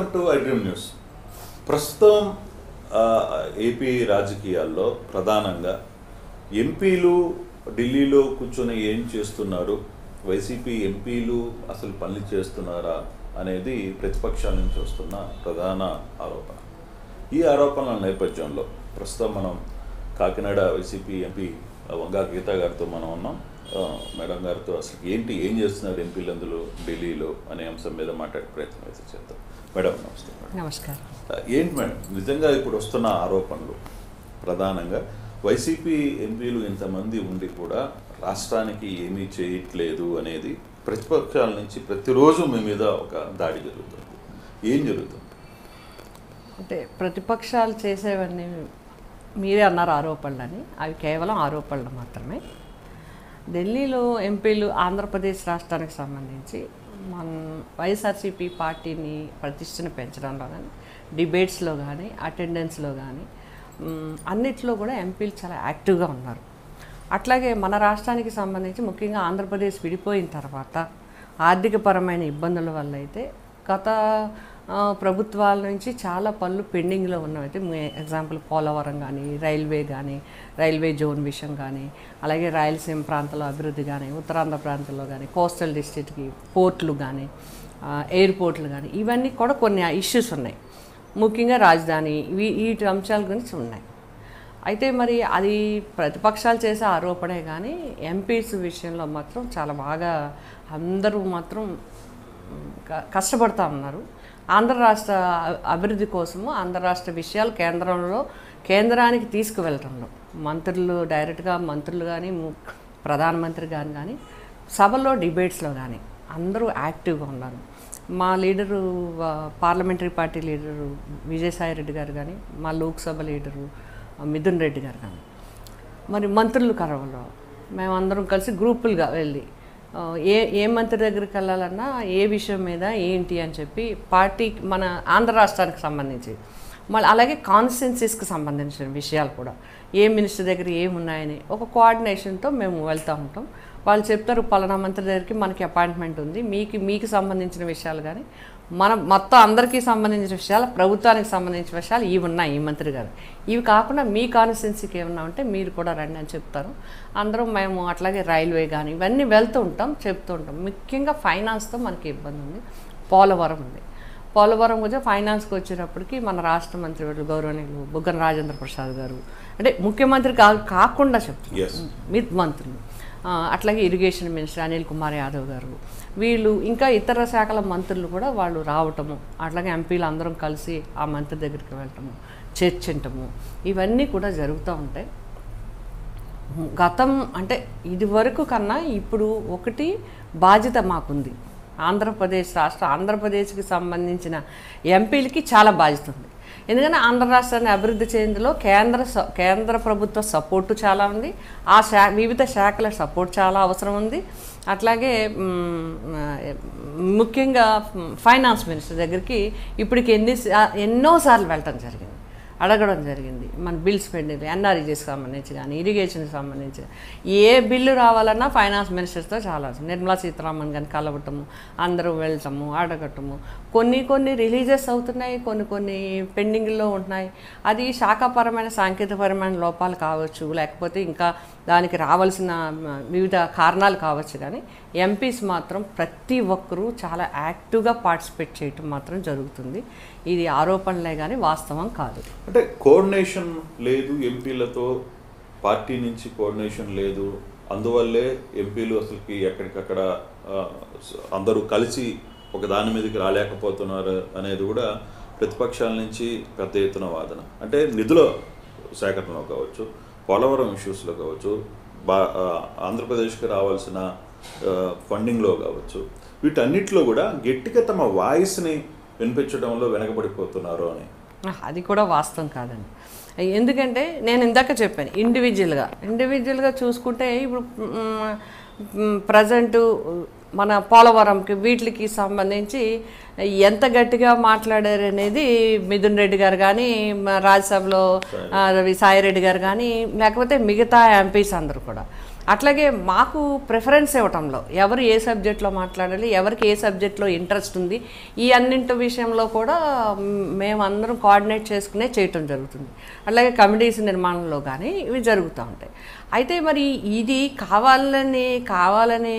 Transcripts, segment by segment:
To iDream news ప్రస్తుతం ఆ, AP రాజకీయాల్లో ప్రధానంగా ఎంపీలు ఢిల్లీలో కూర్చొని ఏం చేస్తున్నారు వైసీపీ ఎంపీలు అసలు పనులు చేస్తున్నారా అనేది ప్రతిపక్షాల నుంచి వస్తున్న ప్రధాన ఆరోపణ ఈ ఆరోపణల నేపథ్యంలో ప్రస్తుతం మనం కాకినాడ వైసీపీ ఎంపీ వంగా గీత గారితో మనం ఉన్నాం ఆ, మేడం గారితో అసలు ఏంటి ఏం చేస్తున్నారు ఎంపీలు అందులో ఢిల్లీలో అనే అంశం మీద మాట్లాడే ప్రయత్నం అయితే చేద్దాం మేడం నమస్తే మేడం నమస్కారం ఏంటి మేడం నిజంగా ఇప్పుడు వస్తున్న ఆరోపణలు ప్రధానంగా వైసీపీ ఎంపీలు ఇంతమంది ఉండి కూడా రాష్ట్రానికి ఏమీ చేయట్లేదు అనేది ప్రతిపక్షాల నుంచి ప్రతిరోజు మీ మీద ఒక దాడి జరుగుతుంది ఏం జరుగుతుంది అంటే ప్రతిపక్షాలు చేసేవన్నీ మీరే అన్నారు ఆరోపణలని అవి కేవలం ఆరోపణలు మాత్రమే ఢిల్లీలో ఎంపీలు ఆంధ్రప్రదేశ్ రాష్ట్రానికి సంబంధించి మన వైఎస్ఆర్సీపీ పార్టీని ప్రతిష్టను పెంచడంలో కానీ డిబేట్స్లో కానీ అటెండెన్స్లో కానీ మ్, అన్నిట్లో కూడా ఎంపీలు చాలా యాక్టివ్గా ఉన్నారు అట్లాగే మన రాష్ట్రానికి సంబంధించి ముఖ్యంగా ఆంధ్రప్రదేశ్ విడిపోయిన తర్వాత ఆర్థికపరమైన ఇబ్బందుల వల్ల అయితే గత ఆ, ప్రభుత్వాల నుంచి చాలా పనులు పెండింగ్లో ఉన్నవైతే ఎగ్జాంపుల్ పోలవరం కానీ రైల్వే కానీ రైల్వే జోన్ విషయం కానీ అలాగే రాయలసీమ ప్రాంతంలో అభివృద్ధి కానీ ఉత్తరాంధ్ర ప్రాంతంలో కానీ కోస్టల్ డిస్ట్రిక్ట్కి పోర్ట్లు కానీ ఆ, ఎయిర్పోర్ట్లు కానీ ఇవన్నీ కూడా కొన్ని ఇష్యూస్ ఉన్నాయి ముఖ్యంగా రాజధాని వీ- వీటి అంశాల గురించి ఉన్నాయి అయితే మరి అది ప్రతిపక్షాలు చేసే ఆరోపణే కానీ ఎంపీస్ విషయంలో మాత్రం చాలా బాగా అందరూ మాత్రం మ్, క- కష్టపడతా ఉన్నారు ఆంధ్ర రాష్ట్ర అ- అభివృద్ధి కోసము ఆంధ్ర రాష్ట్ర విషయాలు కేంద్రంలో కేంద్రానికి తీసుకువెళ్ళటంలో మంత్రులు డైరెక్ట్గా మంత్రులు కానీ ము- ప్రధానమంత్రి గాని కానీ సభలో డిబేట్స్లో కానీ అందరూ యాక్టివ్గా ఉన్నారు మా లీడరు ఆ, parliamentary party leader Vijayasai Reddy గారు కానీ మా లోక్సభ లీడరు ఆ, మిథున్ రెడ్డి గారు కానీ మరి మంత్రులు కరవలో మేమందరం కలిసి గ్రూపులుగా వెళ్ళి ఆ, ఏ ఏ మంత్రి దగ్గరికి వెళ్ళాలన్నా ఏ విషయం మీద ఏంటి అని చెప్పి పార్టీ మన ఆంధ్ర రాష్ట్రానికి సంబంధించి మళ్ళీ అలాగే కాన్స్టిట్యున్సీస్కి సంబంధించిన విషయాలు కూడా ఏ మినిస్టర్ దగ్గర ఏమున్నాయని ఒక కోఆర్డినేషన్తో మేము వెళ్తూ ఉంటాం వాళ్ళు చెప్తారు పలానా మంత్రి దగ్గరికి మనకి అపాయింట్మెంట్ ఉంది మీకు మీకు సంబంధించిన విషయాలు కానీ మన మొత్తం అందరికీ సంబంధించిన విషయాలు ప్రభుత్వానికి సంబంధించిన విషయాలు ఇవి ఉన్నాయి ఈ మంత్రి గారు ఇవి కాకుండా మీ కాన్స్టిట్యున్సీకి ఏమన్నా ఉంటే మీరు కూడా రండి అని చెప్తారు అందరం మేము అట్లాగే రైల్వే కానీ ఇవన్నీ వెళ్తూ ఉంటాం చెప్తూ ఉంటాం ముఖ్యంగా ఫైనాన్స్తో మనకి ఇబ్బంది ఉంది పోలవరం ఉంది పోలవరం గురించి ఫైనాన్స్కి వచ్చేటప్పటికి మన రాష్ట్ర మంత్రి వర్యులు గౌరవనీయులు బుగ్గన రాజేంద్ర ప్రసాద్ గారు అంటే ముఖ్యమంత్రి కా కాకుండా చెప్తున్నారు ఎస్ మిత్ మంత్రులు ఆ, అట్లాగే ఇరిగేషన్ మినిస్టర్ అనిల్ కుమార్ యాదవ్ గారు వీళ్ళు ఇంకా ఇతర శాఖల మంత్రులు కూడా వాళ్ళు రావటము అట్లాగే ఎంపీలు అందరం కలిసి ఆ మంత్రి దగ్గరికి వెళ్ళటము చర్చించటము ఇవన్నీ కూడా జరుగుతూ ఉంటాయి గతం అంటే ఇది వరకు కన్నా ఇప్పుడు ఒకటి బాధ్యత మాకుంది ఆంధ్రప్రదేశ్ రాష్ట్ర ఆంధ్రప్రదేశ్కి సంబంధించిన ఎంపీలకి చాలా బాధ్యత ఉంది ఎందుకంటే ఆంధ్ర రాష్ట్రాన్ని అభివృద్ధి చేయందులో కేంద్ర స- కేంద్ర ప్రభుత్వ సపోర్టు చాలా ఉంది ఆ శా వివిధ శాఖల సపోర్ట్ చాలా అవసరం ఉంది అట్లాగే మ్, ఆ, ముఖ్యంగా ఫైనాన్స్ మినిస్టర్ దగ్గరికి ఇప్పటికి ఎన్ని సా- ఎన్నోసార్లు వెళ్ళటం జరిగింది అడగడం జరిగింది మన బిల్స్ పెండింగ్ ఎన్ఆర్ఈజీకి సంబంధించి కానీ ఇరిగేషన్కి సంబంధించి ఏ బిల్లు రావాలన్నా ఫైనాన్స్ మినిస్టర్స్తో చాలా నిర్మలా సీతారామన్ గారిని కలవటము అందరూ వెళ్ళటము అడగటము కొన్ని కొన్ని రిలీజెస్ అవుతున్నాయి కొన్ని కొన్ని పెండింగ్లో ఉంటున్నాయి అది శాఖాపరమైన సాంకేతికపరమైన లోపాలు కావచ్చు లేకపోతే ఇంకా దానికి రావాల్సిన మ, వివిధ కారణాలు కావచ్చు కానీ ఎంపీస్ మాత్రం ప్రతి ఒక్కరూ చాలా యాక్టివ్గా పార్టిసిపేట్ చేయటం మాత్రం జరుగుతుంది ఇది ఆరోపణలే కానీ వాస్తవం కాదు అంటే కోఆర్డినేషన్ లేదు ఎంపీలతో పార్టీ నుంచి కోఆర్డినేషన్ లేదు అందువల్లే ఎంపీలు అసలుకి ఎక్కడికక్కడ ఆ, స- అందరూ కలిసి ఒక దాని మీదకి రాలేకపోతున్నారు అనేది కూడా ప్రతిపక్షాల నుంచి పెద్ద ఎత్తున వాదన అంటే నిధుల సేకరణలో కావచ్చు పోలవరం ఇష్యూస్లో కావచ్చు బా ఆ, ఆంధ్రప్రదేశ్కి రావాల్సిన ఆ, ఫండింగ్లో కావచ్చు వీటన్నిటిలో కూడా గట్టిగా తమ వాయిస్ని వినిపించడంలో వెనకబడిపోతున్నారు అని ఆ, అది కూడా వాస్తవం కాదండి ఎందుకంటే నేను ఇందాక చెప్పాను ఇండివిజువల్గా ఇండివిజువల్గా చూసుకుంటే ఇప్పుడు ప్రజెంట్ మన పోలవరంకి వీటికి సంబంధించి ఎంత గట్టిగా మాట్లాడారు అనేది మిథున్ రెడ్డి గారు కానీ మా రాజ్యసభలో ఆ, రవి సాయి రెడ్డి గారు కానీ లేకపోతే మిగతా ఎంపీస్ అందరూ కూడా అట్లాగే మాకు ప్రిఫరెన్స్ ఇవ్వటంలో ఎవరు ఏ సబ్జెక్ట్లో మాట్లాడాలి ఎవరికి ఏ సబ్జెక్ట్లో ఇంట్రెస్ట్ ఉంది ఈ అన్నింటి విషయంలో కూడా మ్, మేమందరం కోఆర్డినేట్ చేసుకునే చేయటం జరుగుతుంది అలాగే కమిటీస్ నిర్మాణంలో కానీ ఇవి జరుగుతూ ఉంటాయి అయితే మరి ఇది కావాలని కావాలని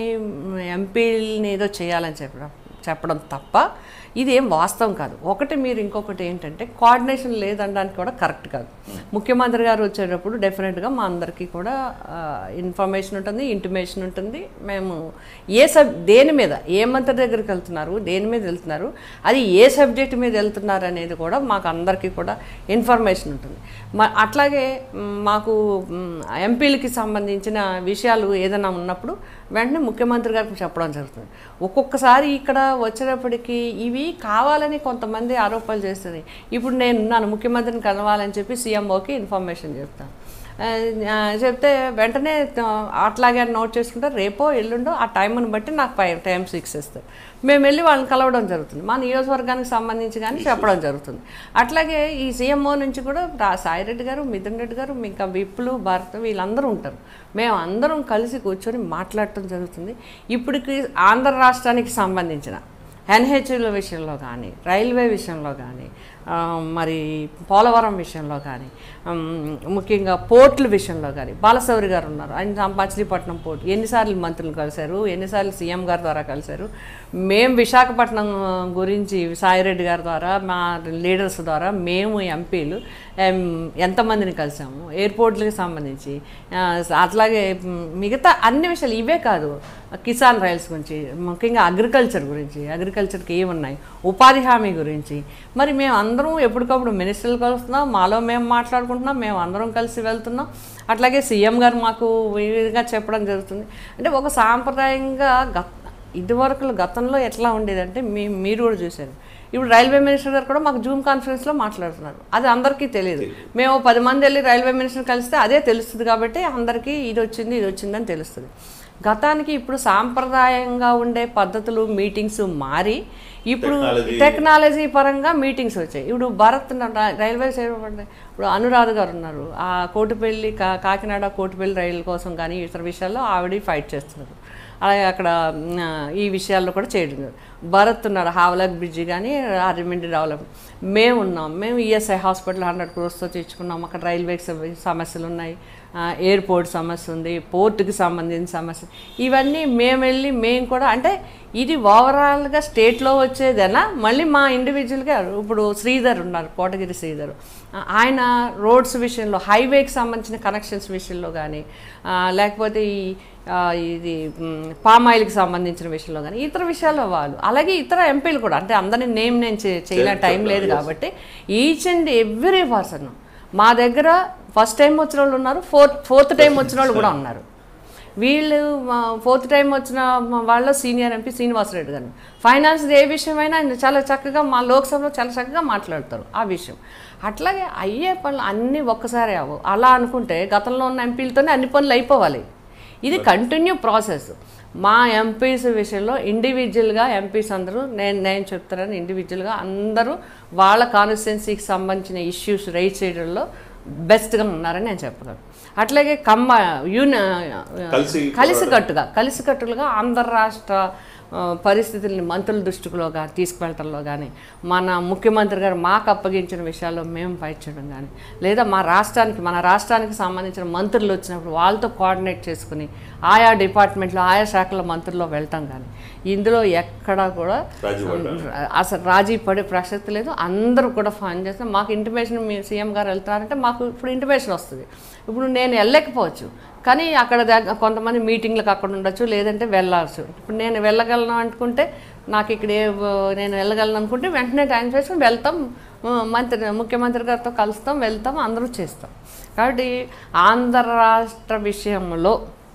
ఎంపీలని ఏదో చేయాలని చెప్పడం చెప్పడం తప్ప ఇది ఏం వాస్తవం కాదు ఒకటి మీరు ఇంకొకటి ఏంటంటే కోఆర్డినేషన్ లేదనడానికి కూడా కరెక్ట్ కాదు ముఖ్యమంత్రి గారు వచ్చేటప్పుడు డెఫినెట్గా మా అందరికీ కూడా ఇన్ఫర్మేషన్ ఉంటుంది ఇంటిమేషన్ ఉంటుంది మేము ఏ సబ్ దేని మీద ఏ మంత్రి దగ్గరికి వెళ్తున్నారు దేని మీద వెళ్తున్నారు అది ఏ సబ్జెక్ట్ మీద వెళ్తున్నారు అనేది కూడా మాకు అందరికీ కూడా ఇన్ఫర్మేషన్ ఉంటుంది మా అట్లాగే మ్, మాకు ఎంపీలకి సంబంధించిన విషయాలు ఏదైనా ఉన్నప్పుడు వెంటనే ముఖ్యమంత్రి గారికి చెప్పడం జరుగుతుంది ఒక్కొక్కసారి ఇక్కడ వచ్చేటప్పటికి ఇవి కావాలని కొంతమంది ఆరోపణలు చేస్తుంది ఇప్పుడు నేను ఉన్నాను ముఖ్యమంత్రిని కలవాలని చెప్పి సీఎంఓకి ఇన్ఫర్మేషన్ చెప్తాను ఆ, ఆ, చెప్తే వెంటనే త- అట్లాగే నోట్ చేసుకుంటే రేపో ఎల్లుండో ఆ టైంని బట్టి నాకు పై టైం ఫిక్స్ ఇస్తారు మేము వెళ్ళి వాళ్ళని కలవడం జరుగుతుంది మా నియోజకవర్గానికి సంబంధించి కానీ చెప్పడం జరుగుతుంది అట్లాగే ఈ సీఎంఓ నుంచి కూడా రా- సాయిరెడ్డి గారు మిథున్ రెడ్డి గారు ఇంకా విప్పులు భారత్ వీళ్ళందరూ ఉంటారు మేము అందరం కలిసి కూర్చొని మాట్లాడటం జరుగుతుంది ఇప్పటికి ఆంధ్ర రాష్ట్రానికి సంబంధించిన ఎన్హెచ్ల విషయంలో కానీ రైల్వే విషయంలో కానీ ఆ, మరి పోలవరం విషయంలో కానీ ఉమ్, ముఖ్యంగా పోర్టుల విషయంలో కానీ బాలశౌరి గారు ఉన్నారు ఆయన మచిలీపట్నం పోర్టు ఎన్నిసార్లు మంత్రులు కలిశారు ఎన్నిసార్లు సీఎం గారి ద్వారా కలిశారు మేము విశాఖపట్నం గురించి సాయిరెడ్డి గారి ద్వారా మా లీడర్స్ ద్వారా మేము ఎంపీలు ఎం, ఎంతమందిని కలిసాము ఎయిర్పోర్ట్లకు సంబంధించి ఆ, అట్లాగే మ్, మిగతా అన్ని విషయాలు ఇవే కాదు కిసాన్ రైల్స్ గురించి ముఖ్యంగా అగ్రికల్చర్ గురించి అగ్రికల్చర్కి ఏమున్నాయి ఉపాధి హామీ గురించి మరి మేము అందరం ఎప్పటికప్పుడు మినిస్టర్లు కలుస్తున్నాం మాలో మేము మాట్లాడుకుంటున్నాం మేము అందరం కలిసి వెళ్తున్నాం అట్లాగే సీఎం గారు మాకు వివిధంగా చెప్పడం జరుగుతుంది అంటే ఒక సాంప్రదాయంగా గత ఇదివరకు గతంలో ఎట్లా ఉండేదంటే మీ మీరు కూడా చూశారు ఇప్పుడు రైల్వే మినిస్టర్ గారు కూడా మాకు జూమ్ కాన్ఫరెన్స్లో మాట్లాడుతున్నారు అది అందరికీ తెలియదు మేము పది మంది వెళ్ళి రైల్వే మినిస్టర్ కలిస్తే అదే తెలుస్తుంది కాబట్టి అందరికీ ఇది వచ్చింది ఇది వచ్చిందని తెలుస్తుంది గతానికి ఇప్పుడు సాంప్రదాయంగా ఉండే పద్ధతులు మీటింగ్స్ మారి ఇప్పుడు Technology. టెక్నాలజీ పరంగా మీటింగ్స్ వచ్చాయి ఇప్పుడు భారత్ ర- రైల్వే సేవ పడ్డ- ఇప్పుడు అనురాధ గారు ఉన్నారు ఆ కోటిపల్లి కా కాకినాడ కోటిపల్లి రైలు కోసం కానీ ఇతర విషయాల్లో ఆవిడ ఫైట్ చేస్తున్నారు అలాగే అక్కడ మ్, ఈ విషయాల్లో కూడా చేయడం జరుగుతుంది. భరత్ ఉన్నారు హావలాక్ బ్రిడ్జి కానీ రాజమండ్రి డెవలప్ మేము ఉన్నాం మేము ఈఎస్ఐ హాస్పిటల్ హండ్రెడ్ క్రోర్స్తో తెచ్చుకున్నాం అక్కడ రైల్వే సమ- సమస్యలు ఉన్నాయి ఆ, ఎయిర్పోర్ట్ సమస్య ఉంది పోర్టుకి సంబంధించిన సమస్య ఇవన్నీ మేము వెళ్ళి మేము కూడా అంటే ఇది ఓవరాల్గా స్టేట్లో వచ్చేదేనా మళ్ళీ మా ఇండివిజువల్గా ఇప్పుడు శ్రీధర్ ఉన్నారు కోటగిరి శ్రీధర్ ఆ, ఆయన రోడ్స్ విషయంలో హైవేకి సంబంధించిన కనెక్షన్స్ విషయంలో కానీ ఆ, లేకపోతే ఈ ఆ, ఇది పామ్ ఆయిల్కి సంబంధించిన విషయంలో కానీ ఇతర విషయాల్లో వాళ్ళు అలాగే ఇతర ఎంపీలు కూడా అంటే అందరినీ నేమ్ నేను చే- చేయలే టైం లేదు కాబట్టి ఈచ్ అండ్ ఎవ్రీ పర్సన్ మా దగ్గర ఫస్ట్ టైం వచ్చిన వాళ్ళు ఉన్నారు ఫోర్త్ ఫోర్త్ టైం వచ్చిన వాళ్ళు కూడా ఉన్నారు వీళ్ళు ఫోర్త్ టైం వచ్చిన మా వాళ్ళ సీనియర్ ఎంపీ శ్రీనివాసరెడ్డి గారు ఫైనాన్స్ ఏ విషయమైనా ఆయన చాలా చక్కగా మా లోక్సభలో చాలా చక్కగా మాట్లాడతారు ఆ విషయం అట్లాగే అయ్యే పనులు అన్నీ ఒక్కసారి అవ్వవు అలా అనుకుంటే గతంలో ఉన్న ఎంపీలతోనే అన్ని పనులు అయిపోవాలి ఇది కంటిన్యూ ప్రాసెస్ మా ఎంపీస్ విషయంలో ఇండివిజువల్గా ఎంపీస్ అందరూ నేను నేను చెప్తున్నాను ఇండివిజువల్గా అందరూ వాళ్ళ కాన్స్టిట్యున్సీకి సంబంధించిన ఇష్యూస్ రైజ్ చేయడంలో బెస్ట్గా ఉన్నారని నేను చెప్పగలను అట్లాగే కమ్మ యూని కలిసి కలిసికట్టుగా కలిసికట్టులుగా ఆంధ్ర రాష్ట్ర ఆ, పరిస్థితుల్ని మంత్రుల దృష్టిలో గా తీసుకువెళ్ళటంలో కానీ మన ముఖ్యమంత్రి గారు మాకు అప్పగించిన విషయాల్లో మేము ఫైట్ చేయడం కానీ లేదా మా రాష్ట్రానికి మన రాష్ట్రానికి సంబంధించిన మంత్రులు వచ్చినప్పుడు వాళ్ళతో కోఆర్డినేట్ చేసుకుని ఆయా డిపార్ట్మెంట్లో ఆయా శాఖల మంత్రుల్లో వెళ్ళటం కానీ ఇందులో ఎక్కడా కూడా రాజీ పడ్డారు. అసలు రాజీ పడే ప్రసక్తి లేదు అందరూ కూడా ఫోన్ చేస్తాం మాకు ఇంటిమేషన్ మీ సీఎం గారు వెళ్తున్నారంటే మాకు ఇప్పుడు ఇంటిమేషన్ వస్తుంది ఇప్పుడు నేను వెళ్ళలేకపోవచ్చు కానీ అక్కడ దగ్గ- కొంతమంది మీటింగ్లకు అక్కడ ఉండొచ్చు లేదంటే వెళ్ళాల్సి ఇప్పుడు నేను వెళ్ళగలను అనుకుంటే నాకు ఇక్కడ ఏ నేను వెళ్ళగలను అనుకుంటే వెంటనే టైం చేసుకుని వెళ్తాం ఆ, మంత్రి ముఖ్యమంత్రి గారితో కలుస్తాం వెళ్తాం అందరూ చేస్తాం కాబట్టి ఆంధ్ర రాష్ట్ర విషయంలో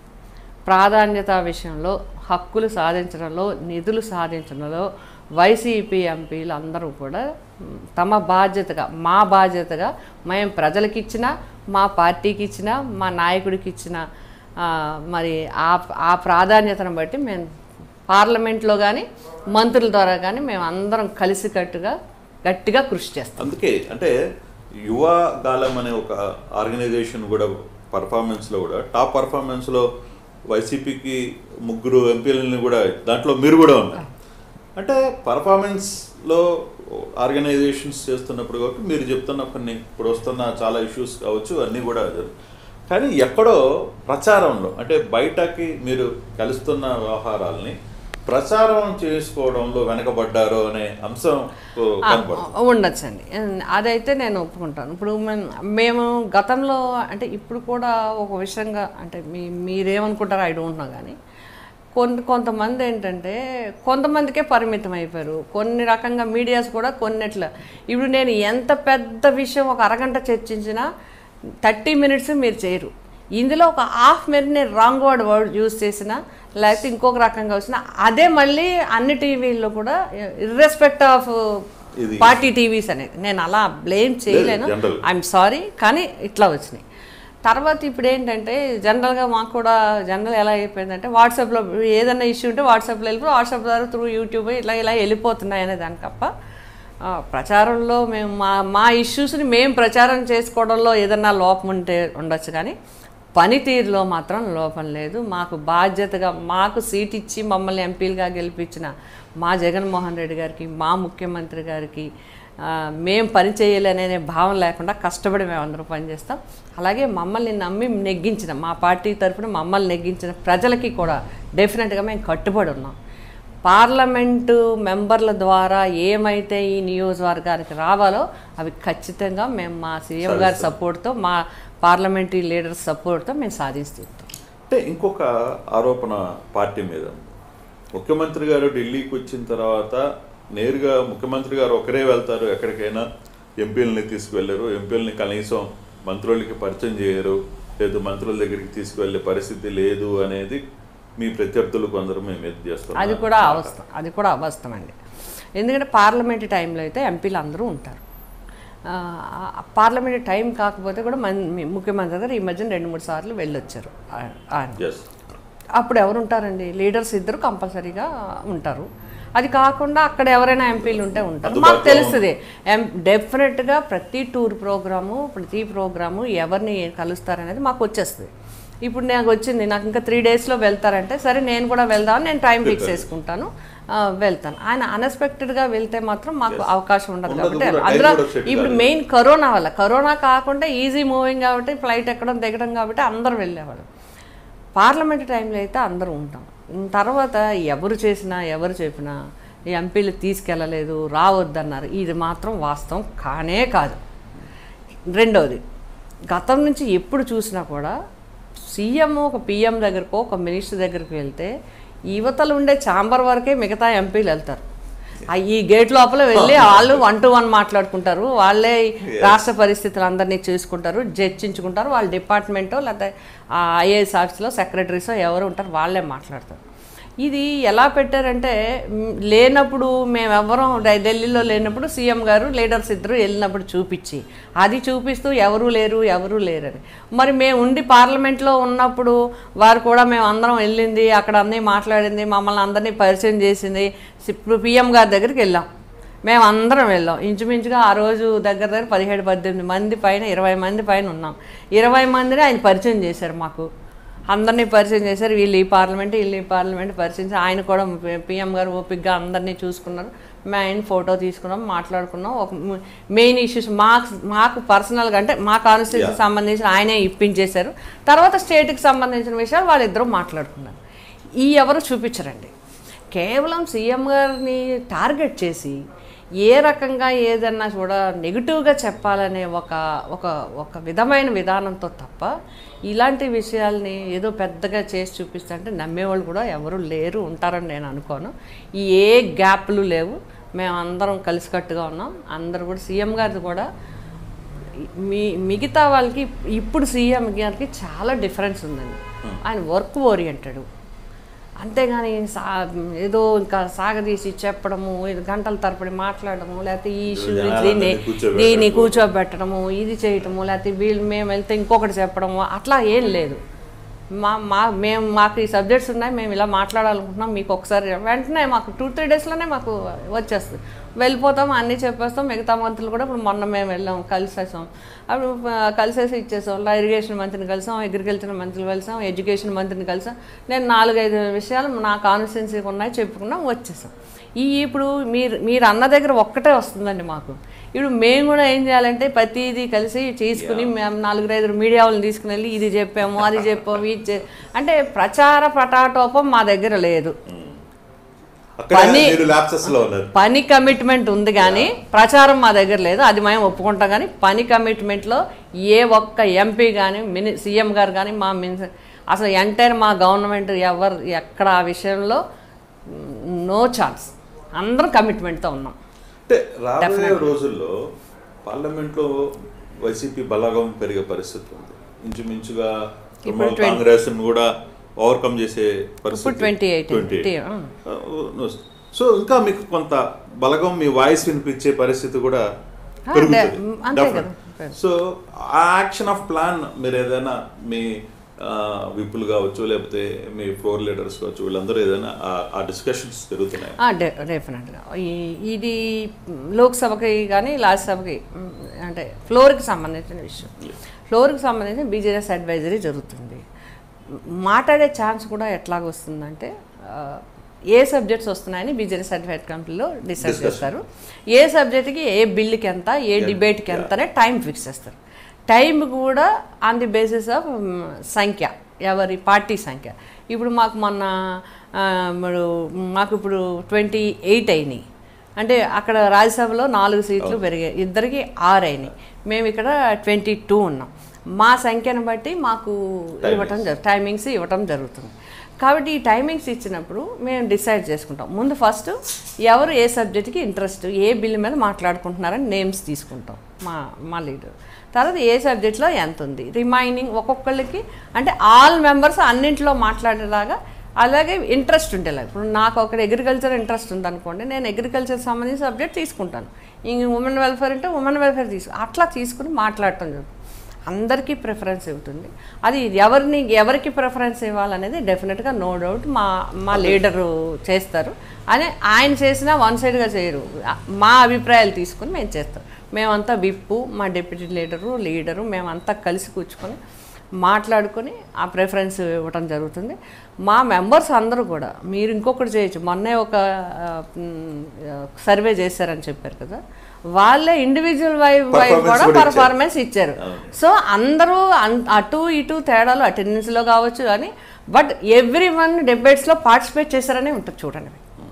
ప్రాధాన్యత విషయంలో హక్కులు సాధించడంలో నిధులు సాధించడంలో వైసీపీ ఎంపీలు అందరూ కూడా మ్, తమ బాధ్యతగా మా బాధ్యతగా మేము ప్రజలకు ఇచ్చిన మా పార్టీకి ఇచ్చిన మా నాయకుడికి ఇచ్చిన ఆ, మరి ఆ ఆ ప్రాధాన్యతను బట్టి మేము పార్లమెంట్లో కానీ మంత్రుల ద్వారా కానీ మేము అందరం కలిసికట్టుగా గట్టిగా కృషి చేస్తాం అందుకే అంటే యువ గాలం అనే ఒక ఆర్గనైజేషన్ కూడా పర్ఫార్మెన్స్లో కూడా టాప్ పర్ఫార్మెన్స్లో వైసీపీకి ముగ్గురు ఎంపీలని కూడా దాంట్లో మీరు కూడా ఉన్నారు అంటే పర్ఫార్మెన్స్లో ఆర్గనైజేషన్స్ చేస్తున్నప్పుడు కాబట్టి మీరు చెప్తున్న కొన్ని ఇప్పుడు వస్తున్న చాలా ఇష్యూస్ కావచ్చు అన్నీ కూడా జరుగు- కానీ ఎక్కడో ప్రచారంలో అంటే బయటకి మీరు కలుస్తున్న వ్యవహారాల్ని ప్రచారం చేసుకోవడంలో వెనకబడ్డారు అనే అంశం ఆ, కనబడుతుంది ఉండొచ్చండి ఉమ్, అదైతే నేను ఒప్పుకుంటాను ఇప్పుడు మేం- మేము గతంలో అంటే ఇప్పుడు కూడా ఒక విషయంగా అంటే మీ మీరేమనుకుంటారో ఐ డోంట్ నో కానీ కొన్ని కొంతమంది ఏంటంటే కొంతమందికే పరిమితం అయిపోయారు కొన్ని రకంగా మీడియాస్ కూడా కొన్నిట్ల ఇప్పుడు నేను ఎంత పెద్ద విషయం ఒక అరగంట చర్చించినా థర్టీ మినిట్స్ మీరు చేయరు ఇందులో ఒక హాఫ్ మినిట్ నేను రాంగ్ వర్డ్ వర్డ్ యూజ్ చేసినా లేకపోతే ఇంకొక రకంగా వచ్చినా అదే మళ్ళీ అన్ని టీవీల్లో కూడా ఇర్రెస్పెక్ట్ ఆఫ్ ఇది- పార్టీ టీవీస్ అనేది నేను అలా బ్లేమ్ చేయలేను general. ఐఎమ్ సారీ కానీ ఇట్లా వచ్చినాయి తర్వాత ఇప్పుడు ఏంటంటే జనరల్గా మాకు కూడా జనరల్ ఎలా అయిపోయిందంటే వాట్సాప్లో ఏదైనా ఇష్యూ ఉంటే వాట్సాప్లో వెళ్ళిపో వాట్సాప్ ద్వారా త్రూ యూట్యూబ్ ఇట్లా ఇలా వెళ్ళిపోతున్నాయి అనే దాని తప్ప ఆ, ప్రచారంలో మేము మా మా ఇష్యూస్ని మేము ప్రచారం చేసుకోవడంలో ఏదన్నా లోపం ఉంటే ఉండొచ్చు కానీ పనితీరులో మాత్రం లోపం లేదు మాకు బాధ్యతగా మాకు సీట్ ఇచ్చి మమ్మల్ని ఎంపీలుగా గెలిపించిన మా జగన్మోహన్ రెడ్డి గారికి మా ముఖ్యమంత్రి గారికి ఆ, మేం పని చేయలేననే భావం లేకుండా కష్టపడి మేము అందరం పనిచేస్తాం అలాగే మమ్మల్ని నమ్మి నెగ్గించిన మా పార్టీ తరఫున మమ్మల్ని నెగ్గించిన ప్రజలకి కూడా డెఫినెట్గా మేము కట్టుబడి ఉన్నాం పార్లమెంటు మెంబర్ల ద్వారా ఏమైతే ఈ నియోజకవర్గానికి రావాలో అవి ఖచ్చితంగా మేము మా సీఎం గారి సపోర్ట్తో మా పార్లమెంటరీ లీడర్స్ సపోర్ట్తో మేము సాధిస్తాం అంటే ఇంకొక ఆరోపణ పార్టీ మీద ముఖ్యమంత్రి గారు ఢిల్లీకి వచ్చిన తర్వాత నేరుగా ముఖ్యమంత్రి గారు ఒకరే వెళ్తారు ఎక్కడికైనా ఎంపీలని తీసుకువెళ్ళరు ఎంపీలని కనీసం మంత్రులకి పరిచయం చేయరు లేదు మంత్రుల దగ్గరికి తీసుకువెళ్ళే పరిస్థితి లేదు అనేది మీ ప్రత్యర్థులు కొందరు మేము ఎత్తు చేస్తాం అది కూడా అవస్థ అది కూడా అవాస్తవం అండి ఎందుకంటే పార్లమెంట్ టైంలో అయితే ఎంపీలు అందరూ ఉంటారు ఆ, పార్లమెంట్ టైం కాకపోతే కూడా మన మీ- ముఖ్యమంత్రి గారు ఈ మధ్యన రెండు మూడు సార్లు వెళ్ళొచ్చారు ఆ- ఆయన ఎస్ అప్పుడు ఎవరు ఉంటారండి లీడర్స్ ఇద్దరు కంపల్సరీగా ఉంటారు అది కాకుండా అక్కడ ఎవరైనా ఎంపీలు ఉంటే ఉంటారు మాకు అందుబాటులో తెలుస్తుంది ఎం డెఫినెట్గా ప్రతి టూర్ ప్రోగ్రాము ప్రతి ప్రోగ్రాము ఎవరిని కలుస్తారనేది మాకు వచ్చేస్తుంది ఇప్పుడు నాకు వచ్చింది నాకు ఇంకా త్రీ డేస్లో వెళ్తారంటే సరే నేను కూడా వెళ్దామని నేను టైం ఫిక్స్ చేసుకుంటాను ఆ, వెళ్తాను ఆయన అన్ఎక్స్పెక్టెడ్గా వెళ్తే మాత్రం మాకు అవకాశం ఉండదు ఉండదు కాబట్టి కూడా, time అందులో కూడా set ఇప్పుడు కాదు. మెయిన్ కరోనా వల్ల కరోనా కాకుండా ఈజీ మూవింగ్ కాబట్టి ఫ్లైట్ ఎక్కడం దిగడం కాబట్టి అందరు వెళ్ళేవాళ్ళు పార్లమెంట్ టైంలో అయితే అందరూ ఉంటాం ఉమ్, తర్వాత ఎవరు చేసినా ఎవరు చెప్పినా ఈ ఎంపీలు తీసుకెళ్ళలేదు రావద్దన్నారు ఇది మాత్రం వాస్తవం కానే కాదు రెండవది గతం నుంచి ఎప్పుడు చూసినా కూడా సీఎం ఒక పిఎం దగ్గరకో ఒక మినిస్టర్ దగ్గరికి వెళ్తే యువతలు ఉండే ఛాంబర్ వరకే మిగతా ఎంపీలు వెళ్తారు ఆ ఈ గేట్ లోపల వెళ్ళి వాళ్ళు వన్ టు వన్ మాట్లాడుకుంటారు వాళ్ళే రాష్ట్ర పరిస్థితులు అందరినీ చూసుకుంటారు చర్చించుకుంటారు వాళ్ళ డిపార్ట్మెంటో లేకపోతే ఐఏఎస్ ఆఫీస్లో సెక్రటరీసో ఎవరు ఉంటారు వాళ్ళే మాట్లాడతారు ఇది ఎలా పెట్టారంటే మ్, లేనప్పుడు మేమెవ్వరం ఢ- ఢిల్లీలో లేనప్పుడు సీఎం గారు లీడర్స్ ఇద్దరు వెళ్ళినప్పుడు చూపించి అది చూపిస్తూ ఎవరు లేరు ఎవరు లేరని మరి మేము ఉండి పార్లమెంట్లో ఉన్నప్పుడు వారు కూడా మేము అందరం వెళ్ళింది అక్కడ అన్నీ మాట్లాడింది మమ్మల్ని అందరినీ పరిచయం చేసింది ఇప్పుడు పిఎం గారి దగ్గరికి వెళ్ళాం మేము అందరం వెళ్ళాం ఇంచుమించుగా ఆ రోజు దగ్గర దగ్గర పదిహేడు పద్దెనిమిది మంది పైన ఇరవై మంది పైన ఉన్నాం ఇరవై మందిని ఆయన పరిచయం చేశారు మాకు అందరినీ పరిచయం చేశారు వీళ్ళు ఈ పార్లమెంట్ వీళ్ళు ఈ పార్లమెంట్ పరిచయం చేసి ఆయన కూడా పిఎం గారు ఓపిక్గా అందరినీ చూసుకున్నారు మేము ఆయన ఫోటో తీసుకున్నాం మాట్లాడుకున్నాం ఒక మెయిన్ ఇష్యూస్ మాకు మాకు పర్సనల్గా అంటే మా కాన్స్టిట్యూన్సీకి సంబంధించిన ఆయనే ఇప్పించేశారు తర్వాత స్టేట్కి సంబంధించిన విషయాలు వాళ్ళిద్దరూ మాట్లాడుకున్నారు ఈ ఎవరు చూపించరండి కేవలం సీఎం గారిని టార్గెట్ చేసి ఏ రకంగా ఏదన్నా కూడా నెగిటివ్గా చెప్పాలనే ఒక ఒక ఒక విధమైన విధానంతో తప్ప ఇలాంటి విషయాల్ని ఏదో పెద్దగా చేసి చూపిస్తుంటే నమ్మేవాళ్ళు కూడా ఎవరు లేరు ఉంటారని నేను అనుకోను ఈ ఏ గ్యాప్లు లేవు మేము అందరం కలిసికట్టుగా ఉన్నాం అందరూ కూడా సీఎం గారిది కూడా మీ మిగతా వాళ్ళకి ఇప్పుడు సీఎం గారికి చాలా డిఫరెన్స్ ఉందండి ఆయన వర్క్ ఓరియంటెడ్ అంతేగాని సా ఏదో ఇంకా సాగదీసి చెప్పడము ఇది గంటల తరబడి మాట్లాడము లేకపోతే ఈ ఇష్యూ జనాలందరినీ దీన్ని కూర్చోబెట్టడము. దీన్ని కూర్చోబెట్టడము ఇది చేయటము లేకపోతే వీళ్ళు మేము వెళ్తే ఇంకొకటి చెప్పడము అట్లా ఏం లేదు మా మా మేము మాకు ఈ సబ్జెక్ట్స్ ఉన్నాయి మేము ఇలా మాట్లాడాలనుకుంటున్నాం మీకు ఒకసారి వెంటనే మాకు టూ త్రీ డేస్లోనే మాకు వచ్చేస్తుంది వెళ్ళిపోతాం అన్నీ చెప్పేస్తాం మిగతా మంత్రులు కూడా ఇప్పుడు మొన్న మేము వెళ్ళాం కలిసేసాం అప్పుడు ఆ, కలిసేసి ఇచ్చేసాం ఇలా ఇరిగేషన్ మంత్రిని కలిసాం అగ్రికల్చర్ మంత్రిని కలిసాం ఎడ్యుకేషన్ మంత్రిని కలిసాం నేను నాలుగైదు విషయాలు నా కాన్స్టిట్యున్సీకి ఉన్నాయి చెప్పుకున్నాం వచ్చేసాం ఈ ఇప్పుడు మీరు మీరు అన్న దగ్గర ఒక్కటే వస్తుందండి మాకు ఇప్పుడు మేము కూడా ఏం చేయాలంటే ప్రతిదీ కలిసి చేసుకుని మేము నలుగురు ఐదుగురు మీడియా వాళ్ళని తీసుకుని వెళ్ళి ఇది చెప్పాము అది చెప్పాము ఇది చే- అంటే ప్రచార పటాటోపం మా దగ్గర లేదు అక్కడ పని- మీరు ల్యాప్సెస్ లో ఉన్నారు పని కమిట్మెంట్ ఉంది కానీ ప్రచారం మా దగ్గర లేదు అది మేము ఒప్పుకుంటాం కానీ పని కమిట్మెంట్లో ఏ ఒక్క ఎంపీ కానీ మిని సీఎం గారు కానీ మా మినిస్టర్ అసలు ఎంటైర్ మా గవర్నమెంట్ ఎవరు ఎక్కడ ఆ విషయంలో నో ఛాన్స్ అందరం కమిట్మెంట్తో ఉన్నాం అంటే రాబోయే రోజుల్లో పార్లమెంట్లో వైసీపీ బలగం పెరిగే పరిస్థితి ఉంది ఇంచుమించుగా ఇప్పుడు తృణమూల్ కాంగ్రెస్ కూడా ఓవర్కమ్ చేసే పరిస్థితి ఇప్పుడు 28, 28. ఆ. ఆ, no. సో ఇంకా మీకు కొంత బలగం మీ వాయిస్ వినిపించే పరిస్థితి కూడా ఆ, పెరుగుతుంది డే- అంతే Definite. కదా. సో ఆ యాక్షన్ ఆఫ్ ప్లాన్ మీరు ఏదైనా మీ ఆ, విప్పులు కావచ్చు లేకపోతే మీ ఫ్లోర్ లీడర్స్ కావచ్చు వీళ్ళందరూ ఏదైనా ఆ- ఆ డిస్కషన్స్ జరుగుతున్నాయి డెఫినెట్గా ఇది లోక్సభకి కానీ రాజ్యసభకి మ్, అంటే ఫ్లోర్కి సంబంధించిన విషయం ఫ్లోర్కి సంబంధించిన బీజేఎస్ అడ్వైజరీ జరుగుతుంది మాట్లాడే ఛాన్స్ కూడా ఎట్లాగొస్తుందంటే ఆ, ఏ సబ్జెక్ట్స్ వస్తున్నాయని బిజినెస్ సర్టిఫికేట్ కంపెనీలో డిసైడ్ Discussion. చేస్తారు ఏ సబ్జెక్ట్కి ఏ బిల్లుకి ఎంత ఏ Yeah. డిబేట్కి ఎంత అనే టైం ఫిక్స్ చేస్తారు టైం కూడా ఆన్ ది బేసిస్ ఆఫ్ సంఖ్య ఎవరి పార్టీ సంఖ్య ఇప్పుడు మాకు మొన్న ఆ, ఇప్పుడు మాకు ఇప్పుడు ట్వంటీ ఎయిట్ అయినాయి అంటే అక్కడ రాజ్యసభలో నాలుగు సీట్లు పెరిగాయి ఇద్దరికి ఆరు అయినాయి మేము ఇక్కడ ట్వంటీ టూ ఉన్నాం మా సంఖ్యను బట్టి మాకు ఇవ్వటం జరు టైమింగ్స్ ఇవ్వటం జరుగుతుంది కాబట్టి ఈ టైమింగ్స్ ఇచ్చినప్పుడు మేము డిసైడ్ చేసుకుంటాం ముందు ఫస్ట్ ఎవరు ఏ సబ్జెక్ట్కి ఇంట్రెస్ట్ ఏ బిల్ మీద మాట్లాడుకుంటున్నారని నేమ్స్ తీసుకుంటాం మా మా లీడర్ తర్వాత ఏ సబ్జెక్ట్లో ఎంత ఉంది రిమైనింగ్ ఒక్కొక్కళ్ళకి అంటే ఆల్ మెంబర్స్ అన్నింటిలో మాట్లాడేలాగా అలాగే ఇంట్రెస్ట్ ఉండేలా ఇప్పుడు నాకు ఒక అగ్రికల్చర్ ఇంట్రెస్ట్ ఉందనుకోండి నేను అగ్రికల్చర్ సంబంధించిన సబ్జెక్ట్ తీసుకుంటాను ఇంక ఉమెన్ వెల్ఫేర్ అంటే ఉమెన్ వెల్ఫేర్ తీసుకు అట్లా తీసుకుని మాట్లాడటం జరుగుతుంది అందరికీ ప్రిఫరెన్స్ ఇవ్వుతుంది అది ఎవరిని ఎవరికి ప్రిఫరెన్స్ ఇవ్వాలనేది డెఫినెట్గా నో డౌట్ మా మా లీడరు చేస్తారు అని ఆయన చేసినా వన్ సైడ్గా చేయరు మా అభిప్రాయాలు తీసుకుని మేము చేస్తాం మేమంతా విప్పు మా డిప్యూటీ లీడరు లీడరు మేమంతా కలిసి కూర్చుకొని మాట్లాడుకొని ఆ ప్రిఫరెన్స్ ఇవ్వటం జరుగుతుంది మా మెంబర్స్ అందరూ కూడా మీరు ఇంకొకటి చేయొచ్చు మొన్నే ఒక సర్వే చేశారని చెప్పారు కదా వాళ్ళే ఇండివిజువల్ వైఫ్ వైఫ్ Performance కూడా కూడా ఇచ్చారు. పర్ఫార్మెన్స్ ఇచ్చారు సో అందరూ అన్- అటు ఇటు తేడాలు అటెండెన్స్లో కావచ్చు కానీ బట్ ఎవ్రీ వన్ డిబేట్స్లో పార్టిసిపేట్ చేశారనే ఉంటుంది చూడండి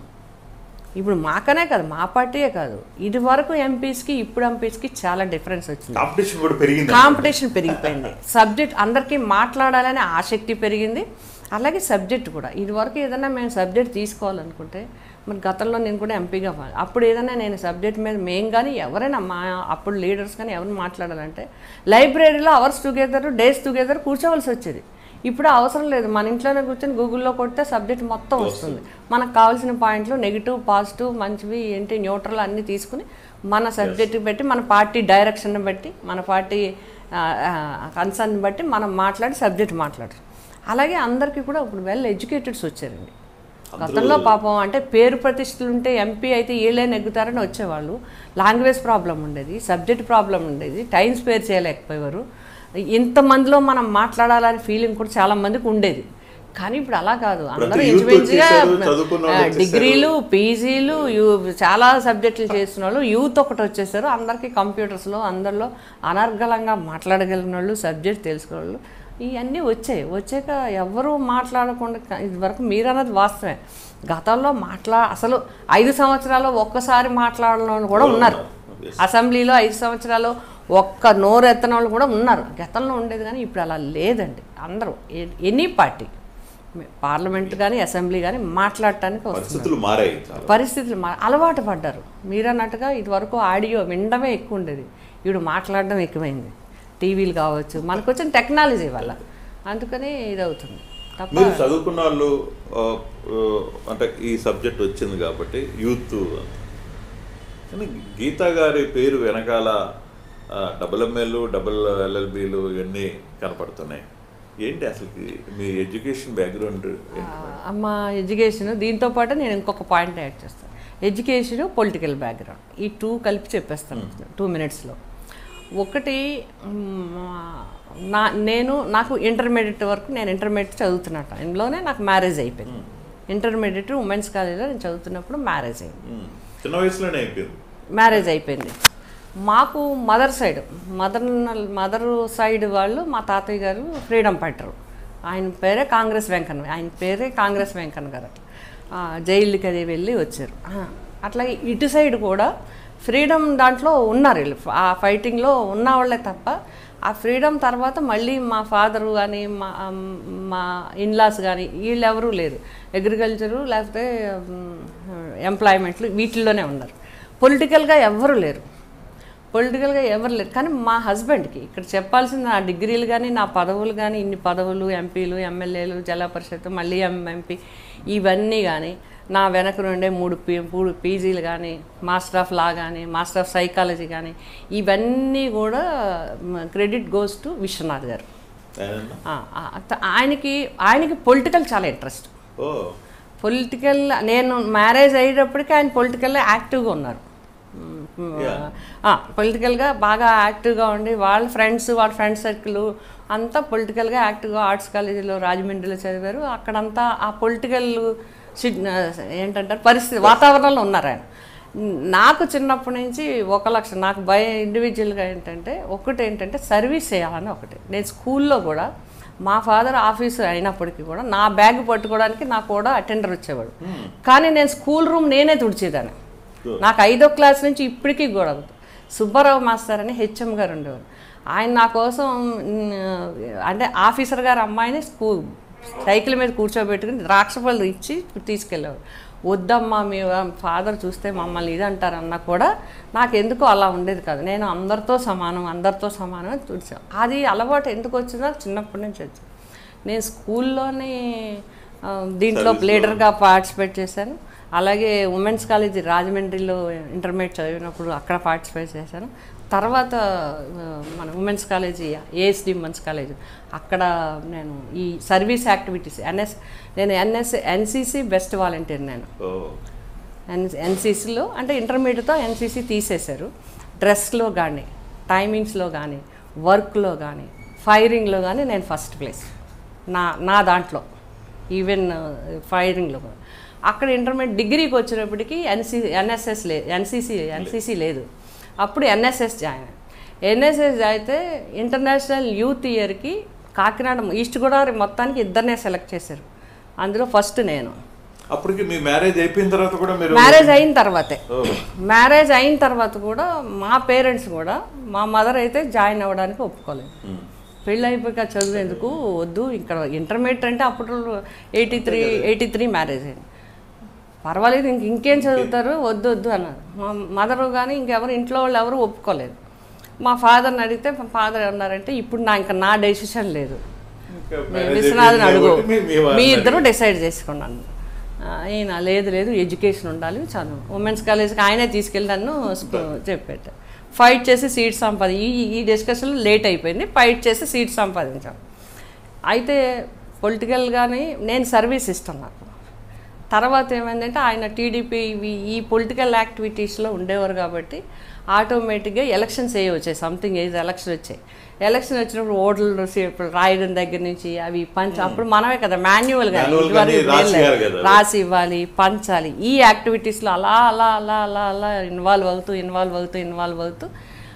ఇప్పుడు మాకనే కాదు మా పార్టీయే కాదు ఇది వరకు ఎంపీస్కి ఇప్పుడు ఎంపీస్కి చాలా డిఫరెన్స్ వచ్చింది కాంపిటీషన్ కూడా పెరిగింది కాంపిటీషన్ పెరిగిపోయింది సబ్జెక్ట్ అందరికీ మాట్లాడాలనే ఆసక్తి పెరిగింది అలాగే సబ్జెక్ట్ కూడా ఇది వరకు ఏదైనా మేము సబ్జెక్ట్ తీసుకోవాలనుకుంటే మరి గతంలో నేను కూడా ఎంపీగా వా- అప్పుడు ఏదైనా నేను సబ్జెక్ట్ మీద మేము కానీ ఎవరైనా మా అప్పుడు లీడర్స్ కానీ ఎవరు మాట్లాడాలంటే లైబ్రరీలో అవర్స్ టుగెదర్ డేస్ టుగెదర్ కూర్చోవలసి వచ్చేది ఇప్పుడు అవసరం లేదు మన ఇంట్లోనే కూర్చొని గూగుల్లో కొడితే సబ్జెక్ట్ మొత్తం వస్తుంది మనకు కావాల్సిన పాయింట్లు నెగిటివ్ పాజిటివ్ మంచివి ఏంటి న్యూట్రల్ అన్నీ తీసుకుని మన సబ్జెక్ట్ బట్టి మన పార్టీ డైరెక్షన్ బట్టి మన పార్టీ కన్సర్న్ బట్టి మనం మాట్లాడి సబ్జెక్ట్ మాట్లాడు అలాగే అందరికీ కూడా ఇప్పుడు వెల్ ఎడ్యుకేటెడ్స్ వచ్చారండి గతంలో పాపం అంటే పేరు ప్రతిష్టలు ఉంటే ఎంపీ అయితే వీళ్ళే నెగ్గుతారని వచ్చేవాళ్ళు లాంగ్వేజ్ ప్రాబ్లం ఉండేది సబ్జెక్ట్ ప్రాబ్లం ఉండేది టైం స్పేర్ చేయలేకపోయేవారు ఇంతమందిలో మనం మాట్లాడాలని ఫీలింగ్ కూడా చాలా మందికి ఉండేది కానీ ఇప్పుడు అలా కాదు అందరూ youth ఇంచుమించుగా వచ్చేసారు, చదువుకున్న వాళ్ళు వచ్చేసారు. డిగ్రీలు పీజీలు యూ చాలా సబ్జెక్టులు చేస్తున్న వాళ్ళు యూత్ ఒకటి వచ్చేసారు అందరికీ కంప్యూటర్స్లో అందరిలో అనర్గళంగా మాట్లాడగలిగిన వాళ్ళు సబ్జెక్ట్ తెలుసుకున్న వాళ్ళు ఇవన్నీ వచ్చాయి వచ్చాక ఎవరు మాట్లాడకుండా క- ఇదివరకు మీరు అన్నది వాస్తవమే గతంలో మాట్లా అసలు ఐదు సంవత్సరాలు ఒక్కసారి మాట్లాడిన వాళ్ళు కూడా ఉన్నారు Yes. అసెంబ్లీలో ఐదు సంవత్సరాలు ఒక్క నోరు ఎత్తన వాళ్ళు కూడా ఉన్నారు గతంలో ఉండేది కానీ ఇప్పుడు అలా లేదండి అందరూ ఎనీ పార్టీ పార్లమెంట్ కానీ అసెంబ్లీ కానీ మాట్లాడటానికి వస్తుంది పరిస్థితులు మారాయి చాలా పరిస్థితులు మా అలవాటు పడ్డారు మీరన్నట్టుగా ఇదివరకు ఆడియో వినడమే ఎక్కువ ఉండేది ఇప్పుడు మాట్లాడడం ఎక్కువైంది టీవీలు కావచ్చు మనకు వచ్చిన టెక్నాలజీ వల్ల అందుకని ఇది అవుతుంది తప్ప మీరు చదువుకున్న వాళ్ళు ఆ, ఆ, అంటే ఈ సబ్జెక్ట్ వచ్చింది కాబట్టి యూత్ కానీ గీతా గారి పేరు వెనకాల ఆ, డబుల్ ఎంఎల్ డబుల్ ఎల్ఎల్బిలు ఇవన్నీ కనపడుతున్నాయి ఏంటి అసలు మీ ఎడ్యుకేషన్ బ్యాక్గ్రౌండ్ ఆ, మా ఎడ్యుకేషన్ దీంతో పాటు నేను ఇంకొక పాయింట్ యాడ్ చేస్తాను ఎడ్యుకేషన్ పొలిటికల్ బ్యాక్గ్రౌండ్ ఈ టూ కలిపి చెప్పేస్తాను టూ మినిట్స్లో ఒకటి మ్, నా నేను నాకు ఇంటర్మీడియట్ వరకు నేను ఇంటర్మీడియట్ చదువుతున్నట్ట ఇందులోనే నాకు మ్యారేజ్ అయిపోయింది ఇంటర్మీడియట్ ఉమెన్స్ కాలేజ్లో నేను చదువుతున్నప్పుడు మ్యారేజ్ అయింది చిన్న వయసులోనే అయిపోయింది మ్యారేజ్ అయిపోయింది మాకు mother side mother mother side వాళ్ళు మా తాతయ్య గారు ఫ్రీడమ్ ఫైటర్ ఆయన పేరే కాంగ్రెస్ వెంకన్న ఆయన పేరే కాంగ్రెస్ వెంకన్న గారు ఆ, జైలుకి అది వెళ్ళి వచ్చారు ఆ, అట్లాగే ఇటు సైడ్ కూడా ఫ్రీడమ్ దాంట్లో ఉన్నారు వీళ్ళు ఆ ఫైటింగ్లో ఉన్న వాళ్ళే తప్ప ఆ ఫ్రీడమ్ తర్వాత మళ్ళీ మా ఫాదరు కానీ మా మా ఇన్లాస్ కానీ వీళ్ళు ఎవరూ లేరు అగ్రికల్చరు లేకపోతే ఎంప్లాయ్మెంట్లు వీటిల్లోనే ఉన్నారు పొలిటికల్గా ఎవ్వరూ లేరు పొలిటికల్గా ఎవరు లేరు కానీ మా హస్బెండ్కి ఇక్కడ చెప్పాల్సిన నా డిగ్రీలు కానీ నా పదవులు కానీ ఇన్ని పదవులు ఎంపీలు ఎమ్మెల్యేలు జిల్లా పరిషత్ మళ్ళీ ఎంపీ ఇవన్నీ కానీ నా వెనక నుండే మూడు పీ మూడు పీజీలు కానీ మాస్టర్ ఆఫ్ లా కానీ మాస్టర్ ఆఫ్ సైకాలజీ కానీ ఇవన్నీ కూడా క్రెడిట్ గోస్ టు విశ్వనాథ్ గారు ఆయన ఆ, ఆ, త- ఆయనకి ఆయనకి పొలిటికల్ చాలా ఇంట్రెస్ట్ ఓ పొలిటికల్ నేను మ్యారేజ్ అయ్యేటప్పటికి ఆయన పొలిటికల్లో యాక్టివ్గా ఉన్నారు Yeah. పొలిటికల్గా బాగా యాక్టివ్గా ఉండి వాళ్ళ ఫ్రెండ్స్ వాళ్ళ ఫ్రెండ్ సర్కిల్ అంతా పొలిటికల్గా యాక్టివ్గా ఆర్ట్స్ కాలేజీలో రాజమండ్రిలో చదివారు అక్కడంతా ఆ పొలిటికల్ ఏంటంటారు పరిస్థితి వాతావరణంలో ఉన్నారు ఆయన నాకు చిన్నప్పటి నుంచి ఒక లక్ష నాకు భయ ఇండివిజువల్గా ఏంటంటే ఒకటి ఏంటంటే సర్వీస్ చేయాలని ఒకటి నేను స్కూల్లో కూడా మా ఫాదర్ ఆఫీసు అయినప్పటికీ కూడా నా బ్యాగ్ పట్టుకోవడానికి నాకు కూడా అటెండర్ వచ్చేవాడు కానీ నేను స్కూల్ రూమ్ నేనే తుడిచేదాన్ని నాకు ఐదో క్లాస్ నుంచి ఇప్పటికీ కూడా సుబ్బారావు మాస్టర్ అని హెచ్ఎం గారు ఉండేవారు ఆయన నా కోసం మ్, అంటే ఆఫీసర్ గారు అమ్మాయిని స్కూల్ సైకిల్ మీద కూర్చోబెట్టుకుని ద్రాక్ష పళ్ళు ఇచ్చి తీసుకెళ్ళేవారు వద్దమ్మా మీ ఫాదర్ చూస్తే మమ్మల్ని ఇది అంటారన్నా కూడా నాకు ఎందుకో అలా ఉండేది కాదు నేను అందరితో సమానం అందరితో సమానం అని తుడిచాను అది అలవాటు ఎందుకు వచ్చిందో చిన్నప్పటి నుంచి వచ్చింది నేను స్కూల్లోనే ఆ, దీంట్లో Service లో. లీడర్గా పార్టిసిపేట్ చేశాను అలాగే ఉమెన్స్ కాలేజీ రాజమండ్రిలో ఇంటర్మీడియట్ చదివినప్పుడు అక్కడ పార్టిసిపేట్ చేశాను తర్వాత ఆ, మన women's college ASD women's college అక్కడ నేను ఈ సర్వీస్ యాక్టివిటీస్ ఎన్ఎస్ నేను ఎన్ఎస్ ఎన్సీసీ బెస్ట్ వాలంటీర్ నేను ఓ ఎన్ ఎన్సీసీలో అంటే ఇంటర్మీడియట్తో ఎన్సీసీ తీసేశారు డ్రెస్లో కానీ టైమింగ్స్లో కానీ వర్క్లో కానీ ఫైరింగ్లో కానీ నేను ఫస్ట్ ప్లేస్ నా నా దాంట్లో ఈవెన్ ఫైరింగ్లో కూడా అక్కడ ఇంటర్మీడియట్ డిగ్రీకి వచ్చినప్పటికీ ఎన్సీ ఎన్ఎస్ఎస్ లేదు ఎన్సీసీ ఎన్సీసీ లేదు అప్పుడు ఎన్ఎస్ఎస్ జాయిన్ ఎన్ఎస్ఎస్ అయితే ఇంటర్నేషనల్ యూత్ ఇయర్కి కాకినాడ ఈస్ట్ గోదావరి మొత్తానికి ఇద్దరినే సెలెక్ట్ చేశారు అందులో ఫస్ట్ నేను అప్పటికి మీ మ్యారేజ్ అయిపోయిన తర్వాత కూడా మీరు మ్యారేజ్ అయిన తర్వాతే ఓ మ్యారేజ్ అయిన తర్వాత కూడా మా పేరెంట్స్ కూడా మా మదర్ అయితే జాయిన్ అవ్వడానికి ఒప్పుకోలేదు ఉమ్. పెళ్ళి అయిపోయాక చదువు ఎందుకు వద్దు ఇక్కడ ఇంటర్మీడియట్ అంటే అప్పుడు eighty three eighty three marriage అయింది పర్వాలేదు ఇంక ఇంకేం చదువుతారు వద్దు వద్దు అన్నారు మా మదర్ కానీ ఇంకెవరు ఇంట్లో వాళ్ళు ఎవరు ఒప్పుకోలేదు మా ఫాదర్ని అడిగితే మా ఫాదర్ అన్నారంటే ఇప్పుడు నా ఇంకా నా డెసిషన్ లేదు ఇంకా మీ marriage విశ్వనాథ్ని అయిపోయింది అడుగు కాబట్టి మీ- మీ వారిని మీ ఇద్దరు అడిగి. డిసైడ్ చేసుకున్నాను ఆ, ఈయన లేదు లేదు ఎడ్యుకేషన్ ఉండాలి చదువు ఉమెన్స్ కాలేజ్కి ఆయనే తీసుకెళ్ళి నన్ను చెప్పేట ఫైట్ చేసి సీట్ సంపాది ఈ ఈ డిస్కషన్లో లేట్ అయిపోయింది ఫైట్ చేసి సీట్ సంపాదించాం అయితే పొలిటికల్గానే నేను సర్వీస్ ఇస్తాను నాకు తర్వాత ఏమైందంటే ఆయన టీడీపీ ఇవి ఈ పొలిటికల్ యాక్టివిటీస్లో ఉండేవారు కాబట్టి ఆటోమేటిక్గా ఎలక్షన్స్ ఏ వచ్చాయి సంథింగ్ ఏజ్ ఎలక్షన్ వచ్చాయి ఎలక్షన్ వచ్చినప్పుడు ఓట్లు ఇప్పుడు రాయడం దగ్గర నుంచి అవి పంచ అప్పుడు మనమే కదా మాన్యువల్గా Manual గానే రాసిగారు కదా. రాసి ఇవ్వాలి పంచాలి ఈ యాక్టివిటీస్లో అలా అలా అలా అలా అలా ఇన్వాల్వ్ అవుతూ ఇన్వాల్వ్ అవుతూ ఇన్వాల్వ్ అవుతూ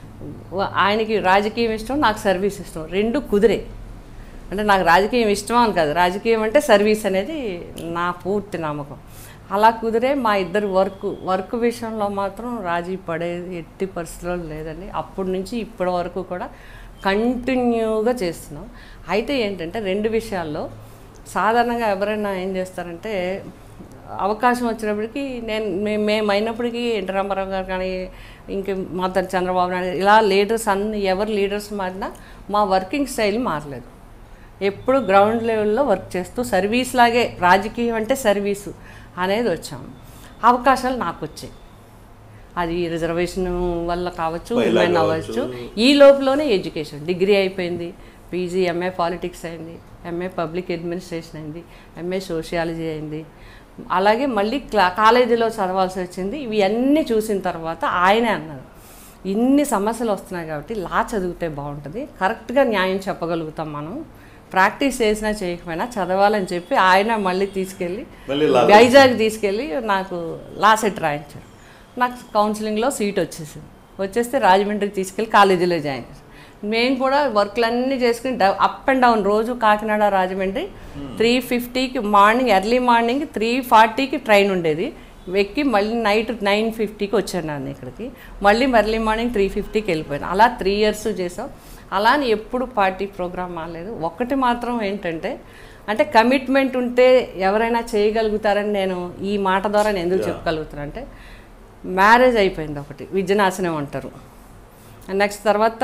వ- ఆయనకి రాజకీయం ఇష్టం నాకు సర్వీస్ ఇష్టం రెండు కుదిరే అంటే నాకు రాజకీయం ఇష్టం అని కాదు రాజకీయం అంటే సర్వీస్ అనేది నా పూర్తి నమ్మకం అలా కుదిరే మా ఇద్దరు వర్క్ వర్క్ విషయంలో మాత్రం రాజీ పడేది ఎట్టి పరిస్థితుల్లో లేదండి అప్పటి నుంచి ఇప్పటి వరకు కూడా కంటిన్యూగా చేస్తున్నాం అయితే ఏంటంటే రెండు విషయాల్లో సాధారణంగా ఎవరైనా ఏం చేస్తారంటే అవకాశం వచ్చినప్పటికీ నేను మే- మేము అయినప్పటికీ ఎన్టీ రామారావు గారు కానీ ఇంక మాత చంద్రబాబు నాయుడు ఇలా లీడర్స్ అన్ని ఎవరు లీడర్స్ మారినా మా వర్కింగ్ స్టైల్ మారలేదు ఎప్పుడు గ్రౌండ్ లెవెల్లో వర్క్ చేస్తూ సర్వీస్ లాగే రాజకీయం అంటే సర్వీసు అనేది వచ్చాము అవకాశాలు నాకు వచ్చాయి అది రిజర్వేషన్ వల్ల కావచ్చు మహిళా ఉమెన్ కావచ్చు. అవ్వచ్చు ఈ లోపులోనే ఎడ్యుకేషన్ డిగ్రీ అయిపోయింది పీజీ ఎంఏ పాలిటిక్స్ అయింది ఎంఏ పబ్లిక్ అడ్మినిస్ట్రేషన్ అయింది ఎంఏ సోషియాలజీ అయింది అలాగే మళ్ళీ క్లా కాలేజీలో చదవాల్సి వచ్చింది ఇవి అన్నీ చూసిన తర్వాత ఆయనే అన్నారు ఇన్ని సమస్యలు వస్తున్నాయి కాబట్టి లా చదివితే బాగుంటుంది కరెక్ట్గా న్యాయం చెప్పగలుగుతాం మనం ప్రాక్టీస్ చేసినా చేయకపోయినా చదవాలని చెప్పి ఆయన మళ్ళీ తీసుకెళ్ళి మళ్ళీ లా వైజాగ్ తీసుకెళ్ళి నాకు లా సెట్ రాయించారు నాకు కౌన్సిలింగ్లో సీట్ వచ్చేసింది వచ్చేస్తే రాజమండ్రికి తీసుకెళ్ళి కాలేజీలో జాయిన్ చేశాను మేము కూడా వర్క్లన్నీ చేసుకుని అప్ అండ్ డౌన్ రోజు కాకినాడ రాజమండ్రి త్రీ ఫిఫ్టీకి మార్నింగ్ ఎర్లీ మార్నింగ్ త్రీ ఫార్టీకి ట్రైన్ ఉండేది ఎక్కి మళ్ళీ నైట్ నైన్ ఫిఫ్టీకి వచ్చాను నేను ఇక్కడికి మళ్ళీ ఎర్లీ మార్నింగ్ త్రీ ఫిఫ్టీకి వెళ్ళిపోయాను అలా త్రీ ఇయర్స్ చేసాం అలా అని ఎప్పుడు పార్టీ ప్రోగ్రామ్ మాలేదు ఒక్కటి మాత్రం ఏంటంటే అంటే కమిట్మెంట్ ఉంటే ఎవరైనా చేయగలుగుతారని నేను ఈ మాట ద్వారా నేను ఎందుకు చెప్పగలుగుతాను అంటే మ్యారేజ్ అయిపోయింది ఒకటి విద్యనాశనం అంటారు నెక్స్ట్ తర్వాత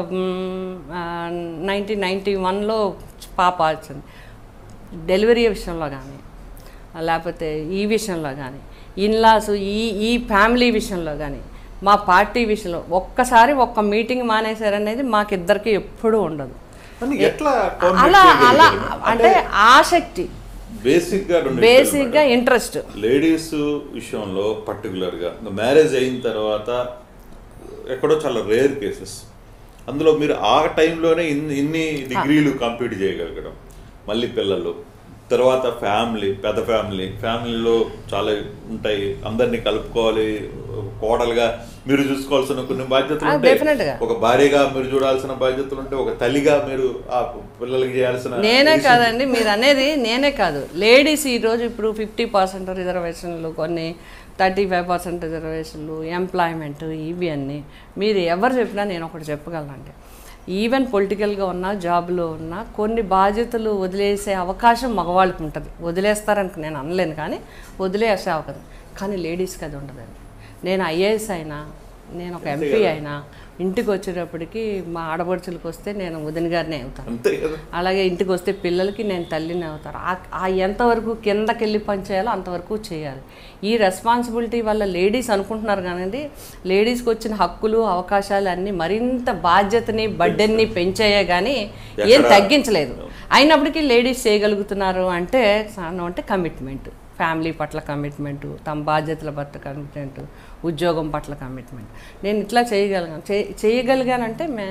నైన్టీన్ నైంటీ వన్లో పాప వచ్చింది డెలివరీ విషయంలో కానీ లేకపోతే ఈ విషయంలో కానీ ఇన్లాస్ ఈ ఈ ఫ్యామిలీ విషయంలో కానీ మా పార్టీ విషయంలో ఒక్కసారి ఒక్క మీటింగ్ మానేశారనేది మాకిద్దరికి ఎప్పుడూ ఉండదు కానీ ఎట్లా అలా అలా అంటే ఆసక్తి బేసిక్ గా రెండు బేసిక్గా ఇంట్రెస్ట్ లేడీస్ విషయంలో పర్టికులర్ గా మ్యారేజ్ అయిన తర్వాత ఎక్కడో చాలా రేర్ కేసెస్ అందులో మీరు ఆ టైంలోనే ఇన్ని ఇన్ని డిగ్రీలు కంప్లీట్ చేయగలగడం మళ్ళీ పిల్లలు తర్వాత ఫ్యామిలీ పెద్ద ఫ్యామిలీ ఫ్యామిలీలో చాలా ఉంటాయి అందరినీ కలుపుకోవాలి కోడలుగా మీరు చూసుకోవాల్సిన కొన్ని బాధ్యతలు ఆ, ఉంటాయి definite గా. ఒక భార్యగా మీరు చూడాల్సిన బాధ్యతలు ఉంటాయి ఒక తల్లిగా మీరు ఆ పిల్లలకి చేయాల్సిన నేనే కాదండి మీరు అనేది నేనే కాదు లేడీస్ ఈరోజు ఇప్పుడు ఫిఫ్టీ పర్సెంట్ రిజర్వేషన్లు కొన్ని థర్టీ ఫైవ్ పర్సెంట్ రిజర్వేషన్లు ఎంప్లాయ్మెంట్ ఇవి అన్నీ మీరు ఎవరు చెప్పినా నేను ఒకటి చెప్పగలనండి ఈవెన్ పొలిటికల్గా ఉన్నా జాబ్లో ఉన్నా కొన్ని బాధ్యతలు వదిలేసే అవకాశం మగవాళ్ళకి ఉంటుంది వదిలేస్తారని నేను అనలేను కానీ వదిలేసే అవకాశం కానీ లేడీస్కి అది ఉండదండి నేను ఐఏఎస్ అయినా నేను ఒక ఎంపీ అయినా ఇంటికి వచ్చేటప్పటికి మా ఆడపడుచులకు వస్తే నేను వదిన గారినే అవుతాను అంతే కదా అలాగే ఇంటికి వస్తే పిల్లలకి నేను తల్లిని అవుతాను ఆ- ఆ ఎంతవరకు కిందకెళ్ళి పని చేయాలో అంతవరకు చేయాలి ఈ రెస్పాన్సిబిలిటీ వల్ల లేడీస్ అనుకుంటున్నారు కానండి లేడీస్కి వచ్చిన హక్కులు అవకాశాలు అన్నీ మరింత బాధ్యతని బడ్డెన్ని పెంచాయే కానీ ఏం ఎక్కడ- తగ్గించలేదు అయినప్పటికీ లేడీస్ చేయగలుగుతున్నారు అంటే సాధనం అంటే కమిట్మెంట్ ఫ్యామిలీ పట్ల కమిట్మెంట్ తమ బాధ్యతల పట్ల కమిట్మెంట్ ఉద్యోగం పట్ల కమిట్మెంట్ నేను ఇట్లా చేయగలిగాను చే- చేయగలిగానంటే మే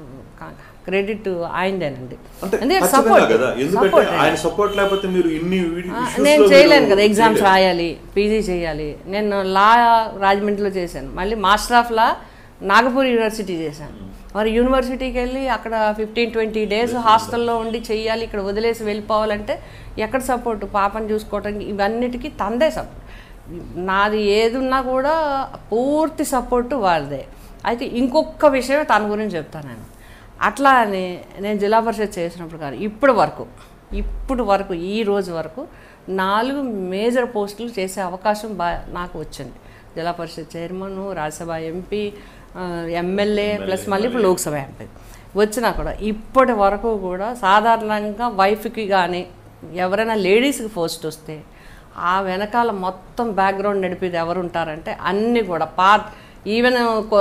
క్రెడిట్ ఆయనదేనండి అంటే అంటే ఖచ్చితంగా సపోర్ట్ కదా ఎందుకంటే సపోర్ట్ ఆయన సపోర్ట్ లేకపోతే మీరు ఇన్ని వీడి- ఆ, issues నేను లో చేయలేను మీరు కదా ఎగ్జామ్స్ చేయలేరు. రాయాలి పీజీ చేయాలి నేను లా రాజమండ్రిలో చేశాను మళ్ళీ master of law Nagpur university చేశాను మరి యూనివర్సిటీకి వెళ్ళి అక్కడ ఫిఫ్టీన్ ట్వంటీ డేస్ హాస్టల్లో ఉండి చెయ్యాలి ఇక్కడ వదిలేసి వెళ్ళిపోవాలంటే ఎక్కడ సపోర్ట్ పాపని చూసుకోవటానికి ఇవన్నిటికీ తందే సపోర్ట్ నాది ఏది ఉన్నా కూడా పూర్తి సపోర్టు వాళ్ళదే అయితే ఇంకొక విషయం తన గురించి చెప్తాను నేను అట్లా అని నేను జిల్లా పరిషత్ చేసినప్పుడు కానీ ఇప్పుడు వరకు ఇప్పుడు వరకు ఈ రోజు వరకు నాలుగు మేజర్ పోస్టులు చేసే అవకాశం బా నాకు వచ్చింది Zilla Parishad chairman Rajya Sabha MP MLA plus మళ్ళీ ఇప్పుడు లోక్సభ ఎంపీ వచ్చినా కూడా ఇప్పటి వరకు కూడా సాధారణంగా వైఫ్కి కానీ ఎవరైనా లేడీస్కి పోస్ట్ వస్తే ఆ వెనకాల మొత్తం బ్యాక్గ్రౌండ్ నడిపేది ఎవరు ఉంటారంటే అన్నీ కూడా పార్ట్ ఈవెన్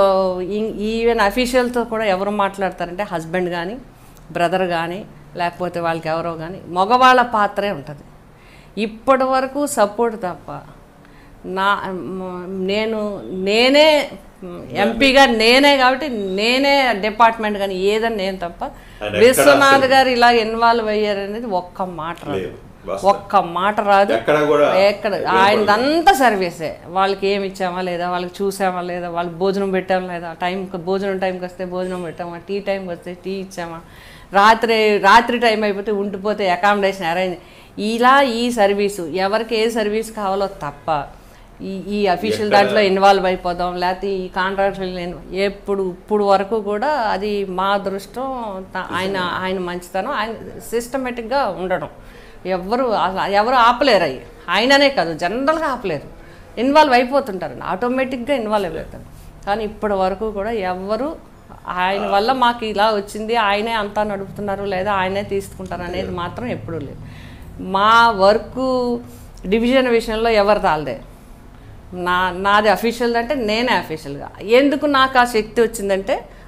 ఈవెన్ అఫీషియల్తో కూడా ఎవరు మాట్లాడతారంటే హస్బెండ్ కానీ బ్రదర్ కానీ లేకపోతే వాళ్ళకి ఎవరో కానీ మగవాళ్ళ పాత్రే ఉంటుంది ఇప్పటి వరకు సపోర్ట్ తప్ప నా మ- నేను నేనే ఎంపీగా నేనే కాబట్టి నేనే డిపార్ట్మెంట్ కానీ ఏదని నేను తప్ప ఆయన ఎక్కడ విశ్వనాథ్ అసలు- గారు ఇలా ఇన్వాల్వ్ అయ్యారు అనేది ఒక్క మాట రాదు లేదు. వాస్తవం. ఒక్క మాట రాదు ఎక్కడ కూడా ఎక్కడ ఆయనదంతా సర్వీసే వాళ్ళకి ఏమి ఇచ్చామా లేదా వాళ్ళకి చూసామా లేదా వాళ్ళకి భోజనం పెట్టామా లేదా టైం భోజనం టైంకి వస్తే భోజనం పెట్టామా టీ టైంకి వస్తే టీ ఇచ్చామా రాత్రి రాత్రి టైం అయిపోతే ఉండిపోతే అకామిడేషన్ అరేంజ్ ఇలా ఈ సర్వీసు ఎవరికి ఏ సర్వీస్ కావాలో తప్ప ఈ ఈ అఫీషియల్ ఎక్కడ- దాంట్లో ఇన్వాల్వ్ అయిపోదాం లేకపోతే ఈ కాంట్రాక్చువల్ ఎప్పుడు ఇప్పుడు వరకు కూడా అది మా అదృష్టం త- ఆయన ఆయన మంచితనం ఆయన సిస్టమేటిక్గా ఉండడం ఎవరు అసలు ఎవరు ఆపలేరు అయ్యి ఆయననే కాదు జనరల్గా ఆపలేరు ఇన్వాల్వ్ అయిపోతుంటారు ఆటోమేటిక్గా ఇన్వాల్వ్ అయిపోతారు కానీ ఇప్పటి వరకు కూడా ఎవరు ఆయన వల్ల మాకు ఇలా వచ్చింది ఆయనే అంతా నడుపుతున్నారు లేదా ఆయనే తీసుకుంటారు అనేది మాత్రం ఎప్పుడూ లేదు మా వర్క్ డివిజన్ విషయంలో ఎవరు తాలదే నా నాది అఫీషియల్ అంటే నేనే అఫీషియల్గా ఎందుకు నాకు ఆ శక్తి వచ్చిందంటే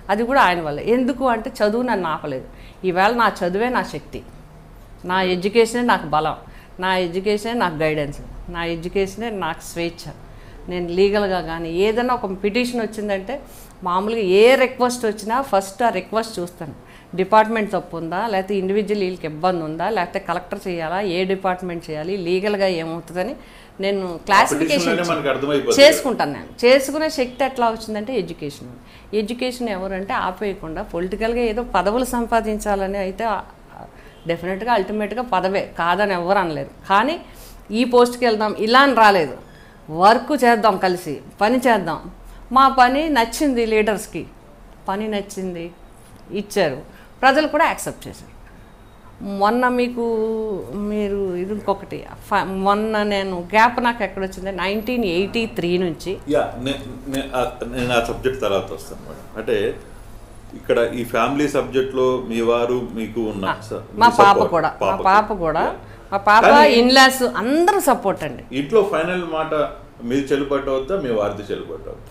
అది కూడా ఆయన వల్ల ఎందుకు అంటే చదువు నన్ను ఆపలేదు ఈవేళ నా చదువే నా శక్తి నా ఎడ్యుకేషనే నాకు బలం నా ఎడ్యుకేషనే నాకు గైడెన్స్ నా ఎడ్యుకేషనే నాకు స్వేచ్ఛ నేను లీగల్గా కానీ ఏదైనా ఒక పిటిషన్ వచ్చిందంటే మామూలుగా ఏ రిక్వెస్ట్ వచ్చినా ఫస్ట్ ఆ రిక్వెస్ట్ చూస్తాను డిపార్ట్మెంట్ తప్పు ఉందా లేకపోతే ఇండివిజువల్ వీళ్ళకి ఇబ్బంది ఉందా లేకపోతే కలెక్టర్ చేయాలా ఏ డిపార్ట్మెంట్ చేయాలి లీగల్గా ఏమవుతుందని నేను క్లాసిఫికేషన్ Petition లోనే మనకు అర్థమైపోతుంది. చేసుకుంటాను నేను చేసుకునే శక్తి ఎట్లా వచ్చిందంటే ఎడ్యుకేషన్ ఎడ్యుకేషన్ ఎవరంటే ఆపేయకుండా పొలిటికల్గా ఏదో పదవులు సంపాదించాలని అయితే డెఫినెట్గా అల్టిమేట్గా పదవే కాదని ఎవరు అనలేరు కానీ ఈ పోస్ట్కి వెళ్దాం ఇలా అని రాలేదు వర్క్ చేద్దాం కలిసి పని చేద్దాం మా పని నచ్చింది లీడర్స్కి పని నచ్చింది ఇచ్చారు ప్రజలు కూడా యాక్సెప్ట్ చేశారు మొన్న మీకు మీరు ఇది ఇంకొకటి ఫ- మొన్న నేను గ్యాప్ నాకు ఎక్కడ వచ్చింది నైన్టీన్ ఎయిటీ త్రీ నుంచి యా నే- నే- ఆ- నేను ఆ సబ్జెక్ట్ తర్వాత వస్తాను మేడం అంటే ఇక్కడ ఈ ఫ్యామిలీ సబ్జెక్ట్ లో మీ వారు మీకు ఉన్న స- మా మీ పాప support, కూడా మా పాపకి. పాప కూడా మా పాప కానీ- ఇన్లాస్ అందరూ సపోర్ట్ అండి ఇంట్లో ఫైనల్ మాట మీరు చెల్లుబాటు అవుతా మీ వారిది చెల్లుబాటు అవుతా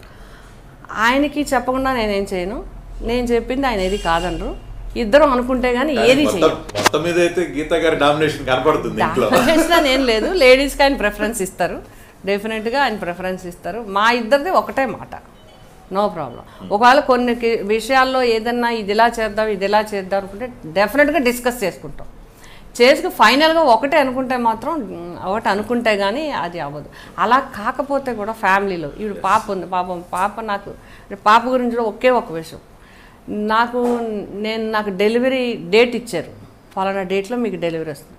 ఆయనకి చెప్పకుండా నేనేం చేయను నేను చెప్పింది ఆయన ఏది కాదనరు ఇద్దరం అనుకుంటే కానీ ఏది మొత్తం చేయను మొత్తం మీద అయితే గీత గారి డామినేషన్ కనపడుతుంది ఇంట్లో డామినేషన్ ఏం లేదు లేడీస్కి ఆయన ప్రిఫరెన్స్ ఇస్తారు డెఫినెట్గా ఆయన ప్రిఫరెన్స్ ఇస్తారు మా ఇద్దరిది ఒకటే మాట నో ప్రాబ్లం ఒకవేళ కొన్ని కి- విషయాల్లో ఏదన్నా ఇది ఇలా చేద్దాం ఇది ఇలా చేద్దాం అనుకుంటే డెఫినెట్గా డిస్కస్ చేసుకుంటాం చేసుకు ఫైనల్గా ఒకటే అనుకుంటే మాత్రం మ్, ఒకటి అనుకుంటే కానీ అది అవ్వదు అలా కాకపోతే కూడా ఫ్యామిలీలో ఇప్పుడు పాప ఉంది పాపం పాప నాకు పాప గురించి కూడా ఒకే ఒక విషయం నాకు నేను నాకు డెలివరీ డేట్ ఇచ్చారు ఫలానా డేట్లో మీకు డెలివరీ వస్తుంది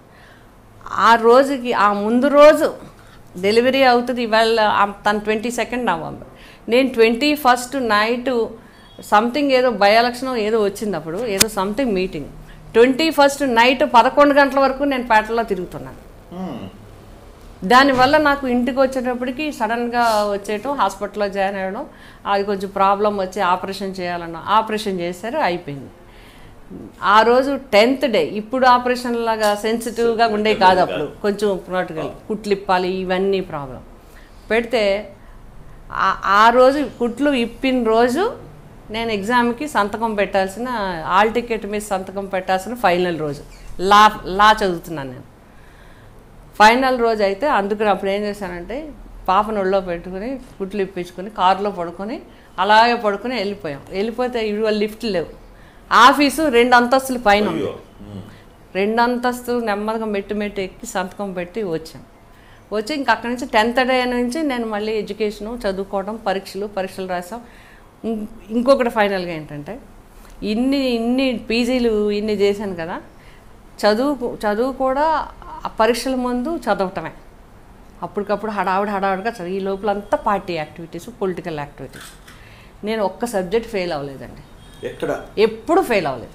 ఆ రోజుకి ఆ ముందు రోజు డెలివరీ అవుతుంది ఇవాళ ఆ- తను ట్వంటీ సెకండ్ నవంబర్ నేను ట్వంటీ ఫస్ట్ నైట్ సంథింగ్ ఏదో బై ఎలక్షన్ ఏదో వచ్చింది అప్పుడు ఏదో something meeting twenty first night పదకొండు గంటల వరకు నేను పేటలో తిరుగుతున్నాను Hmm. దానివల్ల నాకు ఇంటికి వచ్చేటప్పటికి సడన్గా వచ్చేయటం హాస్పిటల్లో జాయిన్ అవ్వడం అది కొంచెం ప్రాబ్లం వచ్చి ఆపరేషన్ చేయాలన్న ఆపరేషన్ చేశారు అయిపోయింది ఆ రోజు టెన్త్ డే ఇప్పుడు ఆపరేషన్ లాగా సెన్సిటివ్గా ఉండే కాదు అప్పుడు కొంచెం ప్రోటోకాల్ కుట్లు ఇప్పాలి ఇవన్నీ ప్రాబ్లం పెడితే ఆ- ఆ రోజు కుట్లు ఇప్పిన రోజు నేను ఎగ్జామ్కి సంతకం పెట్టాల్సిన ఆల్ టికెట్ మీద సంతకం పెట్టాల్సిన ఫైనల్ రోజు లా లా చదువుతున్నాను నేను ఫైనల్ రోజు అయితే అందుకని అప్పుడు ఏం చేశానంటే పాపను ఒళ్ళో పెట్టుకుని కుట్లు ఇప్పించుకొని కారులో పడుకొని అలాగే పడుకొని వెళ్ళిపోయాం వెళ్ళిపోతే ఇవి లిఫ్ట్ లేవు ఆఫీసు రెండు అంతస్తుల పైన ఉంది అయ్యో Hmm. రెండు అంతస్తులు నెమ్మదిగా మెట్టు మెట్టు ఎక్కి సంతకం పెట్టి వచ్చాం వచ్చి ఇంక అక్కడి నుంచి టెన్త్ డే నుంచి నేను మళ్ళీ ఎడ్యుకేషను చదువుకోవడం పరీక్షలు పరీక్షలు రాసాం ఇం- ఇంకొకటి ఫైనల్గా ఏంటంటే ఇన్ని ఇన్ని పీజీలు ఇన్ని చేశాను కదా చదువు చదువు కూడా ఆ పరీక్షల ముందు చదవటమే అప్పటికప్పుడు హడావుడి హడావుడిగా చదివి ఈ లోపల అంతా పార్టీ యాక్టివిటీస్ పొలిటికల్ యాక్టివిటీస్ నేను ఒక్క సబ్జెక్ట్ ఫెయిల్ అవ్వలేదండి ఎక్కడ ఎప్పుడు ఫెయిల్ అవ్వలేదు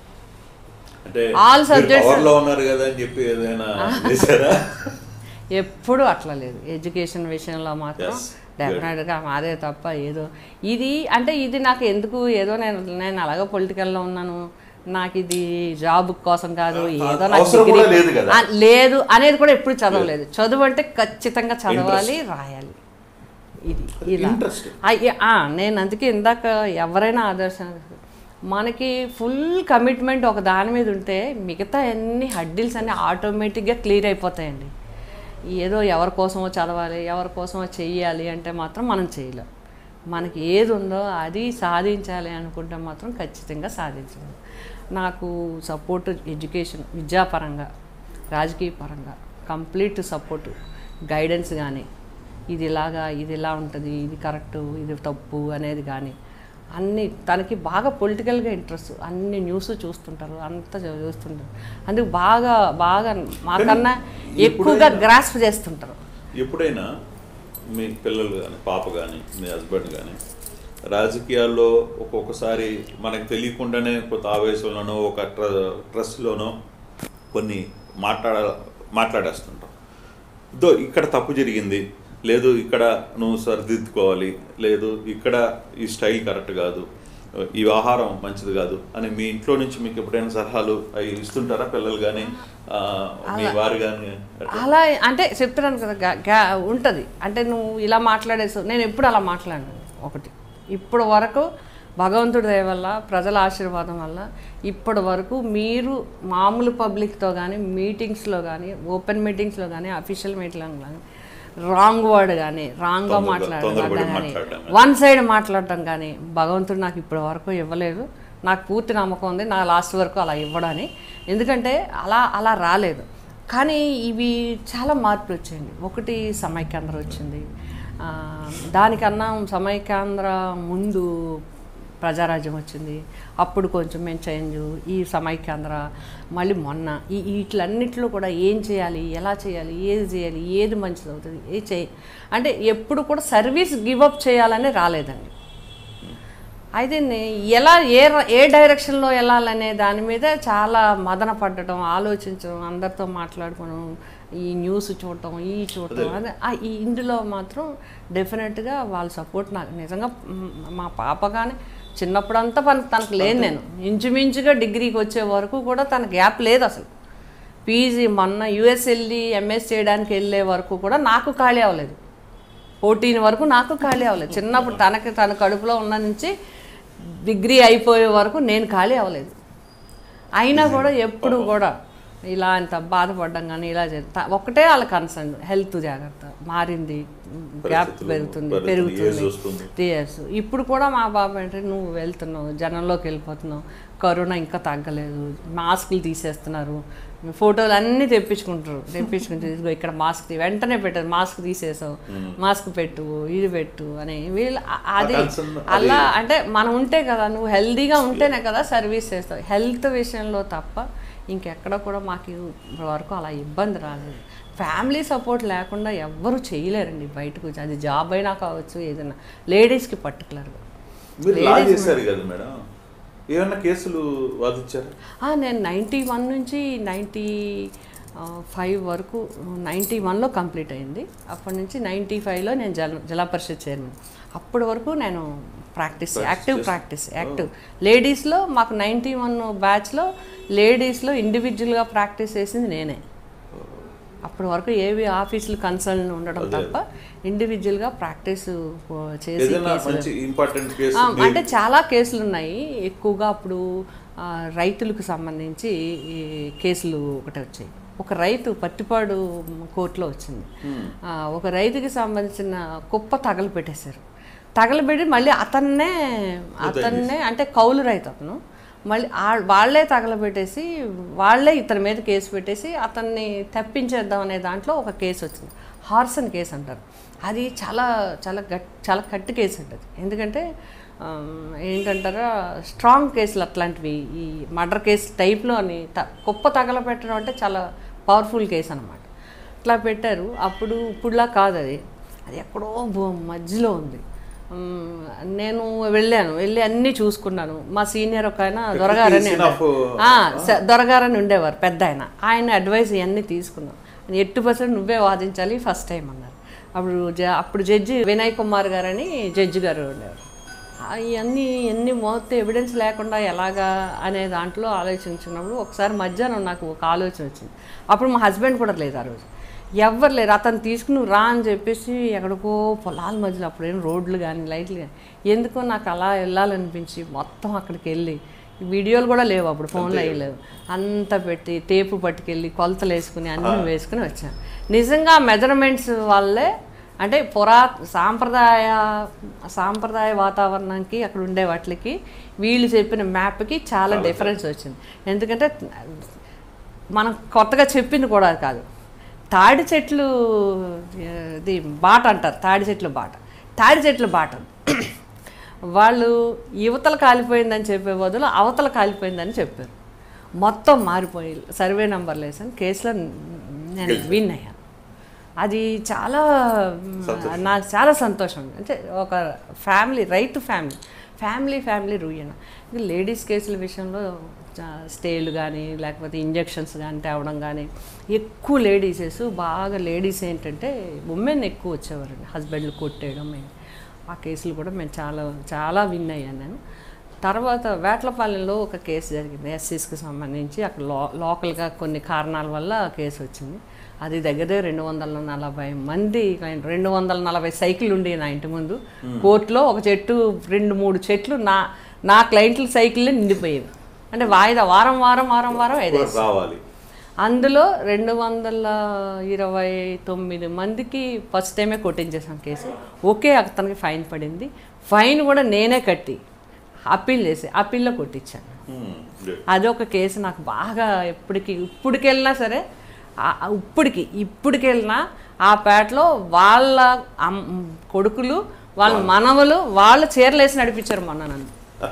అంటే All మీరు subjects- power లో ఉన్నారు కదా అని చెప్పి ఏదైనా చేశారా ఎప్పుడు అట్లా లేదు ఎడ్యుకేషన్ విషయంలో మాత్రం Yes, good. డెఫినెట్గా మాదే తప్ప ఏదో ఇది అంటే ఇది నాకు ఎందుకు ఏదో నేను నేను అలాగే పొలిటికల్లో ఉన్నాను నాకు ఇది జాబ్ కోసం కాదు ఆ, ఏదో నాకు అవసరం degree- కూడా లేదు కదా. ఆ, లేదు అనేది కూడా ఎప్పుడు చదవలేదు చదువు అంటే ఖచ్చితంగా చదవాలి రాయాలి ఇది ఇలా Interesting. ఆ, ఏ- ఆ, నేను అందుకే ఇందాక ఎవరైనా ఆదర్శం మనకి ఫుల్ కమిట్మెంట్ ఒక దాని మీద ఉంటే మిగతా అన్ని హడ్డిల్స్ అన్ని ఆటోమేటిక్గా క్లియర్ అయిపోతాయండి ఏదో ఎవరి కోసమో చదవాలి ఎవరి కోసమో చెయ్యాలి అంటే మాత్రం మనం చేయలేం మనకి ఏది ఉందో అది సాధించాలి అనుకుంటే మాత్రం ఖచ్చితంగా సాధించలేం నాకు సపోర్ట్ ఎడ్యుకేషన్ విద్యాపరంగా రాజకీయ పరంగా కంప్లీట్ సపోర్ట్ గైడెన్స్ కానీ ఇది ఇలాగా ఇది ఇలా ఉంటుంది ఇది కరెక్టు ఇది తప్పు అనేది కానీ అన్ని తనకి బాగా పొలిటికల్గా ఇంట్రెస్ట్ అన్ని న్యూస్ చూస్తుంటారు అంతా చూ- చూస్తుంటారు అందుకు బాగా బాగా మాకన్నా ఎక్కువగా ఎప్పుడైనా- గ్రాస్ప్ చేస్తుంటారు ఎప్పుడైనా మీ పిల్లలు కానీ పాప కానీ మీ హస్బెండ్ కానీ రాజకీయాల్లో ఒక్కొక్కసారి మనకు తెలియకుండానే కొంత ఆవేశంలోనో ఒక ట్ర ట్రస్ట్లోనో కొన్ని మాట్లాడ మాట్లాడేస్తుంటాం దో ఇక్కడ తప్పు జరిగింది లేదు ఇక్కడ నువ్వు సరిదిద్దుకోవాలి లేదు ఇక్కడ ఈ స్టైల్ కరెక్ట్ కాదు ఈ ఆహారం మంచిది కాదు అని మీ ఇంట్లో నుంచి మీకు ఎప్పుడైనా సలహాలు అవి ఇస్తుంటారా పిల్లలు కానీ మీ వారు కానీ అలా అంటే చెప్తున్నాను కదా గా- గా- ఉంటుంది అంటే నువ్వు ఇలా మాట్లాడేసావు నేను ఎప్పుడు అలా మాట్లాడాను ఒకటి ఇప్పుడు వరకు భగవంతుడి దయ వల్ల ప్రజల ఆశీర్వాదం వల్ల ఇప్పటి వరకు మీరు మామూలు పబ్లిక్తో కానీ మీటింగ్స్లో కానీ ఓపెన్ మీటింగ్స్లో కానీ అఫీషియల్ మీటింగ్లో కానీ రాంగ్ వర్డ్ కానీ రాంగ్గా తొందరగా- మాట్లాడడం తొందరపడి కానీ మాట్లాడడం కానీ. వన్ సైడ్ మాట్లాడటం కానీ భగవంతుడు నాకు ఇప్పటి వరకు ఇవ్వలేదు నాకు పూర్తి నమ్మకం ఉంది నా లాస్ట్ వరకు అలా ఇవ్వడని ఎందుకంటే అలా అలా రాలేదు కానీ ఇవి చాలా మార్పులు వచ్చాయండి ఒకటి సమైక్యాంధ్ర వచ్చింది ఆ, దానికన్నా సమైక్యాంధ్ర ముందు ప్రజారాజ్యం వచ్చింది అప్పుడు కొంచెం మేము చేంజ్ ఈ సమైక్యాంధ్ర మళ్ళీ మొన్న ఈ వీటిలన్నిటిలో కూడా ఏం చేయాలి ఎలా చేయాలి ఏది చేయాలి ఏది మంచిది అవుతుంది ఏ చేయ అంటే ఎప్పుడు కూడా సర్వీస్ గివప్ చేయాలని రాలేదండి అయితే నే- ఎలా ఏ ర- ఏ డైరెక్షన్లో వెళ్ళాలనే దాని మీద చాలా మదన పడటం ఆలోచించడం అందరితో మాట్లాడుకోవడం ఈ న్యూస్ చూడటం ఈ చూడటం అదే ఆ ఈ ఇందులో మాత్రం డెఫినెట్గా వాళ్ళ సపోర్ట్ నాకు నిజంగా మ్, మా పాప కానీ చిన్నప్పుడంతా పని తనకు లేను నేను ఇంచుమించుగా డిగ్రీకి వచ్చే వరకు కూడా తన గ్యాప్ లేదు అసలు పీజీ మొన్న యుఎస్ వెళ్ళి ఎంఎస్ చేయడానికి వెళ్ళే వరకు కూడా నాకు ఖాళీ అవ్వలేదు ఫోర్టీన్ వరకు నాకు ఖాళీ అవ్వలేదు చిన్నప్పుడు తనకి తన కడుపులో ఉన్న నుంచి డిగ్రీ అయిపోయే వరకు నేను ఖాళీ అవ్వలేదు అయినా కూడా ఎప్పుడు కూడా ఇలా అంత బాధపడడం కానీ ఇలా చేస్తా ఒకటే వాళ్ళ కన్సర్న్ హెల్త్ జాగ్రత్త మారింది గ్యాప్ పరిస్థితులు పెరుగుతుంది పెరుగుతుంది, ఏజ్ వస్తుంది. పెరుగుతుంది ఇయర్స్ ఇప్పుడు కూడా మా బాబు అంటే నువ్వు వెళ్తున్నావు జనంలోకి వెళ్ళిపోతున్నావు కరోనా ఇంకా తగ్గలేదు మాస్కులు తీసేస్తున్నారు ఫోటోలు అన్నీ తెప్పించుకుంటారు తెప్పించుకుంటారు ఇదిగో ఇక్కడ మాస్క్ తీ వెంటనే పెట్టారు మాస్క్ తీసేసావు మాస్క్ పెట్టు ఇది పెట్టు అని వీళ్ళు అ- అది concern అది- అలా అంటే మనం ఉంటే కదా నువ్వు హెల్దీగా ఉంటేనే కదా సర్వీస్ చేస్తావు హెల్త్ విషయంలో తప్ప ఇంకెక్కడ కూడా మాకు ఇప్పటి వరకు అలా ఇబ్బంది రాలేదు ఫ్యామిలీ సపోర్ట్ లేకుండా ఎవ్వరూ చేయలేరండి బయటకు వచ్చి అది జాబ్ అయినా కావచ్చు ఏదైనా లేడీస్కి పర్టికులర్గా మీరు లా చేశారు కదా మేడం ఏమన్నా కేసులు వాదించారా ఆ, నేను నైంటీ వన్ నుంచి నైంటీ ఫైవ్ వరకు నైంటీ వన్లో కంప్లీట్ అయింది అప్పటి నుంచి నైంటీ ఫైవ్లో నేను జల జిల్లా పరిషత్ చైర్మన్ అప్పటి వరకు నేను ప్రాక్టీస్ Practice యాక్టివ్ చేస్తూ- ప్రాక్టీస్ యాక్టివ్ లేడీస్లో మాకు నైంటీ వన్ బ్యాచ్లో లేడీస్లో ఇండివిజువల్గా ప్రాక్టీస్ చేసింది నేనే అప్పటి వరకు ఏవి ఆఫీసులు కన్సల్ట్ ఉండడం అదే. తప్ప ఇండివిజువల్గా ప్రాక్టీస్ చేసి ఏదైనా కేసులు- మంచి ఇంపార్టెంట్ కేసు ఆ, మీ- అంటే చాలా కేసులు ఉన్నాయి ఎక్కువగా అప్పుడు ఆ, రైతులకు సంబంధించి ఈ కేసులు ఒకటి వచ్చాయి ఒక రైతు పట్టిపాడు కోర్టులో వచ్చింది ఆ, ఒక రైతుకి సంబంధించిన కుప్ప తగలు పెట్టేశారు తగలబెట్టి మళ్ళీ అతన్నే అతన్నే అంటే కౌలు రైతు అతను మళ్ళీ ఆ- వాళ్ళే తగలబెట్టేసి వాళ్ళే ఇతని మీద కేసు పెట్టేసి అతన్ని తప్పించేద్దాం అనే దాంట్లో ఒక కేసు వచ్చింది హార్సన్ కేసు అంటారు అది చాలా చాలా గట్ చాలా కట్టు కేసు ఉంటుంది ఎందుకంటే ఆమ్, ఏంటంటారా స్ట్రాంగ్ కేసులు అట్లాంటివి ఈ మర్డర్ కేసు టైప్లోని త కుప్ప తగలబెట్టడం అంటే చాలా పవర్ఫుల్ కేసు అనమాట ఇట్లా పెట్టారు అప్పుడు ఇప్పుడులా కాదు అది అది ఎక్కడో భూ- మధ్యలో ఉంది మ్, నేను వెళ్ళాను వెళ్ళి అన్నీ చూసుకున్నాను మా సీనియర్ ఒక ఆయన దొరగారని Scene of- ఆ, స- దొరగారని ఉండేవారు పెద్ద ఆయన ఆయన అడ్వైస్ ఇవన్నీ తీసుకున్నాం ఎట్టు పర్సెంట్ నువ్వే వాదించాలి ఫస్ట్ టైం అన్నారు అప్పుడు జ- అప్పుడు జడ్జి వినయ్ కుమార్ గారని జడ్జి గారు ఉండేవారు ఆ, ఇవన్నీ ఎన్ని మొత్తం ఎవిడెన్స్ లేకుండా ఎలాగా అనే దాంట్లో ఆలోచించినప్పుడు ఒకసారి మధ్యాహ్నం నాకు ఒక ఆలోచన వచ్చింది అప్పుడు మా హస్బెండ్ కూడా లేదు ఆ రోజు ఎవ్వరు లేరు అతను తీసుకుని రా అని చెప్పేసి ఎక్కడికో పొలాల మధ్యలో అప్పుడేం రోడ్లు కానీ లైట్లు కానీ ఎందుకో నాకు అలా వెళ్ళాలనిపించి మొత్తం అక్కడికి వెళ్ళి వీడియోలు కూడా లేవు అప్పుడు ఫోన్లో లేవు అంత పెట్టి టేపు పట్టుకెళ్ళి కొలతలు వేసుకుని అన్నీ వేసుకుని వచ్చాను నిజంగా మెజర్మెంట్స్ వల్లే అంటే పురా సాంప్రదాయ సాంప్రదాయ వాతావరణానికి అక్కడ ఉండే వాటికి వీళ్ళు చెప్పిన మ్యాప్కి చాలా డిఫరెన్స్ వచ్చింది ఎందుకంటే మనం కొత్తగా చెప్పింది కూడా కాదు తాడి చెట్లు ఇది బాట అంటారు తాడి చెట్లు బాట తాడి చెట్లు బాట వాళ్ళు యువతల కాలిపోయిందని చెప్పే బదులు అవతల కాలిపోయిందని చెప్పారు మొత్తం మారిపోయి సర్వే నెంబర్లు వేసాను కేసులో నేను విన్ అయ్యాను అది చాలా సంతోషం. నాకు చాలా సంతోషం అంటే ఒక ఫ్యామిలీ రైతు ఫ్యామిలీ ఫ్యామిలీ ఫ్యామిలీ రూయన లేడీస్ కేసుల విషయంలో ఆ, స్టేలు కానీ లేకపోతే ఇంజెక్షన్స్ కానీ తేవడం కానీ ఎక్కువ లేడీసెస్ బాగా లేడీస్ ఏంటంటే ఉమెన్ ఎక్కువ వచ్చేవారండి హస్బెండ్లు కొట్టేయడం ఆ కేసులు కూడా మేము చాలా చాలా విన్ అయ్యాను నేను తర్వాత వేట్లపాలెంలో ఒక కేసు జరిగింది ఎస్సీస్కి సంబంధించి అక్కడ లో లోకల్గా కొన్ని కారణాల వల్ల కేసు వచ్చింది అది దగ్గర దగ్గర రెండు వందల నలభై మంది రెండు వందల నలభై సైకిల్ ఉండే నా ఇంటి ముందు కోర్టులో ఒక చెట్టు రెండు మూడు చెట్లు నా నా క్లయింట్ల సైకిల్లే నిండిపోయేవి అంటే వాయిదా వారం వారం వారం వారం ఐదు రావాలి అందులో రెండు వందల ఇరవై తొమ్మిది మందికి ఫస్ట్ టైమే కొట్టించేసాం కేసు ఒకే అతనికి ఫైన్ పడింది ఫైన్ కూడా నేనే కట్టి అప్పీల్ చేసి అప్పీల్లో కొట్టించాను Hmm, good. అదొక కేసు నాకు బాగా ఎప్పటికి ఇప్పటికెళ్ళినా సరే ఆ- ఆ ఇప్పటికి ఇప్పటికెళ్ళినా ఆ పేటలో వాళ్ళ అమ్- కొడుకులు వాళ్ళ మనవలు వాళ్ళ చీరలు వేసి నడిపించారు మొన్న నన్ను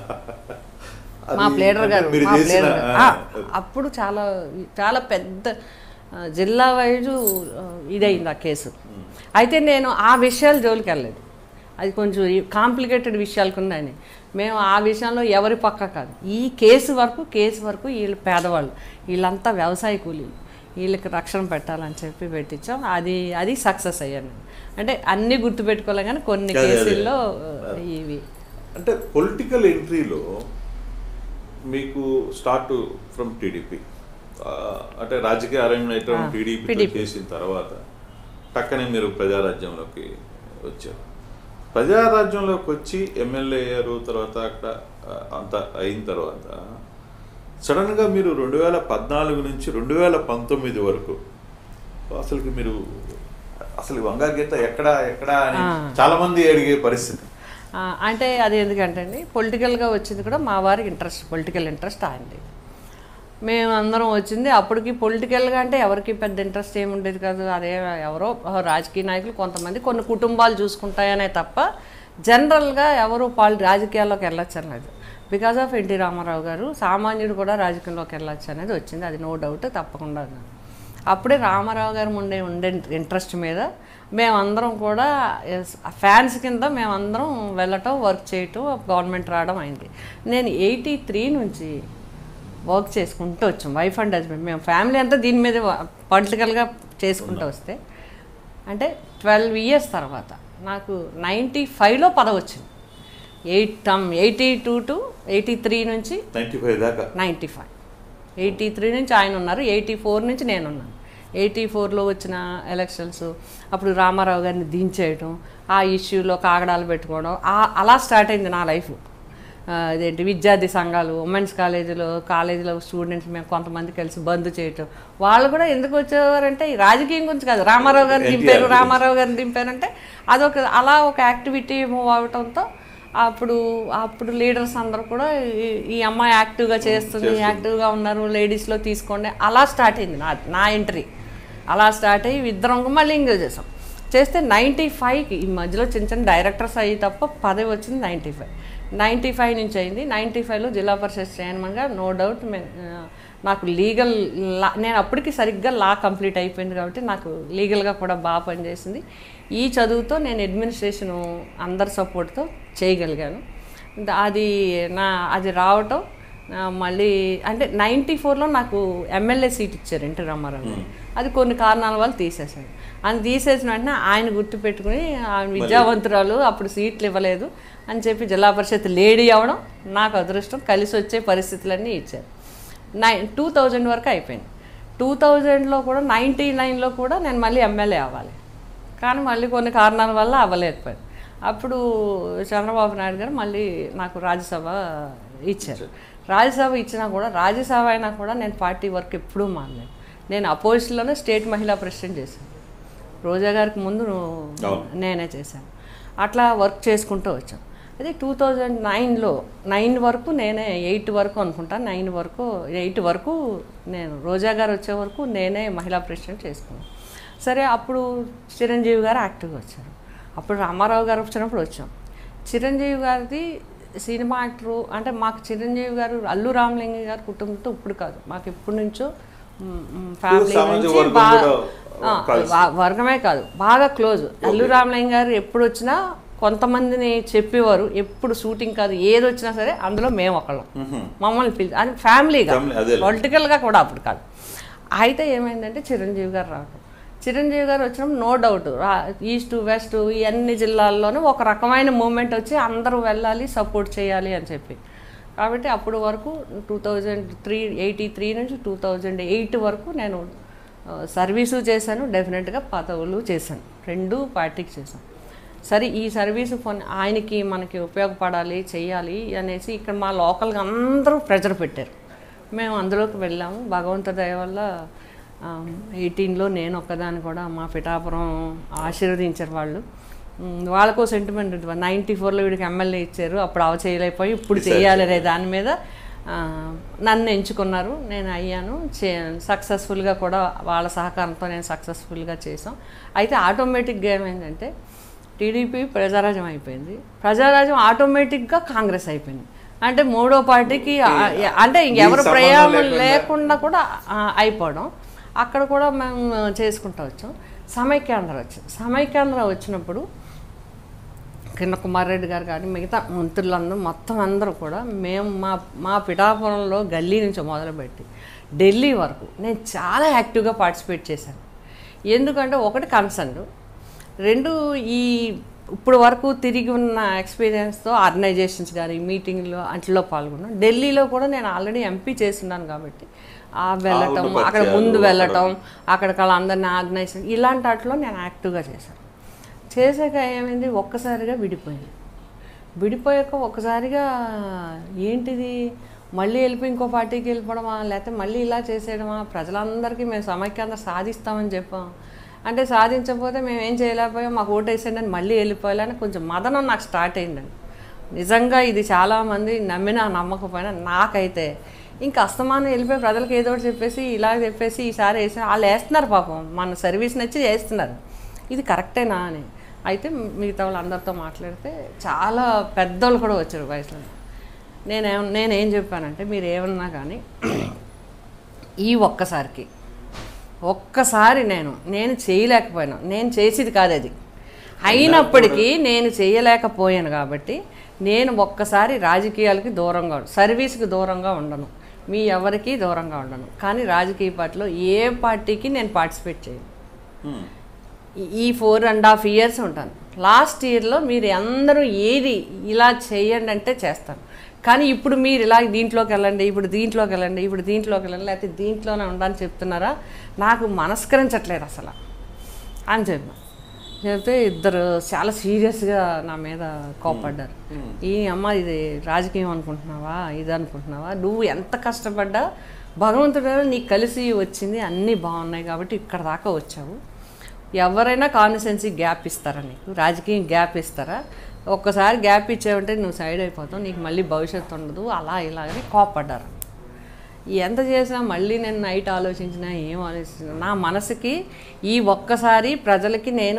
మా అది ప్లేడర్ అంటే గారు మీరు మా చేసిన ప్లేడర్ గారు. ఆ, ఆ, అప్పుడు చాలా చాలా పెద్ద ఆ, జిల్లా వైజు ఆ, ఇదయింది ఆ కేసు అయితే నేను ఆ విషయాలు జోలికి వెళ్ళలేదు అది కొంచెం కాంప్లికేటెడ్ విషయాలకు ఉన్నాయని మేము ఆ విషయంలో ఎవరి పక్క కాదు ఈ కేసు వరకు కేసు వరకు వీళ్ళు పేదవాళ్ళు వీళ్ళంతా వ్యవసాయ కూలీలు వీళ్ళకి రక్షణ పెట్టాలని చెప్పి పెట్టించాం అది అది సక్సెస్ అయ్యాను నేను. అంటే అన్నీ గుర్తుపెట్టుకోలే కానీ కొన్ని అదే, అదే. కేసుల్లో ఆ, ఇవి అంటే పొలిటికల్ ఎంట్రీలో మీకు స్టార్ట్ ఫ్రమ్ టీడీపీ అంటే రాజకీయ అరంగేట్రం ఆ, టీడీపీ TDP. చేసిన తర్వాత టక్కనే మీరు ప్రజారాజ్యంలోకి వచ్చారు ప్రజారాజ్యంలోకి వచ్చి ఎమ్మెల్యే అయ్యారు తర్వాత అక్కడ ఆ, అంత అయిన తర్వాత సడన్గా మీరు రెండు వేల పద్నాలుగు నుంచి రెండు వేల పంతొమ్మిది వరకు అసలుకి మీరు అసలు ఈ వంగా గీత ఎక్కడ ఎక్కడ అని ఆ. చాలా మంది అడిగే పరిస్థితి ఆ, అంటే అది ఎందుకంటే అండి పొలిటికల్గా వచ్చింది కూడా మా వారికి ఇంట్రెస్ట్ పొలిటికల్ ఇంట్రెస్ట్ ఆయనది మేము అందరం వచ్చింది అప్పటికి పొలిటికల్గా అంటే ఎవరికి పెద్ద ఇంట్రెస్ట్ ఏమి ఉండేది కాదు అదే ఎవరో ఆ, రాజకీయ నాయకులు కొంతమంది కొన్ని కుటుంబాలు చూసుకుంటాయనే తప్ప జనరల్గా ఎవరు పాలి రాజకీయాల్లోకి వెళ్ళొచ్చు అనేది బికాజ్ ఆఫ్ ఎన్టీ రామారావు గారు సామాన్యుడు కూడా రాజకీయంలోకి వెళ్ళొచ్చు అనేది వచ్చింది అది నో డౌట్ తప్పకుండా ఉంది. అప్పుడే రామారావు గారు ఉండే ఉండే ఇంట్రెస్ట్ మీద మేమందరం కూడా ఫ్యాన్స్ కింద మేమందరం వెళ్ళటం వర్క్ చేయటం గవర్నమెంట్ రావడం అయింది నేను ఎయిటీ త్రీ నుంచి వర్క్ చేసుకుంటూ వచ్చాం వైఫ్ అండ్ హస్బెండ్ మేము ఫ్యామిలీ అంతా దీని మీద పొలిటికల్గా చేసుకుంటూ వస్తే అంటే ట్వెల్వ్ ఇయర్స్ తర్వాత నాకు నైంటీ ఫైవ్లో పదవి వచ్చింది ఎయిట్ టమ్ eighty two to eighty three నుంచి నైంటీ ఫైవ్ దాకా నైంటీ ఫైవ్ ఎయిటీ త్రీ నుంచి ఆయన ఉన్నారు ఎయిటీ ఫోర్ నుంచి నేను ఉన్నాను ఎయిటీ ఫోర్లో వచ్చిన ఎలక్షన్స్ అప్పుడు రామారావు గారిని దించేయటం ఆ ఇష్యూలో కాగడాలు పెట్టుకోవడం ఆ- అలా స్టార్ట్ అయింది నా లైఫ్ అదేంటి విద్యార్థి సంఘాలు ఉమెన్స్ కాలేజీలో కాలేజీలో స్టూడెంట్స్ మేము కొంతమంది కలిసి బంద్ చేయటం వాళ్ళు కూడా ఎందుకు వచ్చేవారంటే ఈ రాజకీయం గురించి కాదు రామారావు గారిని NTR దింపారు గురించి. రామారావు గారిని దింపారంటే అదొక అలా ఒక యాక్టివిటీ మూవ్ అవటంతో అప్పుడు అప్పుడు లీడర్స్ అందరూ కూడా ఈ- ఈ అమ్మాయి యాక్టివ్గా చేస్తుంది యాక్టివ్గా ఉన్నారు లేడీస్లో తీసుకోండి అలా స్టార్ట్ అయింది నా నా ఎంట్రీ అలా స్టార్ట్ అయ్యి ఇద్దరం మళ్ళీ ఎంగేజ్ చేసాం చేస్తే నైంటీ ఫైవ్కి ఈ మధ్యలో చిన్న చిన్న డైరెక్టర్స్ అయ్యి తప్ప పదవి వచ్చింది నైంటీ ఫైవ్ నైంటీ ఫైవ్ నుంచి అయింది నైంటీ ఫైవ్లో జిల్లా పరిషత్ చైర్మన్గా నో డౌట్ నాకు లీగల్ లా నేను అప్పటికి సరిగ్గా లా కంప్లీట్ అయిపోయింది కాబట్టి నాకు లీగల్గా కూడా బాగా పనిచేసింది ఈ చదువుతో నేను అడ్మినిస్ట్రేషన్ అందరి సపోర్ట్తో చేయగలిగాను ద- అది నా అది రావటం ఆ, మళ్ళీ అంటే నైంటీ ఫోర్లో నాకు ఎమ్మెల్యే సీట్ ఇచ్చారు ఎన్టీ రామారావు గారు. అది కొన్ని కారణాల వల్ల తీసేశారు ఆయన తీసేసిన వెంటనే ఆయన గుర్తుపెట్టుకుని ఆయన విద్యావంతురాలు అప్పుడు సీట్లు ఇవ్వలేదు అని చెప్పి జిల్లా పరిషత్ లేడీ అవ్వడం నాకు అదృష్టం కలిసి వచ్చే పరిస్థితులన్నీ ఇచ్చారు నై టూ థౌజండ్ వరకు అయిపోయింది టూ థౌజండ్లో కూడా నైంటీ నైన్లో కూడా నేను మళ్ళీ ఎమ్మెల్యే అవ్వాలి కానీ మళ్ళీ కొన్ని కారణాల వల్ల అవ్వలేకపోయింది అప్పుడు చంద్రబాబు నాయుడు గారు మళ్ళీ నాకు రాజ్యసభ ఇచ్చారు రాజ్యసభ ఇచ్చినా కూడా రాజ్యసభ అయినా కూడా నేను పార్టీ వర్క్ ఎప్పుడూ మానలేదు నేను అపోజిషన్లోనే స్టేట్ మహిళా ప్రెసిడెంట్ చేశాను రోజా గారికి ముందు అవును. నేనే చేశాను అట్లా వర్క్ చేసుకుంటూ వచ్చాం అదే టూ థౌజండ్ నైన్లో నైన్ వరకు నేనే ఎయిట్ వరకు అనుకుంటా నైన్ వరకు ఎయిట్ వరకు నేను రోజా గారు వచ్చే వరకు నేనే మహిళా ప్రెసిడెంట్ చేసుకున్నాను సరే అప్పుడు చిరంజీవి గారు యాక్టివ్గా వచ్చారు అప్పుడు రామారావు గారు వచ్చినప్పుడు వచ్చాం చిరంజీవి గారిది సినిమా యాక్టరు అంటే మాకు చిరంజీవి గారు అల్లు రామలింగ గారి కుటుంబంతో ఇప్పుడు కాదు మాకు ఎప్పటి నుంచో ఫ్యామిలీ సామాజిక నుంచి వర్గం బాగా కూడా ఆ, కలిసి. వా- వర్గమే కాదు బాగా క్లోజ్ అల్లు రామలింగ గారు ఎప్పుడు వచ్చినా కొంతమందిని చెప్పేవారు ఎప్పుడు షూటింగ్ కాదు ఏది వచ్చినా సరే అందులో మేము ఒకళ్ళం మమ్మల్ని పిలిచి అది ఫ్యామిలీగా Family, అదేలే. పొలిటికల్గా కూడా అప్పుడు కాదు అయితే ఏమైందంటే చిరంజీవి గారు రావడం చిరంజీవి గారు వచ్చినప్పుడు నో డౌట్ ఈస్ట్ వెస్ట్ ఈ అన్ని జిల్లాల్లోనూ ఒక రకమైన మూమెంట్ వచ్చి అందరూ వెళ్ళాలి సపోర్ట్ చేయాలి అని చెప్పి కాబట్టి అప్పుడు వరకు two thousand three eighty three నుంచి టూ థౌజండ్ ఎయిట్ వరకు నేను ఆ, సర్వీసు చేశాను డెఫినెట్గా పదవులు చేశాను రెండు పార్టీకి చేశాను సరే ఈ సర్వీస్ ఫోన్ ఆయనకి మనకి ఉపయోగపడాలి చెయ్యాలి అనేసి ఇక్కడ మా లోకల్గా అందరూ ప్రెజర్ పెట్టారు మేము అందులోకి వెళ్ళాము భగవంతుడి దయ వల్ల ఎయిటీన్లో నేను ఒక్కదాన్ని కూడా మా పిఠాపురం ఆశీర్వదించారు వాళ్ళు ఉమ్, వాళ్ళకో సెంటిమెంట్ ఉంటుంది నైంటీ ఫోర్లో వీడికి ఎమ్మెల్యే ఇచ్చారు అప్పుడు అవ చేయలేకపోయి ఇప్పుడు చేయాలి అనే దాని మీద ఆ, నన్ను ఎంచుకున్నారు నేను అయ్యాను చే సక్సెస్ఫుల్గా కూడా వాళ్ళ సహకారంతో నేను సక్సెస్ఫుల్గా చేసాం అయితే ఆటోమేటిక్గా ఏమైందంటే టీడీపీ ప్రజారాజ్యం అయిపోయింది ప్రజారాజ్యం ఆటోమేటిక్గా కాంగ్రెస్ అయిపోయింది అంటే మూడో పార్టీకి ఆ- అంటే ఇంకెవరు సంబంధం ప్రయాణం లేకుండా- లేకుండా కూడా ఆ, అయిపోవడం అక్కడ కూడా మేము చేసుకుంటూ వచ్చాం సమైక్యాంధ్ర వచ్చింది సమైక్యాంధ్ర వచ్చినప్పుడు కింద కుమార్ రెడ్డి గారు కానీ మిగతా మంత్రులందరూ మొత్తం అందరూ కూడా మేము మా మా పిఠాపురంలో గల్లీ నుంచి మొదలుపెట్టి ఢిల్లీ వరకు నేను చాలా యాక్టివ్గా పార్టిసిపేట్ చేశాను ఎందుకంటే ఒకటి కన్సర్న్ రెండు ఈ ఇప్పుడు వరకు తిరిగి ఉన్న ఎక్స్పీరియన్స్తో ఆర్గనైజేషన్స్ కానీ మీటింగ్లో అట్లలో పాల్గొన్నాను ఢిల్లీలో కూడా నేను ఆల్రెడీ ఎంపీ చేస్తున్నాను కాబట్టి ఆ వెళ్ళటం ఉన్న అక్కడ ముందు పరిచయాలు, వెళ్ళటం అక్కడికి వాళ్ళందరినీ ఆర్గనైజ్ ఇలాంటి వాటిలో నేను యాక్టివ్గా చేశాను చేశాక ఏమైంది ఒక్కసారిగా విడిపోయింది విడిపోయాక ఒక్కసారిగా ఏంటిది మళ్ళీ వెళ్ళిపోయి ఇంకో పార్టీకి వెళ్ళిపోవడమా లేకపోతే మళ్ళీ ఇలా చేసేయడమా ప్రజలందరికీ మేము సమైక్యాంధ్ర సాధిస్తామని చెప్పాం అంటే సాధించకపోతే మేము ఏం చేయలేకపోయాం మాకు ఓటు వేసేయండి అని మళ్ళీ వెళ్ళిపోయాలని కొంచెం మదనం నాకు స్టార్ట్ అయిందండి నిజంగా ఇది చాలామంది నమ్మినా నమ్మకపోయినా నాకైతే ఇంకా అస్తమానం వెళ్ళిపోయి ప్రజలకు ఏదో ఒకటి చెప్పేసి ఇలా చెప్పేసి ఈసారి వేసి వాళ్ళు వేస్తున్నారు పాపం మన సర్వీస్ నచ్చి చేస్తున్నారు ఇది కరెక్టేనా అని అయితే మిగతా వాళ్ళందరితో మాట్లాడితే చాలా పెద్దోళ్ళు కూడా వచ్చారు వయసులో నేనేం నేనేం చెప్పానంటే మీరు ఏమన్నా కానీ ఈ ఒక్కసారికి ఒక్కసారి నేను నేను చేయలేకపోయాను నేను చేసేది కాదు అది అయినప్పటికీ నేను చేయలేకపోయాను కాబట్టి నేను ఒక్కసారి రాజకీయాలకి దూరంగా ఉండ- సర్వీస్కి దూరంగా ఉండను మీ ఎవరికి దూరంగా ఉండను కానీ రాజకీయ పార్టీలో ఏ పార్టీకి నేను పార్టిసిపేట్ చేయను హ్మ్. ఈ- ఈ ఫోర్ అండ్ హాఫ్ ఇయర్స్ ఉంటాను లాస్ట్ ఇయర్లో మీరు అందరూ ఏది ఇలా చేయండి అంటే చేస్తాను కానీ ఇప్పుడు మీరు ఇలా దీంట్లోకి వెళ్ళండి ఇప్పుడు దీంట్లోకి వెళ్ళండి ఇప్పుడు దీంట్లోకి వెళ్ళండి లేకపోతే దీంట్లోనే ఉండని చెప్తున్నారా నాకు మనస్కరించట్లేదు అసలు అని చెప్పాను చెప్తే ఇద్దరు చాలా సీరియస్గా నా మీద కోపడ్డారు ఈ అమ్మ ఇది రాజకీయం అనుకుంటున్నావా ఇది అనుకుంటున్నావా నువ్వు ఎంత కష్టపడ్డా భగవంతుడు నీకు కలిసి వచ్చింది అన్నీ బాగున్నాయి కాబట్టి ఇక్కడ దాకా వచ్చావు ఎవరైనా కాన్స్టిట్యున్సీ గ్యాప్ ఇస్తారా నీకు రాజకీయం గ్యాప్ ఇస్తారా ఒక్కసారి గ్యాప్ ఇచ్చావంటే నువ్వు సైడ్ అయిపోతావు నీకు మళ్ళీ భవిష్యత్తు ఉండదు అలా ఇలా అని కోపడ్డారు ఎంత చేసినా మళ్ళీ నేను నైట్ ఆలోచించినా ఏం ఆలోచించినా నా మనసుకి ఈ ఒక్కసారి ప్రజలకి నేను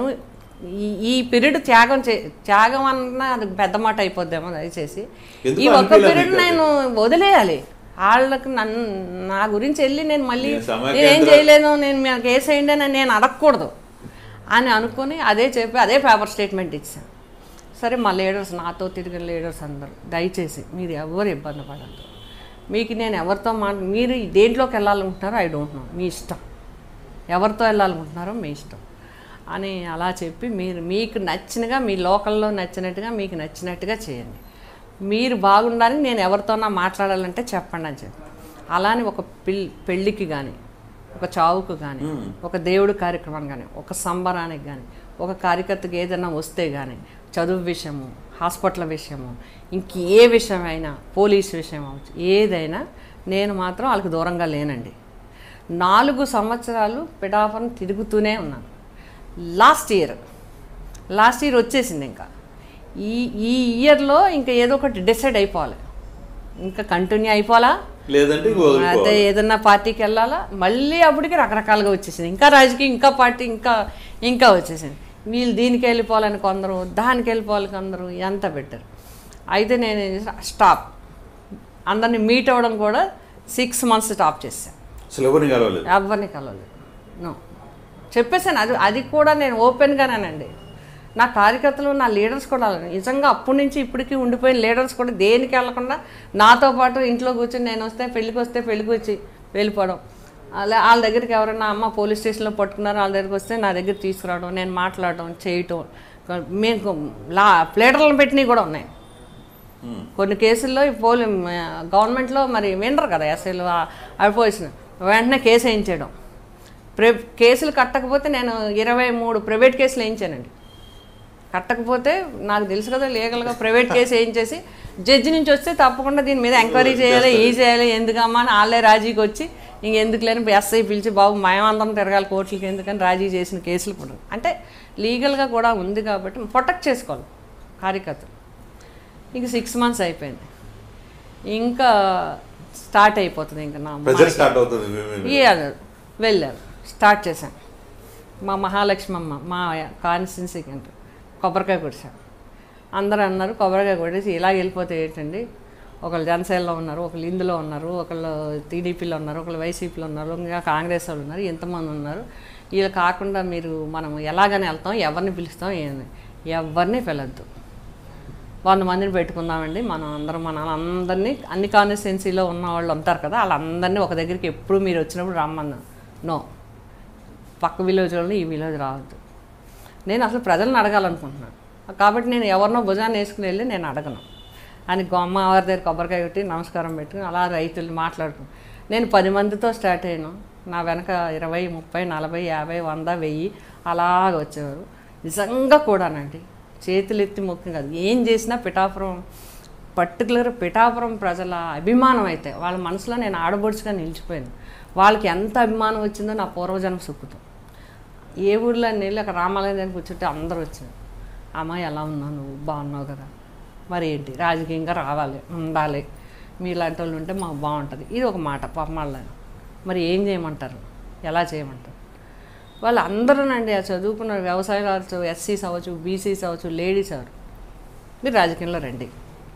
ఈ ఈ పీరియడ్ త్యాగం చే త్యాగం అన్న అది పెద్ద మాట అయిపోద్దేమో దయచేసి ఎందుకు ఈ ఒక్క అనిపించలేదు పీరియడ్ మీకు అది? నేను వదిలేయాలి వాళ్ళకి నన్ను నా గురించి వెళ్ళి నేను మళ్ళీ నేను సమాఖ్య నేనేం కేంద్ర- చేయలేను నేను మీకు కేసు వేయండి అని నేను అడగకూడదు అని అనుకొని అదే చెప్పి అదే పేపర్ స్టేట్మెంట్ ఇచ్చాను సరే మా లీడర్స్ నాతో తిరిగిన లీడర్స్ అందరూ దయచేసి మీరు ఎవరు ఇబ్బంది పడద్దు మీకు నేను ఎవరితో మాట మీరు దేంట్లోకి వెళ్ళాలనుకుంటున్నారో ఐ డోంట్ నో మీ ఇష్టం ఎవరితో వెళ్ళాలనుకుంటున్నారో మీ ఇష్టం అని అలా చెప్పి మీరు మీకు నచ్చినగా మీ లోకల్లో నచ్చినట్టుగా మీకు నచ్చినట్టుగా చేయండి మీరు బాగుండాలని నేను ఎవరితోనా మాట్లాడాలంటే చెప్పండి అని చెప్పి అలానే ఒక పెళ్ళి పెళ్ళికి కానీ ఒక చావుకు కానీ ఒక దేవుడి కార్యక్రమానికి కానీ ఒక సంబరానికి కానీ ఒక కార్యకర్తకి ఏదైనా వస్తే కానీ చదువు విషయము హాస్పిటల్ విషయము ఇంకే విషయమైనా పోలీస్ విషయం అవచ్చు ఏదైనా నేను మాత్రం వాళ్ళకి దూరంగా లేనండి నాలుగు సంవత్సరాలు పిడాఫరం తిరుగుతూనే ఉన్నాను లాస్ట్ ఇయర్ లాస్ట్ ఇయర్ వచ్చేసింది ఇంకా ఈ ఈ ఇయర్లో ఇంకా ఏదో ఒకటి డిసైడ్ అయిపోవాలి ఇంకా కంటిన్యూ అయిపోవాలా లేదంటే ఇంక అయితే వదులుకోవాలి. ఏదన్నా పార్టీకి వెళ్ళాలా మళ్ళీ అప్పటికి రకరకాలుగా వచ్చేసింది ఇంకా రాజకీయం ఇంకా పార్టీ ఇంకా ఇంకా వచ్చేసింది వీళ్ళు దీనికి వెళ్ళిపోవాలని కొందరు దానికి వెళ్ళిపోవాలి కొందరు ఎంత పెట్టారు అయితే నేను ఏం చేసా స్టాప్ అందరిని మీట్ అవ్వడం కూడా సిక్స్ మంత్స్ స్టాప్ చేశాను అసలు ఎవరిని కలవలేదు ఎవరిని కలవలేదు నో చెప్పేసాను అది అది కూడా నేను ఓపెన్గానేనండి నా కార్యకర్తలు నా లీడర్స్ కూడా అలానే. నిజంగా అప్పటి నుంచి ఇప్పటికీ ఉండిపోయిన లీడర్స్ కూడా దేనికి వెళ్ళకుండా నాతో పాటు ఇంట్లో కూర్చొని నేను వస్తే పెళ్ళికి వస్తే పెళ్ళికి వచ్చి వెళ్ళిపోవడం అలా వాళ్ళ దగ్గరికి ఎవరైనా అమ్మ పోలీస్ స్టేషన్లో పట్టుకున్నారు వాళ్ళ దగ్గరికి వస్తే నా దగ్గర తీసుకురావడం నేను మాట్లాడడం చేయటం మీకు లా ప్లేటర్లను పెట్టినవి కూడా ఉన్నాయి హ్మ్. కొన్ని కేసుల్లో ఈ పోలీ గవర్నమెంట్లో మరి వినరు కదా అసలు అవి పోసిన వెంటనే కేసు వేయించడం ప్ర కేసులు కట్టకపోతే నేను ఇరవై మూడు ప్రైవేట్ కేసులు వేయించానండి కట్టకపోతే నాకు తెలుసు కదా లీగల్గా ప్రైవేట్ కేసు ఏం చేసి జడ్జి నుంచి వస్తే తప్పకుండా దీని మీద ఎంక్వైరీ చేయాలి ఏ చేయాలి ఎందుకమ్మా అని వాళ్ళే రాజీకి వచ్చి ఇంకెందుకు లేని ఎస్ఐ పిలిచి బాబు మేమందరం తిరగాలి కోర్టులకి ఎందుకని రాజీ చేసిన కేసులు కూడా అంటే లీగల్గా కూడా ఉంది కాబట్టి ప్రొటెక్ట్ చేసుకోవాలి కార్యకర్తలు ఇంక సిక్స్ మంత్స్ అయిపోయింది ఇంకా స్టార్ట్ అయిపోతుంది ఇంకా నా ప్రెజర్ స్టార్ట్ అవుతుంది మీ- మీ- మీ- ఇయ్యాలి వెళ్ళారు స్టార్ట్ చేశాను మా మహాలక్ష్మమ్మ మా కాన్స్టిట్యున్సీకి అంటే కొబ్బరికాయ కొట్టాను అందరూ అన్నారు కొబ్బరికాయ కొట్టేసి ఇలా వెళ్ళిపోతే ఏంటండి ఒకళ్ళు జనసేనలో ఉన్నారు ఒకళ్ళు ఇందులో ఉన్నారు ఒకళ్ళు టీడీపీలో ఉన్నారు ఒకళ్ళు వైసీపీలో ఉన్నారు ఇంకా కాంగ్రెస్ వాళ్ళు ఉన్నారు ఎంతమంది ఉన్నారు వీళ్ళు కాకుండా మీరు మనం ఎలాగని వెళ్తాం ఎవరిని పిలుస్తాం ఏంది ఎవరిని పిలవద్దు వంద మందిని పెట్టుకుందామండి మనం అందరం మన అందరినీ అన్ని కాన్స్టిట్యున్సీలో ఉన్న వాళ్ళు ఉంటారు కదా వాళ్ళందరినీ ఒక దగ్గరికి ఎప్పుడు మీరు వచ్చినప్పుడు రమ్మన్నా నో పక్క విలేజ్ వాళ్ళని ఈ విలేజ్ రావద్దు నేను అసలు ప్రజలను అడగాలనుకుంటున్నాను కాబట్టి నేను ఎవరినో భుజాన్ని వేసుకుని వెళ్ళి నేను అడగను అని గొమ్మ ఎవరి దగ్గర కొబ్బరికాయ పెట్టి నమస్కారం పెట్టుకుని అలా రైతులు మాట్లాడుకుని నేను పది మందితో స్టార్ట్ అయ్యాను నా వెనక ఇరవై ముప్పై నలభై యాభై వంద వెయ్యి అలాగ వచ్చేవారు నిజంగా కూడానండి చేతులు ఎత్తి ముఖ్యం కాదు ఏం చేసినా పిఠాపురం పర్టికులర్ పిఠాపురం ప్రజల అభిమానం అయితే వాళ్ళ మనసులో నేను ఆడబొడుచుగా నిలిచిపోయాను వాళ్ళకి ఎంత అభిమానం వచ్చిందో నా పూర్వజన్మ సుక్కుతాం ఏ ఊర్లో నీళ్ళు అక్కడ రామాలయం దగ్గర కూర్చుంటే అందరూ వచ్చారు అమ్మాయి ఎలా ఉన్నావు నువ్వు బాగున్నావు కదా మరి ఏంటి రాజకీయంగా రావాలి ఉండాలి మీలాంటి వాళ్ళు ఉంటే మాకు బాగుంటుంది ఇది ఒక మాట పమ్మాళ్ళ మరి ఏం చేయమంటారు ఎలా చేయమంటారు వాళ్ళు అందరూనండి ఆ చదువుకున్న వ్యవసాయాలు అవ్వచ్చు ఎస్సీస్ అవ్వచ్చు బీసీస్ అవ్వచ్చు లేడీస్ అవ్వచ్చు మీరు రాజకీయంలో రండి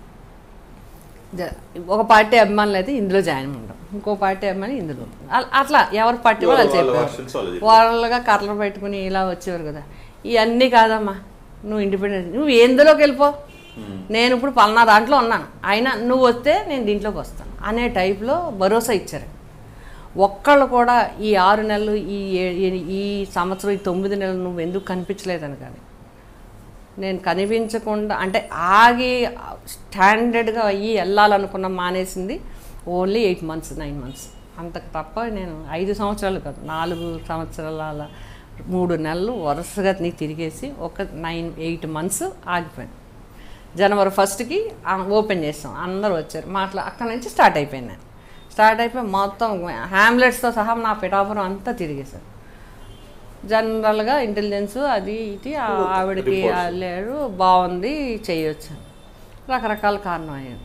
జ- ఒక పార్టీ అభిమానులు అయితే ఇందులో జాయిన్ ఉండడం ఇంకో పార్టీ అభిమాని ఇందులో అల- అట్లా ఎవరి పార్టీ వాళ్ళు వాళ్ళ చెప్పారు versions వాళ్ళు చెప్పారు. వాళ్ళగా కర్రలు పెట్టుకుని ఇలా వచ్చేవారు కదా ఇవన్నీ కాదమ్మా నువ్వు ఇండిపెండెంట్ నువ్వు ఎందులోకి వెళ్ళిపో నేను ఇప్పుడు పలానా దాంట్లో ఉన్నాను అయినా నువ్వు వస్తే నేను దీంట్లోకి వస్తాను అనే టైప్లో భరోసా ఇచ్చారు ఒక్కళ్ళు కూడా ఈ ఆరు నెలలు ఈ ఏ- ఈ- ఈ సంవత్సరం ఈ తొమ్మిది నెలలు నువ్వు ఎందుకు కనిపించలేదని కానీ నేను కనిపించకుండా అంటే ఆగి స్టాండర్డ్గా అయ్యి వెళ్ళాలనుకున్న మానేసింది only eight months nine months అంతకు తప్ప నేను ఐదు సంవత్సరాలు కాదు నాలుగు సంవత్సరాల మూడు నెలలు వరుసగా నీకు తిరిగేసి ఒక నైన్ ఎయిట్ మంత్స్ ఆగిపోయాను జనవరి ఫస్ట్కి ఓపెన్ చేస్తాం అందరూ వచ్చారు మాట్లా అక్కడ నుంచి స్టార్ట్ అయిపోయాను నేను స్టార్ట్ అయిపోయి మొత్తం హ్యామ్లెట్స్తో సహా నా పిఠాపురం అంతా తిరిగేశాను జనరల్గా ఇంటెలిజెన్స్ అది ఇది ఆ ఆవిడకి Reports. లేరు బాగుంది చేయొచ్చు రకరకాల కారణం అయ్యారు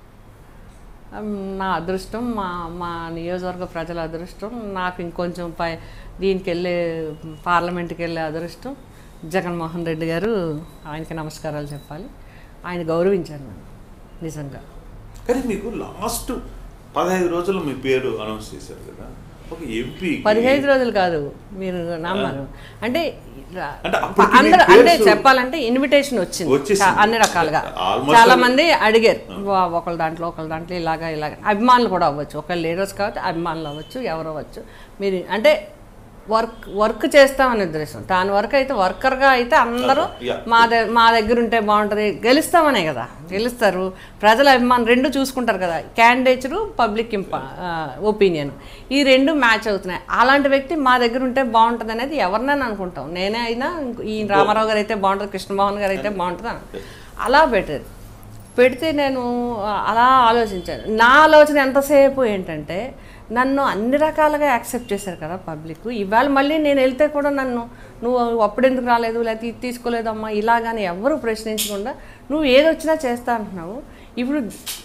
ఉమ్, నా అదృష్టం మా మా నియోజకవర్గ ప్రజల అదృష్టం నాకు ఇంకొంచెం పై దీనికి వెళ్ళే పార్లమెంట్కి వెళ్ళే అదృష్టం జగన్మోహన్ రెడ్డి గారు ఆయనకి నమస్కారాలు చెప్పాలి ఆయన గౌరవించారు నన్ను నిజంగా కానీ మీకు లాస్ట్ పదహైదు రోజులు మీ పేరు అనౌన్స్ చేశారు కదా ఒక ఎంపీ పదిహేను రోజులు కాదు మీరు నమ్మరు అంటే రా- అంటే అప్పటికి అందరూ మీకు అంటే పేర్స్ చెప్పాలంటే ఇన్విటేషన్ వచ్చింది వచ్చేసింది. చా- అన్ని రకాలుగా Almost చాలా all- మంది అడిగారు వా- ఒకళ్ళ దాంట్లో ఒకళ్ళ దాంట్లో ఇలాగా ఇలాగ అభిమానులు కూడా అవ్వచ్చు ఒకళ్ళు లీడర్స్ కాబట్టి అభిమానులు అవ్వచ్చు ఎవరు అవ్వచ్చు మీరు అంటే వర్క్ వర్క్ చేస్తామనే ఉద్దేశం దాని వర్క్ అయితే వర్కర్గా అయితే అందరూ Yeah. మా ద- మా దగ్గర ఉంటే బాగుంటుంది గెలుస్తామనే కదా గెలుస్తారు ప్రజల అభిమానం రెండు చూసుకుంటారు కదా క్యాండిడేచరు పబ్లిక్ ఇంప ఒపీనియన్ ఈ రెండు మ్యాచ్ అవుతున్నాయి అలాంటి వ్యక్తి మా దగ్గర ఉంటే బాగుంటుంది అనేది ఎవరినైనా అనుకుంటాం నేనే అయినా ఇంకో- ఈ రామారావు గారు అయితే బాగుంటుంది కృష్ణమోహన్ గారు అయితే బాగుంటుంది అని. అలా పెట్టారు పెడితే నేను ఆ, అలా ఆలోచించాను నా ఆలోచన ఎంతసేపు ఏంటంటే నన్ను అన్ని రకాలుగా యాక్సెప్ట్ చేశారు కదా పబ్లిక్ ఇవాళ మళ్ళీ నేను వెళ్తే కూడా నన్ను నువ్వు అప్పుడు ఎందుకు రాలేదు లేకపోతే ఇది తీసుకోలేదమ్మా ఇలాగని ఎవ్వరూ ప్రశ్నించకుండా నువ్వు ఏదొచ్చినా చేస్తా అంటున్నావు ఇప్పుడు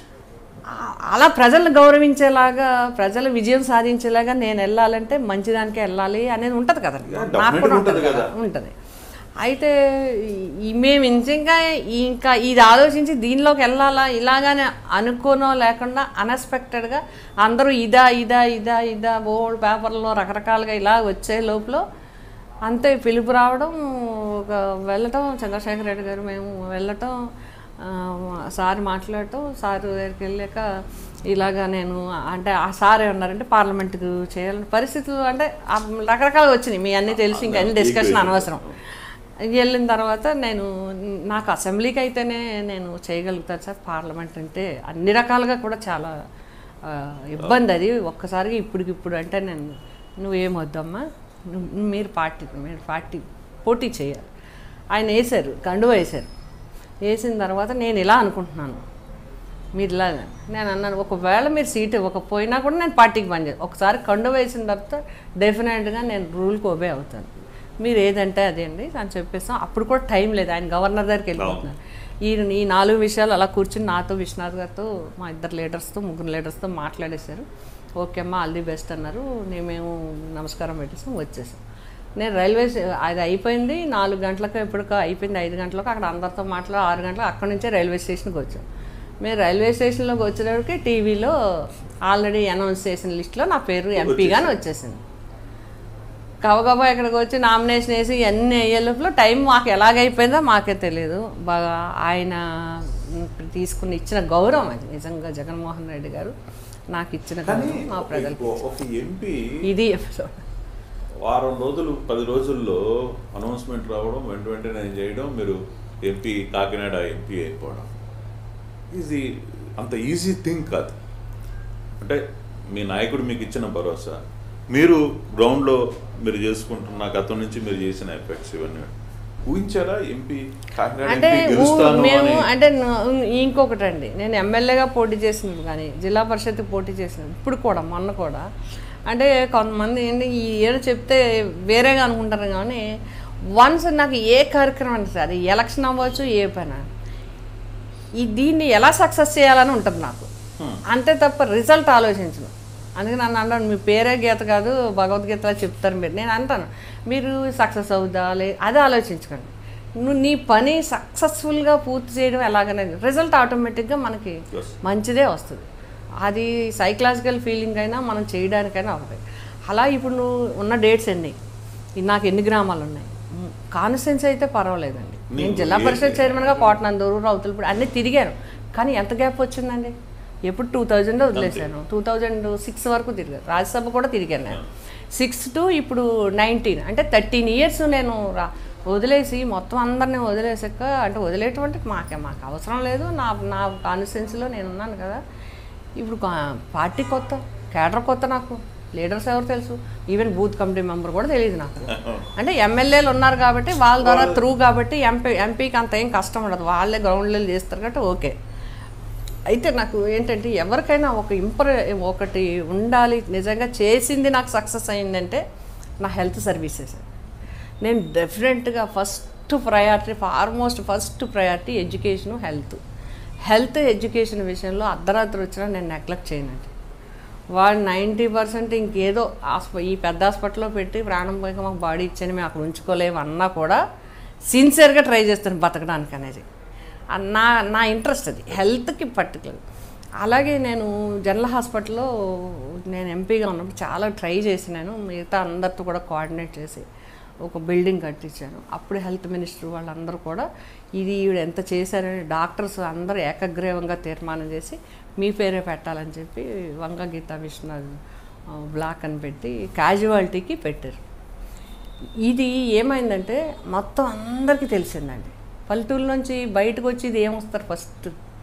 ఆ- అలా ప్రజలను గౌరవించేలాగా ప్రజల విజయం సాధించేలాగా నేను వెళ్ళాలంటే మంచిదానికే వెళ్ళాలి అనేది ఉంటుంది కదా Yeah, నాకు definitely కూడా ఉంటది ఉంటుంది కదా. కదా ఉంటుంది అయితే ఈ- మేము ఇంకా ఇంకా ఇది ఆలోచించి దీనిలోకి వెళ్ళాలా ఇలాగానే అనుకోనో లేకుండా అన్ఎక్స్పెక్టెడ్గా అందరూ ఇదా ఇదా ఇదా ఇదా బోర్డు పేపర్లో రకరకాలుగా ఇలా వచ్చే లోపల అంతే పిలుపు రావడం ఒక వెళ్ళటం చంద్రశేఖర్ రెడ్డి గారు మేము వెళ్ళటం ఆ, సార్ మాట్లాడటం సార్ దగ్గరికి వెళ్ళాక ఇలాగా నేను అంటే ఆ సార్ ఏమన్నారంటే పార్లమెంట్కు చేయాలని పరిస్థితులు అంటే ఆ రకరకాలుగా వచ్చినాయి మీ అన్నీ తెలిసి ఇంకా అన్ని డిస్కషన్ అనవసరం వెళ్ళిన తర్వాత నేను నాకు అసెంబ్లీకి అయితేనే నేను చేయగలుగుతాను సార్ పార్లమెంట్ అంటే అన్ని రకాలుగా కూడా చాలా ఆ, ఇబ్బంది అది ఒక్కసారిగా ఇప్పటికిప్పుడు అంటే నేను నువ్వేమొద్దమ్మా నువ్వు మీరు పార్టీ మీరు పార్టీ పోటీ చేయాలి ఆయన వేశారు కండువ వేశారు వేసిన తర్వాత నేను ఇలా అనుకుంటున్నాను మీరు ఇలా నేను అన్నాను ఒకవేళ మీరు సీట్ ఇవ్వకపోయినా కూడా నేను పార్టీకి పనిచేస్తాను ఒకసారి కండు వేసిన తర్వాత డెఫినెట్గా నేను రూల్కి ఒబే అవుతాను మీరు ఏదంటే అదే అండి అని చెప్పేసాం అప్పుడు కూడా టైం లేదు ఆయన గవర్నర్ దగ్గరికి వెళ్ళిపోతున్నారు ఈ ఈ నాలుగు విషయాలు అలా కూర్చుని నాతో విశ్వనాథ్ గారితో మా ఇద్దరు లీడర్స్తో ముగ్గురు లీడర్స్తో మాట్లాడేశారు ఓకే అమ్మా ఆల్ ది బెస్ట్ అన్నారు నేను మేము నమస్కారం పెట్టేసాం వచ్చేసాం నేను రైల్వే స్టే- అది అయిపోయింది నాలుగు గంటలకు ఎప్పటికో అయిపోయింది ఐదు గంటలకు అక్కడ అందరితో మాట్లాడి ఆరు గంటలకు అక్కడి నుంచే రైల్వే స్టేషన్కి వచ్చాం మేము రైల్వే స్టేషన్లోకి వచ్చేటప్పటికి టీవీలో ఆల్రెడీ అనౌన్స్ చేసిన లిస్ట్లో నా పేరు ఎంపీగానే వచ్చేసింది గబగబా ఇక్కడికి వచ్చి నామినేషన్ వేసి అన్ని అయ్యే లోపల టైం మాకు ఎలాగైపోయిందో మాకే తెలియదు బాగా ఆయన తీసుకుని ఇచ్చిన గౌరవం అది నిజంగా జగన్మోహన్ రెడ్డి గారు నాకు ఇచ్చిన కానీ గౌరవం మా ప్రజలకి ఒక- ఒక ఎంపీ ఇది ఎపిసోడ్ వారం రోజులు పది రోజుల్లో అనౌన్స్మెంట్ రావడం వెంట వెంటనే చేయడం మీరు ఎంపీ కాకినాడ ఎంపీ అయిపోవడం ఈజీ అంత ఈజీ థింగ్ కాదు అంటే మీ నాయకుడు మీకు ఇచ్చిన భరోసా మీరు గ్రౌండ్లో మీరు చేసుకుంటున్న గతం నుంచి మీరు చేసిన ఎఫెక్ట్స్ ఇవన్నీ ఊహించారా ఎంపీ కాకినాడ అంటే ఎంపీ ఊ- గెలుస్తాను మేము అని అంటే న- ఇంకొకటి అండి నేను ఎమ్మెల్యేగా పోటీ చేసినప్పుడు కానీ జిల్లా పరిషత్ పోటీ చేసినప్పుడు ఇప్పుడు కూడా మొన్న కూడా అంటే కొంతమంది ఏంటి ఈ ఏడు చెప్తే వేరేగా అనుకుంటారు కానీ వన్స్ నాకు ఏ కార్యక్రమం అంటే సరే ఎలక్షన్ అవ్వచ్చు ఏ పైన ఈ దీన్ని ఎలా సక్సెస్ చేయాలని ఉంటుంది నాకు అంతే తప్ప రిజల్ట్ ఆలోచించను అందుకే నన్ను అంటాను మీ పేరే గీత కాదు భగవద్గీతలా చెప్తారు మీరు నేను అంటాను మీరు సక్సెస్ అవుదా లే అది ఆలోచించకండి నువ్వు నీ పని సక్సెస్ఫుల్గా పూర్తి చేయడం ఎలాగనేది రిజల్ట్ ఆటోమేటిక్గా మనకి Yes. మంచిదే వస్తుంది అది సైకలాజికల్ ఫీలింగ్ అయినా మనం చేయడానికైనా అవుతుంది అలా ఇప్పుడు నువ్వు ఉన్న డేట్స్ ఎన్ని ఈ నాకు ఎన్ని గ్రామాలు ఉన్నాయి కాన్స్టెన్సీ అయితే పర్వాలేదండి నేను నీకు జిల్లా ఏ- పరిషత్ చైర్మన్గా కోటనందూరు రౌతులపూడి అన్నీ తిరిగాను కానీ ఎంత గ్యాప్ వచ్చిందండి ఎప్పుడు టూ థౌజండ్ వదిలేశాను టూ థౌజండ్ సిక్స్ వరకు తిరిగాను రాజ్యసభ కూడా తిరిగాను నేను సిక్స్ టు ఇప్పుడు నైన్టీన్ అంటే థర్టీన్ ఇయర్స్ నేను రా వదిలేసి మొత్తం అందరినీ వదిలేసాక అంటే వదిలేయటం అంటే మాకే మాకు అవసరం లేదు నా నా కాన్స్టిట్యున్సీలో నేను ఉన్నాను కదా ఇప్పుడు కా- పార్టీ కొత్త కేడర్ కొత్త నాకు లీడర్స్ ఎవరు తెలుసు ఈవెన్ బూత్ కమిటీ మెంబర్ కూడా తెలియదు నాకు అంటే ఎమ్మెల్యేలు ఉన్నారు కాబట్టి వాళ్ళ ద్వారా త్రూ కాబట్టి ఎంపీ ఎంపీకి అంత ఏం కష్టం ఉండదు వాళ్ళే గ్రౌండ్ లెవెల్ చేస్తారు కాబట్టి ఓకే అయితే నాకు ఏంటంటే ఎవరికైనా ఒక ఇంప్ర ఒకటి ఉండాలి నిజంగా చేసింది నాకు సక్సెస్ అయిందంటే నా హెల్త్ సర్వీసెస్ నేను డెఫినెట్గా first priority foremost first priority education health health education విషయంలో అర్ధరాత్రి వచ్చినా నేను నెగ్లెక్ట్ చేయనండి వాడు నైంటీ పర్సెంట్ ఇంకేదో హాస్ప ఈ పెద్ద హాస్పిటల్లో పెట్టి ప్రాణం పోయాక మాకు బాడీ ఇచ్చని మేము అక్కడ ఉంచుకోలేము అన్నా కూడా సిన్సియర్గా ట్రై చేస్తాను బతకడానికి అనేది ఆ నా నా ఇంట్రెస్ట్ అది హెల్త్కి పర్టికులర్ అలాగే నేను జనరల్ హాస్పిటల్లో నేను ఎంపీగా ఉన్నప్పుడు చాలా ట్రై చేసినాను మిగతా అందరితో కూడా కోఆర్డినేట్ చేసి ఒక బిల్డింగ్ కట్టించాను అప్పుడు హెల్త్ మినిస్టర్ వాళ్ళందరూ కూడా ఇది ఈవిడ ఎంత చేశారని డాక్టర్స్ అందరూ ఏకగ్రీవంగా తీర్మానం చేసి మీ పేరే పెట్టాలని చెప్పి వంగ గీతా విశ్వనాథ్ ఆ, బ్లాక్ అని పెట్టి క్యాజువాలిటీకి పెట్టారు ఇది ఏమైందంటే మొత్తం అందరికీ తెలిసిందండి పల్లెటూరు నుంచి బయటకు వచ్చి ఇది ఏమొస్తారు ఫస్ట్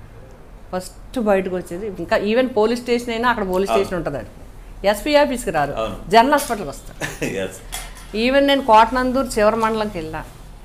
ఫస్ట్ బయటకు వచ్చేది ఇంకా ఈవెన్ పోలీస్ స్టేషన్ అయినా అక్కడ పోలీస్ స్టేషన్ ఉంటుందండి ఎస్పీ ఆఫీస్కి రారు అవును. జనరల్ హాస్పిటల్కి వస్తారు Yes. ఈవెన్ నేను కోటనందూరు చివరి మండలంకి వెళ్ళినా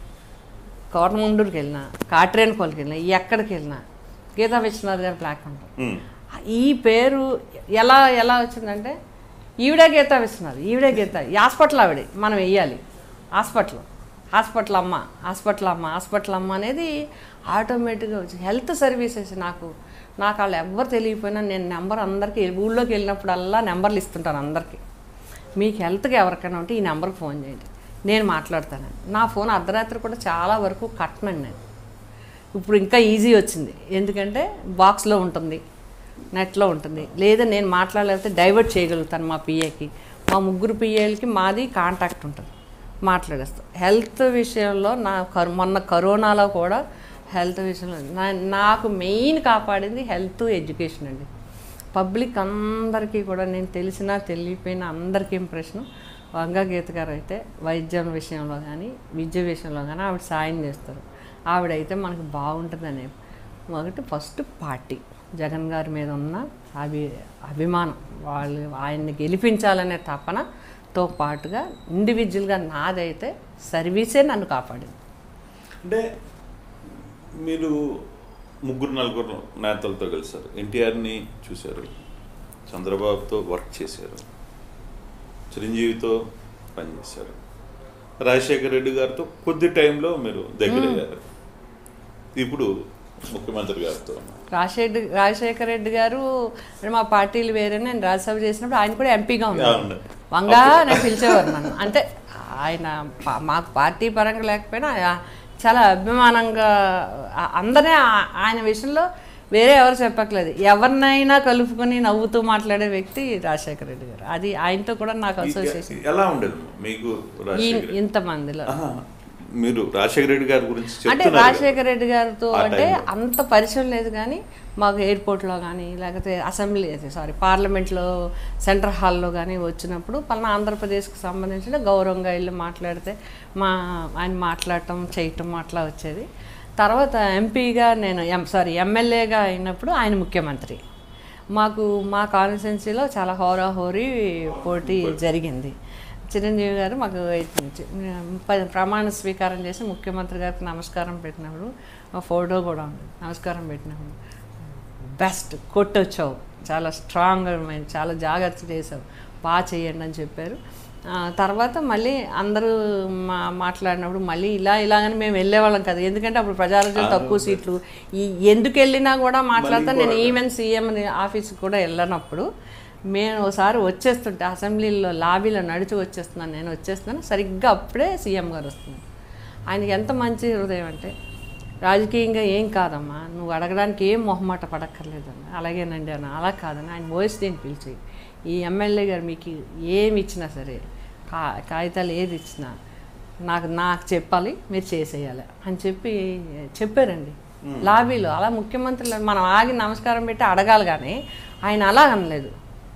కోటమండూరుకి వెళ్ళినా కాట్రేనుకోలకి వెళ్ళినా ఎక్కడికి వెళ్ళినా గీతా విశ్వనాథ్ గారి ప్లాక్ ఉంటుంది Hmm. ఈ పేరు ఎలా ఎలా వచ్చిందంటే ఈవిడే గీత విశ్వనాథ్ ఈవిడే గీత ఈ హాస్పిటల్ ఆవిడే మనం వెయ్యాలి హాస్పిటల్ హాస్పిటల్ అమ్మ హాస్పిటల్ అమ్మ హాస్పిటల్ అమ్మ అనేది ఆటోమేటిక్గా వచ్చింది హెల్త్ సర్వీసెస్ నాకు నాకు వాళ్ళు ఎవ్వరు తెలియకపోయినా నేను నెంబర్ అందరికీ ఊళ్ళోకి వెళ్ళినప్పుడల్లా నెంబర్లు ఇస్తుంటాను అందరికీ మీకు హెల్త్కి ఎవరికైనా ఉంటే ఈ నెంబర్కి ఫోన్ చేయండి నేను మాట్లాడతాను నా ఫోన్ అర్ధరాత్రి కూడా చాలా వరకు కట్టనండి నేను ఇప్పుడు ఇంకా ఈజీ వచ్చింది ఎందుకంటే బాక్స్లో ఉంటుంది నెట్లో ఉంటుంది లేదా నేను మాట్లాడలేకపోతే డైవర్ట్ చేయగలుగుతాను మా పిఏకి మా ముగ్గురు పిఏలకి మాది కాంటాక్ట్ ఉంటుంది మాట్లాడేస్తాం హెల్త్ విషయంలో నా కరు మొన్న కరోనాలో కూడా హెల్త్ విషయంలో నా నాకు మెయిన్ కాపాడింది హెల్త్ ఎడ్యుకేషన్ అండి పబ్లిక్ అందరికీ కూడా నేను తెలిసినా తెలియపోయినా అందరికీ ఇంప్రెషన్ వంగా గీత గారు అయితే వైద్యం విషయంలో కానీ విద్య విషయంలో కానీ ఆవిడ సాయం చేస్తారు ఆవిడైతే మనకి బాగుంటుందనే ఒకటి ఫస్ట్ పార్టీ జగన్ గారి మీద ఉన్న అభి అభిమానం వాళ్ళు ఆయన్ని గెలిపించాలనే తపనతో పాటుగా ఇండివిజువల్గా నాదైతే సర్వీసే నన్ను కాపాడింది అంటే మీరు ముగ్గురు నలుగురు నేతలతో కలిసారు ఎన్టీఆర్ని చూశారు చంద్రబాబుతో వర్క్ చేశారు చిరంజీవితో పనిచేశారు రాజశేఖర రెడ్డి గారితో కొద్ది టైంలో మీరు దగ్గరయ్యారు ఇప్పుడు ముఖ్యమంత్రి గారితో రాజశేఖర్ రాజశేఖర రెడ్డి గారు అంటే మా పార్టీలు వేరే నేను రాజ్యసభ చేసినప్పుడు ఆయన కూడా ఎంపీగా ఉన్నారు అవును. వంగా నేను పిలిచేవారు నన్ను అంటే ఆయన పా- మాకు పార్టీ పరంగా లేకపోయినా ఆ- చాలా అభిమానంగా ఆ- అందరే ఆ- ఆయన విషయంలో వేరే ఎవరు చెప్పట్లేదు ఎవరినైనా కలుపుకొని నవ్వుతూ మాట్లాడే వ్యక్తి రాజశేఖర రెడ్డి గారు అది ఆయనతో కూడా నాకు అసోసియేషన్ ఎలా ఉండేది మీకు రాజశేఖర రెడ్డి? ఇంతమందిలో ఆహా, మీరు రాజశేఖర రెడ్డి గారి గురించి అంటే చెప్తున్నారు కదా. రాజశేఖర రెడ్డి గారితో ఆ అంటే టైంలో. అంత పరిచయం లేదు కానీ మాకు ఎయిర్పోర్ట్లో కానీ లేకపోతే అసెంబ్లీ సారీ పార్లమెంట్లో సెంట్రల్ హాల్లో కానీ వచ్చినప్పుడు పలానా ఆంధ్రప్రదేశ్కి సంబంధించిన గౌరవంగా వెళ్ళి మాట్లాడితే మా ఆయన మాట్లాడటం చేయటం అట్లా వచ్చేది తర్వాత ఎంపీగా నేను ఎం సారీ ఎమ్మెల్యేగా అయినప్పుడు ఆయన ముఖ్యమంత్రి మాకు మా కాన్స్టిట్యున్సీలో చాలా హోరాహోరీ పోటీ జరిగింది చిరంజీవి గారు మాకు చి- ప- ప్రమాణ స్వీకారం చేసి ముఖ్యమంత్రి గారికి నమస్కారం పెట్టినప్పుడు ఆ ఫోటో కూడా ఉంది నమస్కారం పెట్టినప్పుడు బెస్ట్ కొట్టొచ్చావు చాలా స్ట్రాంగ్ చాలా జాగ్రత్త చేసావు బాగా చేయండి అని చెప్పారు ఆ, తర్వాత మళ్ళీ అందరూ మా మాట్లాడినప్పుడు మళ్ళీ ఇలా ఇలాగని మేము వెళ్ళేవాళ్ళం కదా ఎందుకంటే అప్పుడు ప్రజారాజ్యం తక్కువ సీట్లు ఈ ఎందుకు వెళ్ళినా కూడా మాట్లాడతా నేను ఈవెన్ సీఎం ఆఫీస్కి కూడా వెళ్ళనప్పుడు మేము ఒకసారి వచ్చేస్తుంటే అసెంబ్లీలో లాబీలో నడిచి వచ్చేస్తున్నాను నేను వచ్చేస్తున్నాను సరిగ్గా అప్పుడే సీఎం గారు వస్తున్నారు ఆయనకి ఎంత మంచి హృదయం అంటే రాజకీయంగా ఏం కాదమ్మా నువ్వు అడగడానికి ఏం మొహమాట పడక్కర్లేదన్న అలాగేనండి అన్న అలా కాదని ఆయన వాయిస్ దేని పిలిచి ఈ ఎమ్మెల్యే గారు మీకు ఏమి ఇచ్చినా సరే కా కాగితాలు ఏది ఇచ్చినా నాకు నాకు చెప్పాలి మీరు చేసేయాలి అని చెప్పి చెప్పారండి లాబీలో అలా ముఖ్యమంత్రులు మనం ఆగి నమస్కారం పెట్టి అడగాలి కానీ ఆయన అలా అనలేదు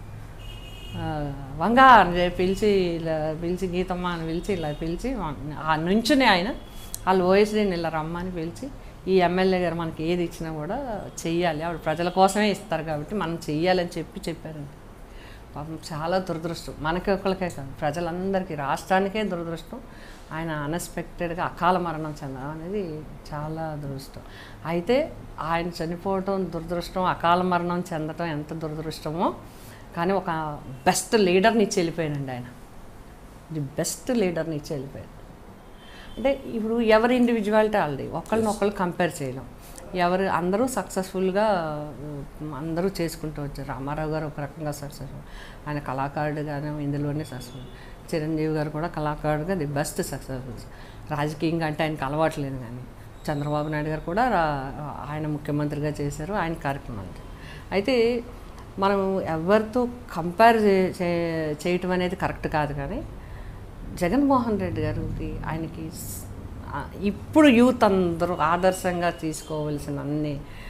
ఆ, వంగా అని చెప్పి పిలిచి ఇలా పిలిచి గీతమ్మ అని పిలిచి ఇలా పిలిచి ఆ నుంచునే ఆయన వాళ్ళు ఓఎస్డీని ఇలా రమ్మని పిలిచి ఈ ఎమ్మెల్యే గారు మనకి ఏది ఇచ్చినా కూడా చెయ్యాలి ఆవిడ ప్రజల కోసమే ఇస్తారు కాబట్టి మనం చెయ్యాలని చెప్పి చెప్పారండి పాపం చాలా దురదృష్టం మనకి ఒక్కరికే కాదు ప్రజలందరికీ రాష్ట్రానికే దురదృష్టం ఆయన అన్ఎక్స్పెక్టెడ్గా అకాల మరణం చెందడం అనేది చాలా దురదృష్టం అయితే ఆయన చనిపోవటం దురదృష్టం అకాల మరణం చెందటం ఎంత దురదృష్టమో కానీ ఒక బెస్ట్ లీడర్ని ఇచ్చి వెళ్ళిపోయానండి ఆయన ది బెస్ట్ లీడర్ని ఇచ్చి వెళ్ళిపోయాడు అంటే ఇప్పుడు ఎవరి ఇండివిజువాలిటీ వాళ్ళది ఒకళ్ళని ఒకళ్ళు కంపేర్ చేయలేం ఎవరు అందరూ సక్సెస్ఫుల్గా అందరూ చేసుకుంటూ వచ్చారు రామారావు గారు ఒక రకంగా సక్సెస్ఫుల్ ఆయన కళాకారుడుగానే ఇందులోనే సక్సెస్ఫుల్ చిరంజీవి గారు కూడా కళాకారుడుగా ది బెస్ట్ సక్సెస్ఫుల్ రాజకీయంగా అంటే ఆయనకు అలవాటు లేదు కానీ చంద్రబాబు నాయుడు గారు కూడా రా- ఆయన ముఖ్యమంత్రిగా చేశారు ఆయన కార్యక్రమాలు అయితే మనం ఎవరితో కంపేర్ చే- చే- చేయటం అనేది కరెక్ట్ కాదు కానీ జగన్మోహన్ రెడ్డి గారికి ఆయనకి స్- ఆ, ఇప్పుడు యూత్ అందరూ ఆదర్శంగా తీసుకోవాల్సిన అన్ని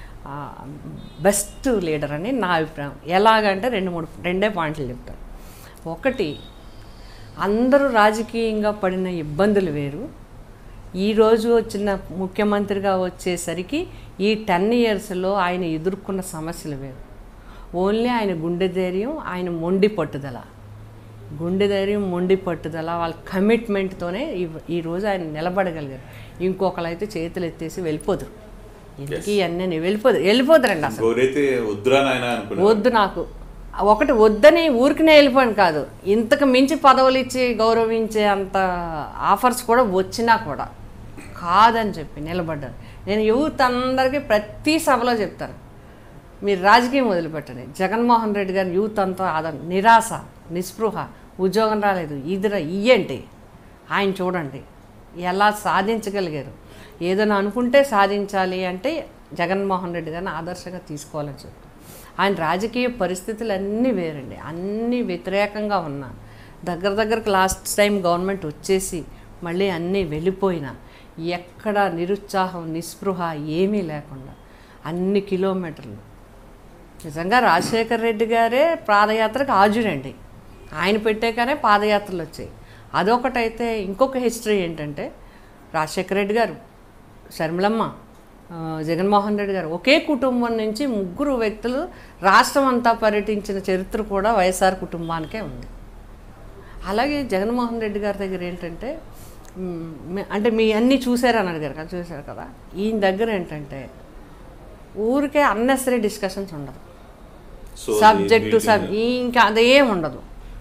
బెస్ట్ లీడర్ అని నా అభిప్రాయం ఎలాగంటే రెండు మూడు రెండే పాయింట్లు చెప్తాను ఒకటి అందరూ రాజకీయంగా పడిన ఇబ్బందులు వేరు ఈరోజు వచ్చిన ముఖ్యమంత్రిగా వచ్చేసరికి ఈ టెన్ ఇయర్స్లో ఆయన ఎదుర్కొన్న సమస్యలు వేరు ఓన్లీ ఆయన గుండె ధైర్యం ఆయన మొండి పట్టుదల గుండె ధైర్యం మొండి పట్టుదల వాళ్ళ కమిట్మెంట్తోనే ఈ- ఈరోజు ఆయన నిలబడగలిగారు ఇంకొకరు అయితే చేతులు ఎత్తేసి వెళ్ళిపోదురు ఎందుకు ఇవన్నీ వెళ్ళిపోదు వెళ్ళిపోదురండి అసలు ఎవరైతే వద్దురా నాయన అనుకున్నారు వద్దు నాకు ఒకటి వద్దని ఊరికనే వెళ్ళిపోయాను కాదు ఇంతకు మించి పదవులు ఇచ్చి గౌరవించే అంత ఆఫర్స్ కూడా వచ్చినా కూడా కాదని చెప్పి నిలబడ్డారు నేను యూత్ అందరికీ ప్రతి సభలో చెప్తాను మీరు రాజకీయం వదిలిపెట్టండి జగన్మోహన్ రెడ్డి గారి యూత్ అంతా ఆదరణ నిరాశ నిస్పృహ ఉద్యోగం రాలేదు ఇదిరా ఇయ్యండి ఆయన చూడండి ఎలా సాధించగలిగారు ఏదైనా అనుకుంటే సాధించాలి అంటే జగన్మోహన్ రెడ్డి గారిని ఆదర్శంగా తీసుకోవాలని చెప్పి ఆయన రాజకీయ పరిస్థితులు అన్నీ వేరండి అన్నీ వ్యతిరేకంగా ఉన్నా దగ్గర దగ్గరకు లాస్ట్ టైం గవర్నమెంట్ వచ్చేసి మళ్ళీ అన్నీ వెళ్ళిపోయినా ఎక్కడ నిరుత్సాహం నిస్పృహ ఏమీ లేకుండా అన్ని కిలోమీటర్లు నిజంగా రాజశేఖర్ రెడ్డి గారే పాదయాత్రకు ఆజుడండి ఆయన పెట్టాకనే పాదయాత్రలు వచ్చాయి అదొకటైతే ఇంకొక హిస్టరీ ఏంటంటే రాజశేఖర్ రెడ్డి గారు షర్మిలమ్మ ఆ, జగన్మోహన్ రెడ్డి గారు ఒకే కుటుంబం నుంచి ముగ్గురు వ్యక్తులు రాష్ట్రం అంతా పర్యటించిన చరిత్ర కూడా వైఎస్ఆర్ కుటుంబానికే ఉంది అలాగే జగన్మోహన్ రెడ్డి గారి దగ్గర ఏంటంటే మ్, మీ- అంటే మీ అన్నీ చూసారని అడిగారు కదా చూశారు కదా ఈయన దగ్గర ఏంటంటే ఊరికే అన్నెసరీ డిస్కషన్స్ ఉండదు So, the subject to sub meeting- ఇంకా అదేం ఉండదు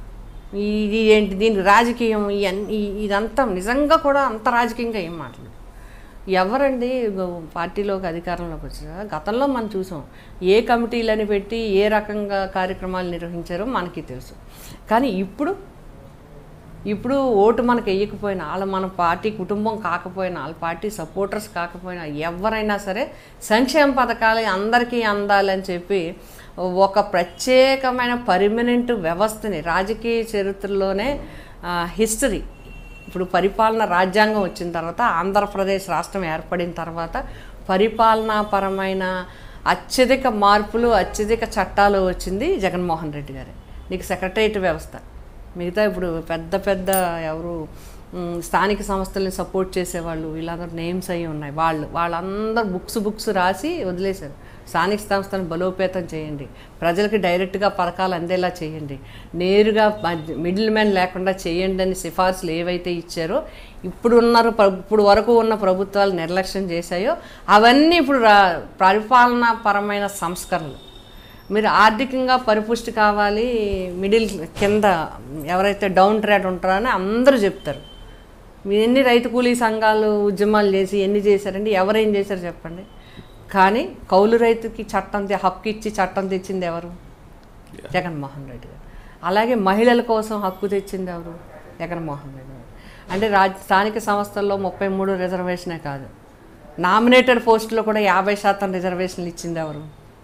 ఇది ఏంటి దీని రాజకీయం ఇవన్నీ ఇదంతా నిజంగా కూడా అంత రాజకీయంగా ఏం మాట్లాడు ఎవరండి పార్టీలోకి అధికారంలోకి వచ్చారా గతంలో మనం చూసాం ఏ కమిటీలని పెట్టి ఏ రకంగా కార్యక్రమాలు నిర్వహించారో మనకి తెలుసు కానీ ఇప్పుడు ఇప్పుడు ఓటు మనకు వేయకపోయినా వాళ్ళ మన పార్టీ కుటుంబం కాకపోయినా వాళ్ళ పార్టీ సపోర్టర్స్ కాకపోయినా ఎవరైనా సరే సంక్షేమ పథకాలు అందరికీ అందాలని చెప్పి ఒక ప్రత్యేకమైన పర్మనెంట్ వ్యవస్థని రాజకీయ చరిత్రలోనే హిస్టరీ ఇప్పుడు పరిపాలన రాజ్యాంగం వచ్చిన తర్వాత ఆంధ్రప్రదేశ్ రాష్ట్రం ఏర్పడిన తర్వాత పరిపాలనాపరమైన అత్యధిక మార్పులు అత్యధిక చట్టాలు వచ్చింది జగన్మోహన్ రెడ్డి గారే నీకు సెక్రటరియట్ వ్యవస్థ మిగతా ఇప్పుడు పెద్ద పెద్ద ఎవరు మ్, స్థానిక సంస్థల్ని సపోర్ట్ చేసేవాళ్ళు వీళ్ళందరూ నేమ్స్ అయ్యి ఉన్నాయి వాళ్ళు వాళ్ళందరూ బుక్స్ బుక్స్ రాసి వదిలేశారు స్థానిక సంస్థలను బలోపేతం చేయండి ప్రజలకి డైరెక్ట్గా పథకాలు అందేలా చేయండి నేరుగా మిడిల్ మ్యాన్ లేకుండా చేయండి అని సిఫార్సులు ఏవైతే ఇచ్చారో ఇప్పుడు ఉన్నారు ప్ర- ఇప్పుడు వరకు ఉన్న ప్రభుత్వాలు నిర్లక్ష్యం చేశాయో అవన్నీ ఇప్పుడు రా పరిపాలనా పరమైన సంస్కరణలు మీరు ఆర్థికంగా పరిపుష్టి కావాలి మిడిల్ కింద ఎవరైతే డౌన్ ట్రాడ్ ఉంటారో అని అందరూ చెప్తారు మీరు ఎన్ని రైతు కూలీ సంఘాలు ఉద్యమాలు చేసి ఎన్ని చేశారండి ఎవరేం చేశారు చెప్పండి కానీ కౌలు రైతుకి చట్టం తె- హక్కు ఇచ్చి చట్టం తెచ్చింది ఎవరు జగన్మోహన్ రెడ్డి గారు అలాగే మహిళల కోసం హక్కు తెచ్చింది ఎవరు జగన్మోహన్ రెడ్డి గారు అంటే రాజ్ స్థానిక సంస్థల్లో ముప్పై మూడు రిజర్వేషనే కాదు నామినేటెడ్ పోస్టులో కూడా యాభై శాతం రిజర్వేషన్లు ఇచ్చింది ఎవరు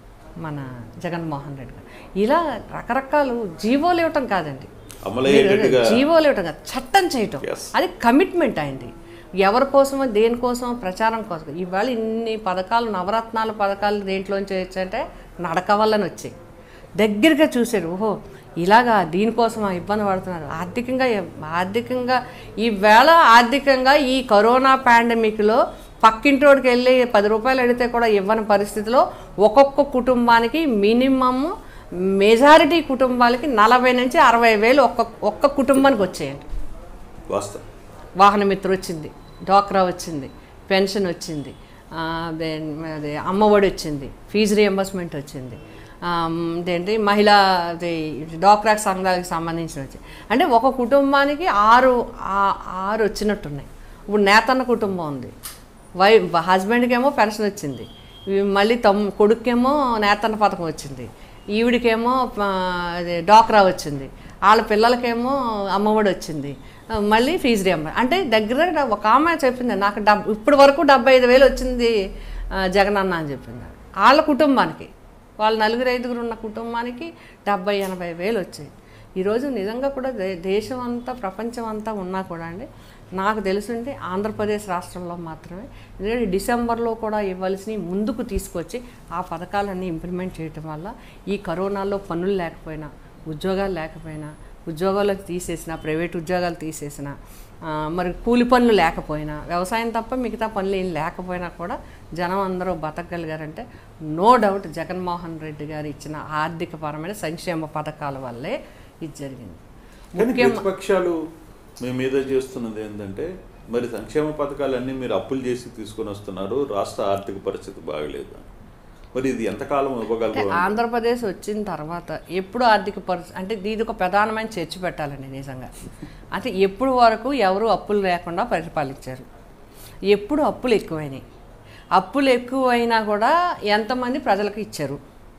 మన జగన్మోహన్ రెడ్డి గారు ఇలా రకరకాలు జీవోలు ఇవ్వటం కాదండి అమలయ్యేటట్టుగా జీవోలు ఇవ్వటం కాదు చట్టం చేయటం Yes. అది కమిట్మెంట్ అయింది ఎవరి కోసమో దేనికోసమో ప్రచారం కోసం ఇవాళ ఇన్ని పథకాలు నవరత్నాల పథకాలు దేంట్లోంచి వచ్చాయంటే నడక వల్లనే వచ్చాయి దగ్గరగా చూశారు ఓహో ఇలాగా దీనికోసం ఇబ్బంది పడుతున్నారు ఆర్థికంగా ఎం- ఆర్థికంగా ఈవేళ ఆర్థికంగా ఈ కరోనా పాండమిక్లో పక్కింటోడికి వెళ్ళి పది రూపాయలు అడిగితే కూడా ఇవ్వని పరిస్థితిలో ఒక్కొక్క కుటుంబానికి మినిమమ్ మెజారిటీ కుటుంబాలకి నలభై నుంచి అరవై వేలు ఒక్క ఒక్క కుటుంబానికి వచ్చేయండి వాస్తవం వాహన మిత్ర వచ్చింది డ్వాక్రా వచ్చింది పెన్షన్ వచ్చింది ఆ, దెన్ అదే అమ్మఒడి వచ్చింది ఫీజు రియంబర్స్మెంట్ వచ్చింది ఆ, మ్, ఇదేంటి మహిళా అది డ్వాక్రాకి సంఘాలకు సంబంధించిన వచ్చి అంటే ఒక కుటుంబానికి ఆరు ఆ- ఆరు వచ్చినట్టున్నాయి ఇప్పుడు నేతన్న కుటుంబం ఉంది వై హస్బెండ్కి ఏమో పెన్షన్ వచ్చింది ఇవి మళ్ళీ తమ్ కొడుకేమో నేతన్న పథకం వచ్చింది ఈవిడికేమో ఆ, అదే డ్వాక్రా వచ్చింది వాళ్ళ పిల్లలకేమో అమ్మఒడి వచ్చింది ఆ, మళ్ళీ ఫీజు రియంబర్ అంటే దగ్గర ఒక ఆమె చెప్పింది నాకు డబ్ ఇప్పటి వరకు డెబ్బై ఐదు వేలు వచ్చింది ఆ, జగన్ అన్న అని చెప్పింది వాళ్ళ కుటుంబానికి వాళ్ళ నలుగురు ఐదుగురు ఉన్న కుటుంబానికి డెబ్బై ఎనభై వేలు వచ్చాయి ఈరోజు నిజంగా కూడా దే దేశం అంతా ప్రపంచం అంతా ఉన్నా కూడా అండి నాకు తెలుసుంటే ఆంధ్రప్రదేశ్ రాష్ట్రంలో మాత్రమే ఎందుకంటే డిసెంబర్లో కూడా ఇవ్వాల్సినవి ముందుకు తీసుకొచ్చి ఆ పథకాలన్నీ ఇంప్లిమెంట్ చేయటం వల్ల ఈ కరోనాలో పనులు లేకపోయినా ఉద్యోగాలు లేకపోయినా ఉద్యోగాలకు తీసేసిన ప్రైవేట్ ఉద్యోగాలు తీసేసిన ఆ, మరి కూలి పనులు లేకపోయినా వ్యవసాయం తప్ప మిగతా పనులు ఏం లేకపోయినా కూడా జనం అందరూ బతకగలిగారంటే నో డౌట్ జగన్మోహన్ రెడ్డి గారు ఇచ్చిన ఆర్థికపరమైన సంక్షేమ పథకాల వల్లే ఇది జరిగింది కానీ ప్రతిపక్షాలు మీ మీద చేస్తున్నది ఏంటంటే మరి సంక్షేమ పథకాలన్నీ మీరు అప్పులు చేసి తీసుకొని వస్తున్నారు రాష్ట్ర ఆర్థిక పరిస్థితి బాగలేదు అని. మరి ఇది ఎంతకాలం ఇవ్వగలరు ఆంధ్రప్రదేశ్ వచ్చిన తర్వాత ఎప్పుడు ఆర్థిక పరిస్థితి అంటే దీని ఒక ప్రధానమైన చర్చ పెట్టాలండి నిజంగా అంటే ఎప్పుడు వరకు ఎవరు అప్పులు లేకుండా పరిపాలించారు ఎప్పుడు అప్పులు ఎక్కువైనాయి అప్పులు ఎక్కువైనా కూడా ఎంతమంది ప్రజలకు ఇచ్చారు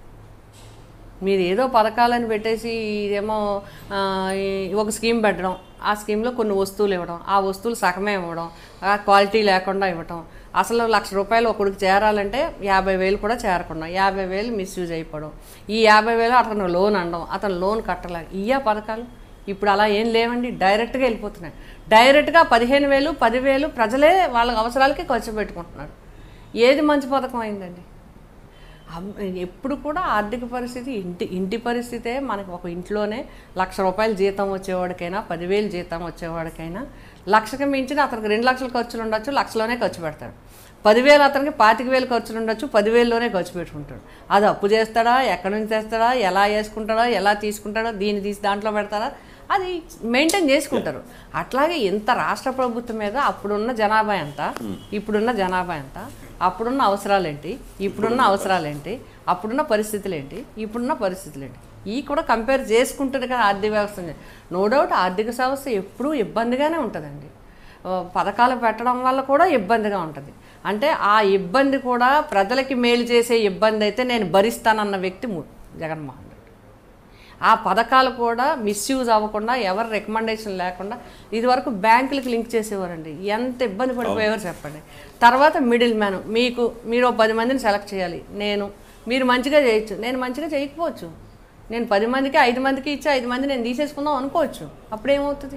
మీరు ఏదో పథకాలను పెట్టేసి ఇదేమో ఆ, ఈ ఒక స్కీమ్ పెట్టడం ఆ స్కీమ్లో కొన్ని వస్తువులు ఇవ్వడం ఆ వస్తువులు సగమే ఇవ్వడం ఆ క్వాలిటీ లేకుండా ఇవ్వడం అసలు లక్ష రూపాయలు ఒకడికి చేరాలంటే యాభై వేలు కూడా చేరకుండా యాభై వేలు మిస్యూజ్ అయిపోవడం ఈ యాభై వేలు అతను లోన్ అనడం అతను లోన్ కట్టలే ఇయ్యా పథకాలు ఇప్పుడు అలా ఏం లేవండి డైరెక్ట్గా వెళ్ళిపోతున్నాయి డైరెక్ట్గా పదిహేను వేలు పదివేలు ప్రజలే వాళ్ళ అవసరాలకి ఖర్చు పెట్టుకుంటున్నారు ఏది మంచి పథకం అయిందండి అమ్- ఎప్పుడు కూడా ఆర్థిక పరిస్థితి ఇంటి ఇంటి పరిస్థితే మనకి ఒక ఇంట్లోనే లక్ష రూపాయలు జీతం వచ్చేవాడికైనా పదివేలు జీతం వచ్చేవాడికైనా లక్షకి మించిన అతనికి రెండు లక్షలు ఖర్చులు ఉండొచ్చు లక్షలోనే ఖర్చు పెడతాడు పదివేలు అతనికి పాతిక వేలు ఖర్చులు ఉండొచ్చు పదివేల్లోనే ఖర్చు పెట్టుకుంటాడు అది అప్పు చేస్తాడా ఎక్కడి నుంచి తెస్తాడా ఎలా వేసుకుంటాడా ఎలా తీసుకుంటాడో దీన్ని తీసి దాంట్లో పెడతాడా అది మెయింటైన్ చేసుకుంటారు అట్లాగే ఇంత రాష్ట్ర ప్రభుత్వం మీద అప్పుడున్న జనాభా ఎంత ఇప్పుడున్న జనాభా ఎంత అప్పుడున్న అవసరాలు ఏంటి ఇప్పుడున్న అవసరాలు ఏంటి అప్పుడున్న పరిస్థితులు ఏంటి ఇప్పుడున్న పరిస్థితులు ఏంటి ఈ కూడా కంపేర్ చేసుకుంటుంది కదా ఆర్థిక వ్యవస్థ నో డౌట్ ఆర్థిక వ్యవస్థ ఎప్పుడూ ఇబ్బందిగానే ఉంటుందండి ఆ, పథకాలు పెట్టడం వల్ల కూడా ఇబ్బందిగా ఉంటుంది అంటే ఆ ఇబ్బంది కూడా ప్రజలకి మేలు చేసే ఇబ్బంది అయితే నేను భరిస్తానన్న వ్యక్తి ము- జగన్మోహన్ రెడ్డి ఆ పథకాలు కూడా మిస్యూజ్ అవ్వకుండా ఎవరి రికమెండేషన్ లేకుండా ఇదివరకు బ్యాంకులకి లింక్ చేసేవారండి ఎంత ఇబ్బంది పడిపోయేవారు చెప్పండి తర్వాత మిడిల్ మ్యాన్ మీకు మీరు ఓ పది మందిని సెలెక్ట్ చేయాలి నేను మీరు మంచిగా చేయొచ్చు నేను మంచిగా చేయకపోవచ్చు నేను పది మందికి ఐదు మందికి ఇచ్చి ఐదు మంది నేను తీసేసుకుందాం అనుకోవచ్చు అప్పుడేమవుతుంది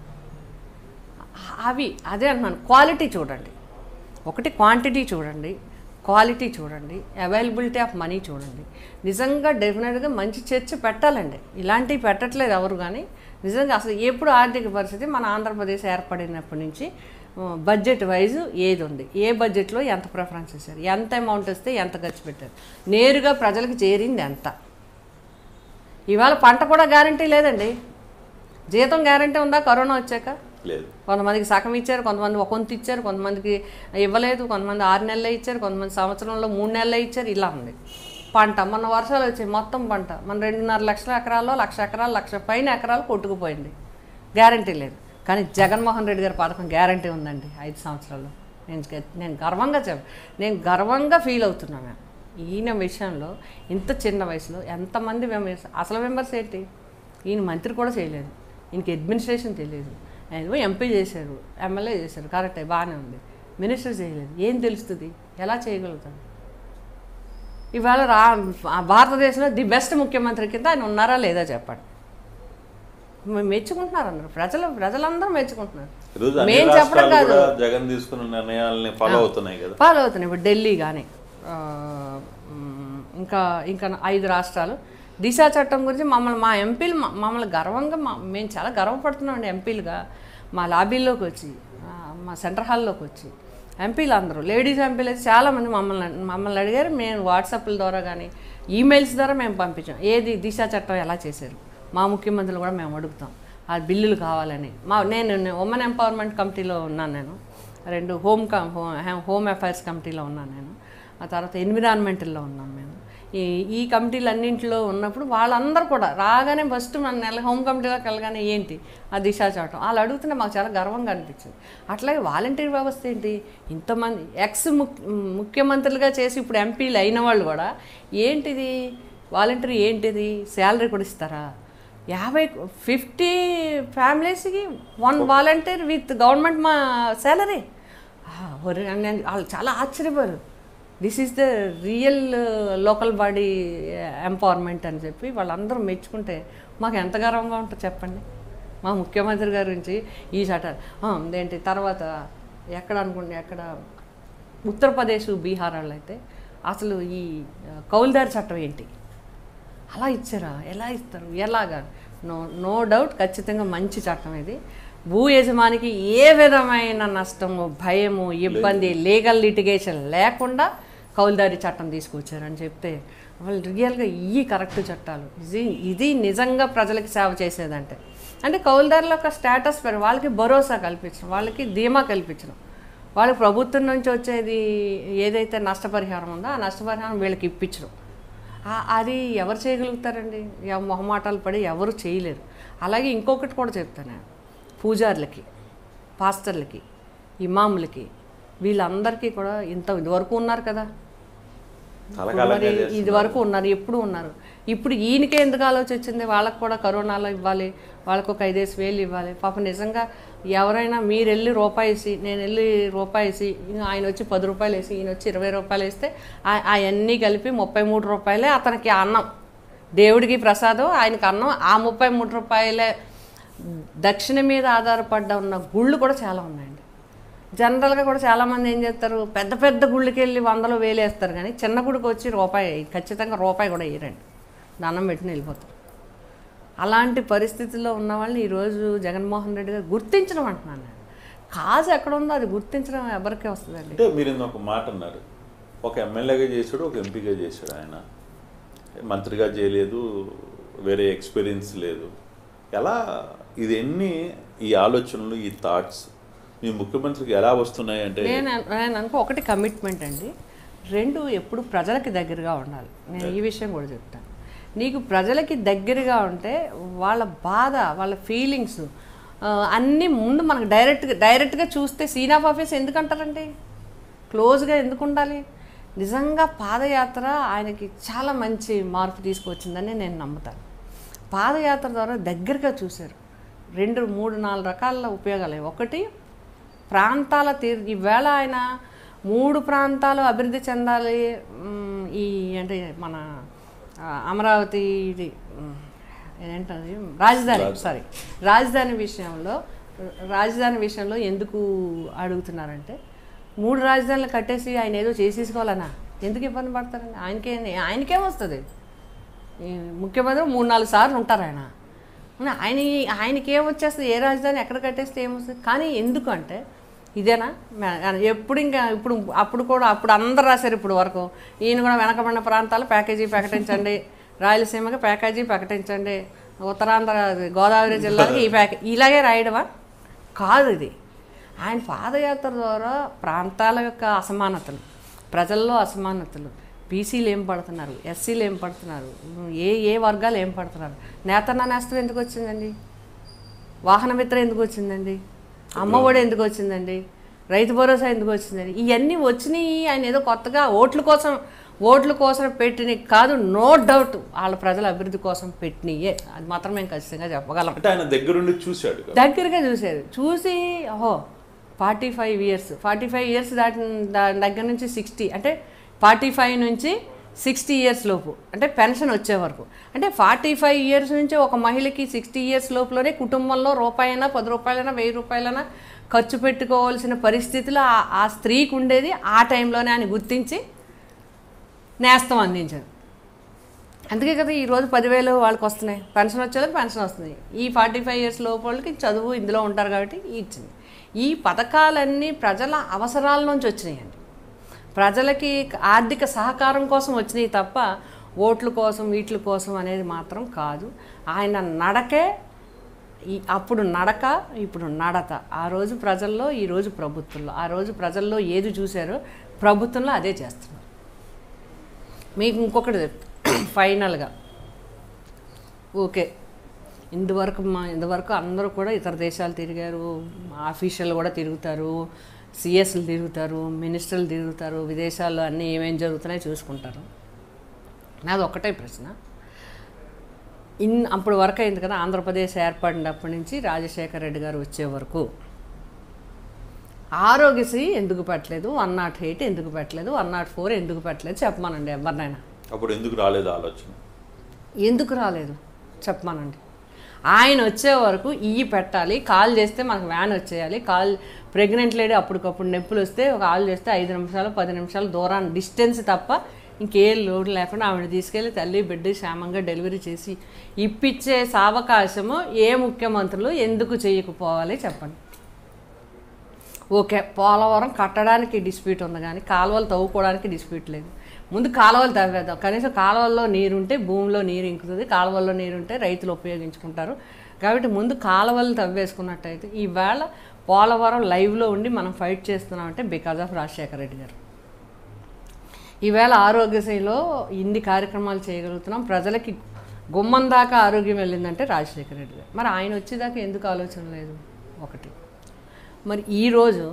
అవి అదే అంటున్నాను క్వాలిటీ చూడండి ఒకటి క్వాంటిటీ చూడండి క్వాలిటీ చూడండి అవైలబిలిటీ ఆఫ్ మనీ చూడండి నిజంగా డెఫినెట్గా మంచి చర్చ పెట్టాలండి ఇలాంటివి పెట్టట్లేదు ఎవరు కానీ నిజంగా అసలు ఎప్పుడు ఆర్థిక పరిస్థితి మన ఆంధ్రప్రదేశ్ ఏర్పడినప్పటి నుంచి ఆ, బడ్జెట్ వైజ్ ఏది ఉంది ఏ బడ్జెట్లో ఎంత ప్రిఫరెన్స్ ఇచ్చారు ఎంత అమౌంట్ ఇస్తే ఎంత ఖర్చు పెట్టారు నేరుగా ప్రజలకు చేరింది ఎంత ఇవాళ పంట కూడా గ్యారంటీ లేదండి జీతం గ్యారంటీ ఉందా కరోనా వచ్చాక లేదు కొంతమందికి సగం ఇచ్చారు కొంతమంది ఒక వంతు ఇచ్చారు కొంతమందికి ఇవ్వలేదు కొంతమంది ఆరు నెలలే ఇచ్చారు కొంతమంది సంవత్సరంలో మూడు నెలలే ఇచ్చారు ఇలా ఉంది పంట మొన్న వర్షాలు వచ్చాయి మొత్తం పంట మన రెండున్నర లక్షల ఎకరాల్లో లక్ష ఎకరాలు లక్ష పైన ఎకరాలు కొట్టుకుపోయింది గ్యారంటీ లేదు కానీ జగన్మోహన్ రెడ్డి గారి పథకం గ్యారంటీ ఉందండి ఐదు సంవత్సరాల్లో నేను గ- నేను గర్వంగా చెప్ నేను గర్వంగా ఫీల్ అవుతున్నాను నేను. ఈయన విషయంలో ఇంత చిన్న వయసులో ఎంతమంది మెంబర్స్ అసలు మెంబర్స్ ఏంటి ఈయన మంత్రి కూడా చేయలేదు ఈయనకి అడ్మినిస్ట్రేషన్ తెలియదు ఆయన ఎంపీ చేశారు ఎమ్మెల్యే చేశారు కరెక్టే బాగానే ఉంది మినిస్టర్ చేయలేదు ఏం తెలుస్తుంది ఎలా చేయగలుగుతాడు ఇవాళ రా ఆ భారతదేశంలో ది బెస్ట్ ముఖ్యమంత్రి కింద ఆయన ఉన్నారా లేదా చెప్పండి మె- మెచ్చుకుంటున్నారు అందరూ ప్రజలు ప్రజలందరూ మెచ్చుకుంటున్నారు ఈరోజు అన్ని మేం చెప్పడం రాష్ట్రాలు కాదు కూడా జగన్ తీసుకున్న నిర్ణయాలని ఫాలో అవుతున్నాయి కదా ఫాలో అవుతున్నాయి ఇప్పుడు ఢిల్లీ కానీ ఇంకా ఇంకా ఐదు రాష్ట్రాలు దిశా చట్టం గురించి మమ్మల్ని మా ఎంపీలు మ- మమ్మల్ని గర్వంగా మా మేము చాలా గర్వపడుతున్నామండి ఎంపీలుగా మా లాబీల్లోకి వచ్చి ఆ, మా సెంటర్ హాల్లోకి వచ్చి ఎంపీలు అందరూ లేడీస్ ఎంపీలు అయితే చాలామంది మమ్మల్ని మమ్మల్ని అడిగారు మేము వాట్సాప్ల ద్వారా కానీ ఈమెయిల్స్ ద్వారా మేము పంపించాం ఏది దిశా చట్టం ఎలా చేశారు మా ముఖ్యమంత్రులు కూడా మేము అడుగుతాం ఆ బిల్లులు కావాలని మా నేను ఉమెన్ ఎంపవర్మెంట్ కమిటీలో ఉన్నాను నేను రెండు home cum home home affairs కమిటీలో ఉన్నాను నేను ఆ తర్వాత ఎన్విరాన్మెంటల్లో ఉన్నాం మేము ఈ ఈ కమిటీలన్నింటిలో ఉన్నప్పుడు వాళ్ళందరూ కూడా రాగానే ఫస్ట్ మన నెల హోమ్ కమిటీలోకి వెళ్ళగానే ఏంటి ఆ దిశా చావటం వాళ్ళు అడుగుతుంటే మాకు చాలా గర్వంగా అనిపించింది అట్లాగే వాలంటీర్ వ్యవస్థ ఏంటి ఇంతమంది ఎక్స్ ముఖ్యమంత్రులుగా చేసి ఇప్పుడు ఎంపీలు అయిన వాళ్ళు కూడా ఏంటిది వాలంటీర్ ఏంటిది శాలరీ కూడా ఇస్తారా యాభై ఫిఫ్టీ ఫ్యామిలీస్కి వన్ వాలంటీర్ విత్ గవర్నమెంట్ మా శాలరీ వాళ్ళు చాలా ఆశ్చర్యపోయారు this is the real local body empowerment అని చెప్పి వాళ్ళందరూ మెచ్చుకుంటే మాకు ఎంత గర్వంగా ఉంటుంది చెప్పండి మా ముఖ్యమంత్రి గారి గురించి ఈ చట్టాలు ఆ, ఏంటి తర్వాత ఎక్కడ అనుకోండి ఎక్కడ ఉత్తరప్రదేశ్ బీహార్ వాళ్ళు అయితే అసలు ఈ ఆ, కౌలుదారి చట్టం ఏంటి అలా ఇచ్చారా ఎలా ఇస్తారు ఎలాగా నో నో డౌట్ ఖచ్చితంగా మంచి చట్టం ఇది భూ యజమానికి ఏ విధమైన నష్టము భయము ఇబ్బంది లీగల్ లిటిగేషన్ లేకుండా కౌలుదారి చట్టం తీసుకొచ్చారని చెప్తే వాళ్ళు రియల్గా ఈ కరెక్ట్ చట్టాలు ఇది ఇది నిజంగా ప్రజలకి సేవ చేసేదంటే అంటే కౌలుదారుల యొక్క స్టేటస్ పెరు వాళ్ళకి భరోసా కల్పించడం వాళ్ళకి ధీమా కల్పించడం వాళ్ళకి ప్రభుత్వం నుంచి వచ్చేది ఏదైతే నష్టపరిహారం ఉందో ఆ నష్టపరిహారం వీళ్ళకి ఇప్పించడం ఆ- అది ఎవరు చేయగలుగుతారండి ఎవ- మొహమాటాలు పడి ఎవరు చేయలేరు అలాగే ఇంకొకటి కూడా చెప్తాను నేను పూజారులకి పాస్టర్లకి ఇమాములకి వీళ్ళందరికీ కూడా ఇంత ఇదివరకు ఉన్నారు కదా కలకాలంగా మరి చేస్తున్నారు. ఇది వరకు ఉన్నారు ఎప్పుడు ఉన్నారు ఇప్పుడు ఈయనకే ఎందుకు ఆలోచన వచ్చింది వాళ్ళకి కూడా కరోనాలో ఇవ్వాలి వాళ్ళకు ఒక ఐదేసి వేలు ఇవ్వాలి పాప నిజంగా ఎవరైనా మీరు వెళ్ళి రూపాయి వేసి నేను వెళ్ళి రూపాయి వేసి ఇంకా ఆయన వచ్చి పది రూపాయలు వేసి ఈయన వచ్చి ఇరవై రూపాయలు వేస్తే ఆ- అవన్నీ కలిపి ముప్పై మూడు రూపాయలే అతనికి అన్నం దేవుడికి ప్రసాదం ఆయనకి అన్నం ఆ ముప్పై మూడు రూపాయలే దక్షిణ మీద ఆధారపడ్డ ఉన్న గుళ్ళు కూడా చాలా ఉన్నాయండి జనరల్గా కూడా చాలామంది ఏం చేస్తారు పెద్ద పెద్ద గుళ్ళకి వెళ్ళి వందలు వేలు వేస్తారు కానీ చిన్న గుడికి వచ్చి రూపాయి ఖచ్చితంగా రూపాయి కూడా వేయరండి దండం పెట్టుకుని వెళ్ళిపోతారు అలాంటి పరిస్థితుల్లో ఉన్న వాళ్ళని ఈరోజు జగన్మోహన్ రెడ్డి గారు గుర్తించడం అంటున్నాను నేను కాజు ఎక్కడ ఉందో అది గుర్తించడం ఎవరికే వస్తుందండి అంటే మీరు ఇందాక ఒక మాట అన్నారు ఒక ఎమ్మెల్యేగా చేశాడు ఒక ఎంపీగా చేశాడు ఆయన మంత్రిగా చేయలేదు వేరే ఎక్స్పీరియన్స్ లేదు ఎలా ఇది ఎన్ని ఈ ఆలోచనలు ఈ థాట్స్ మీ ముఖ్యమంత్రికి ఎలా వస్తున్నాయి అంటే నేను నేను అనుకో ఒకటి కమిట్మెంట్ అండి రెండు ఎప్పుడు ప్రజలకి దగ్గరగా ఉండాలి నేను ఈ విషయం కూడా చెప్తాను నీకు ప్రజలకి దగ్గరగా ఉంటే వాళ్ళ బాధ వాళ్ళ ఫీలింగ్స్ అన్నీ ముందు మనకు డైరెక్ట్గా డైరెక్ట్గా చూస్తే సీన్ ఆఫ్ ఆఫీస్ ఎందుకు అంటారండి క్లోజ్గా ఎందుకు ఉండాలి నిజంగా పాదయాత్ర ఆయనకి చాలా మంచి మార్పు తీసుకొచ్చిందని నేను నమ్ముతాను పాదయాత్ర ద్వారా దగ్గరగా చూశారు రెండు మూడు నాలుగు రకాల ఉపయోగాలు ఒకటి ప్రాంతాల తీరు ఈవేళ ఆయన మూడు ప్రాంతాలు అభివృద్ధి చెందాలి మ్, ఈ అంటే మన ఆ, అమరావతి ఇది మ్, ఏంటది రాజధాని సారీ రాజధాని విషయంలో రాజధాని విషయంలో ఎందుకు అడుగుతున్నారంటే మూడు రాజధానులు కట్టేసి ఆయన ఏదో చేసేసుకోవాలనా ఎందుకు ఇబ్బంది పడతారండి ఆయనకే ఆయనకేం వస్తుంది ఈ ముఖ్యమంత్రి మూడు నాలుగు సార్లు ఉంటారు ఆయన అవునా? ఆయన ఆయనకి ఏం వచ్చేస్తుంది ఏ రాజధాని ఎక్కడ కట్టేస్తే ఏమొస్తుంది కానీ ఎందుకు అంటే ఇదేనా మే- ఎప్పుడు ఇంకా ఇప్పుడు అప్పుడు కూడా అప్పుడు అందరు రాశారు ఇప్పుడు వరకు ఈయన కూడా వెనకబడిన ప్రాంతాలు ప్యాకేజీ ప్రకటించండి రాయలసీమకి ప్యాకేజీ ప్రకటించండి ఉత్తరాంధ్ర గోదావరి జిల్లాకి ఈ ప్యాకే ఇలాగే రాయడమా కాదు ఇది ఆయన పాదయాత్ర ద్వారా ప్రాంతాల యొక్క అసమానతలు ప్రజల్లో అసమానతలు బీసీలు ఏం పడుతున్నారు ఎస్సీలు ఏం పడుతున్నారు ఏ ఏ వర్గాలు ఏం పడుతున్నారు నేతన్న నేస్తం ఎందుకు వచ్చిందండి వాహన మిత్ర ఎందుకు వచ్చిందండి అమ్మఒడి ఎందుకు వచ్చిందండి రైతు భరోసా ఎందుకు వచ్చిందండి ఇవన్నీ వచ్చినాయి ఆయన ఏదో కొత్తగా ఓట్ల కోసం ఓట్ల కోసం పెట్టినవి కాదు నో డౌట్ వాళ్ళ ప్రజల అభివృద్ధి కోసం పెట్టినయే అది మాత్రం మేము ఖచ్చితంగా చెప్పగలం అంటే ఆయన దగ్గరుండి చూశాడు కదా. దగ్గరగా చూశారు చూసి ఓహో forty five years forty five years దాటి దా- దగ్గర నుంచి సిక్స్టీ అంటే ఫార్టీ ఫైవ్ నుంచి సిక్స్టీ ఇయర్స్ లోపు అంటే పెన్షన్ వచ్చే వరకు అంటే ఫార్టీ ఫైవ్ ఇయర్స్ నుంచి ఒక మహిళకి సిక్స్టీ ఇయర్స్ లోపులోనే కుటుంబంలో రూపాయైనా పది రూపాయలైనా వెయ్యి రూపాయలైనా ఖర్చు పెట్టుకోవాల్సిన పరిస్థితులు ఆ- ఆ స్త్రీకి ఉండేది ఆ టైంలోనే ఆయన గుర్తించి నేస్తం అందించారు అందుకే కదా ఈరోజు పదివేలు వాళ్ళకి వస్తున్నాయి పెన్షన్ వచ్చేవాళ్ళకి పెన్షన్ వస్తుంది ఈ ఫార్టీ ఫైవ్ ఇయర్స్ లోపు వాళ్ళకి చదువు ఇందులో ఉంటారు కాబట్టి ఇచ్చింది ఈ పథకాలన్నీ ప్రజల అవసరాల నుంచి వచ్చినాయండి ప్రజలకి ఆర్థిక సహకారం కోసం వచ్చినాయి తప్ప ఓట్ల కోసం వీట్ల కోసం అనేది మాత్రం కాదు ఆయన నడకే ఈ అప్పుడు నడక ఇప్పుడు నడత ఆ రోజు ప్రజల్లో ఈ రోజు ప్రభుత్వంలో ఆ రోజు ప్రజల్లో ఏది చూశారో ప్రభుత్వంలో అదే చేస్తున్నారు మీకు ఇంకొకటి చెప్తా ఫైనల్గా ఓకే ఇంతవరకు మా ఇంతవరకు అందరూ కూడా ఇతర దేశాలు తిరిగారు ఆఫీషియల్ కూడా తిరుగుతారు సిఎస్లు తిరుగుతారు మినిస్టర్లు తిరుగుతారు విదేశాల్లో అన్నీ ఏమేం జరుగుతున్నాయో చూసుకుంటారు నాది ఒక్కటే ప్రశ్న ఇన్ అప్పుడు వరకు అయింది కదా ఆంధ్రప్రదేశ్ ఏర్పడినప్పటి నుంచి రాజశేఖర రెడ్డి గారు వచ్చే వరకు ఆరోగ్యశ్రీ ఎందుకు పెట్టలేదు వన్ నాట్ ఎయిట్ ఎందుకు పెట్టలేదు వన్ నాట్ ఫోర్ ఎందుకు పెట్టలేదు చెప్పమానండి ఎవరినైనా అప్పుడు ఎందుకు రాలేదు ఆలోచన ఎందుకు రాలేదు చెప్పమానండి ఆయన వచ్చే వరకు ఇవి పెట్టాలి కాల్ చేస్తే మనకు వ్యాన్ వచ్చేయాలి కాల్ ప్రెగ్నెంట్ లేడీ అప్పటికప్పుడు నొప్పులు వస్తే ఒక కాల్ చేస్తే ఐదు నిమిషాలు పది నిమిషాలు దూరాన్ని డిస్టెన్స్ తప్ప ఇంకే లోటు లేకుండా ఆవిడ తీసుకెళ్ళి తల్లి బిడ్డ క్షేమంగా డెలివరీ చేసి ఇప్పించే సావకాశము ఏ ముఖ్యమంత్రులు ఎందుకు చేయకపోవాలి చెప్పండి ఓకే పోలవరం కట్టడానికి డిస్ప్యూట్ ఉంది కానీ కాలువలు తవ్వుకోవడానికి డిస్ప్యూట్ లేదు ముందు కాలువలు తవ్వేద్దాం కనీసం కాలువల్లో నీరు ఉంటే భూమిలో నీరు ఇంకుతుంది కాలువల్లో నీరు ఉంటే రైతులు ఉపయోగించుకుంటారు కాబట్టి ముందు కాలువలు తవ్వేసుకున్నట్టయితే ఈవేళ పోలవరం లైవ్లో ఉండి మనం ఫైట్ చేస్తున్నామంటే బికాజ్ ఆఫ్ రాజశేఖర రెడ్డి గారు ఈవేళ ఆరోగ్యశ్రీలో ఇన్ని కార్యక్రమాలు చేయగలుగుతున్నాం ప్రజలకి గుమ్మం దాకా ఆరోగ్యం వెళ్ళిందంటే రాజశేఖర రెడ్డి గారు మరి ఆయన వచ్చేదాకా ఎందుకు ఆలోచన లేదు ఒకటి మరి ఈరోజు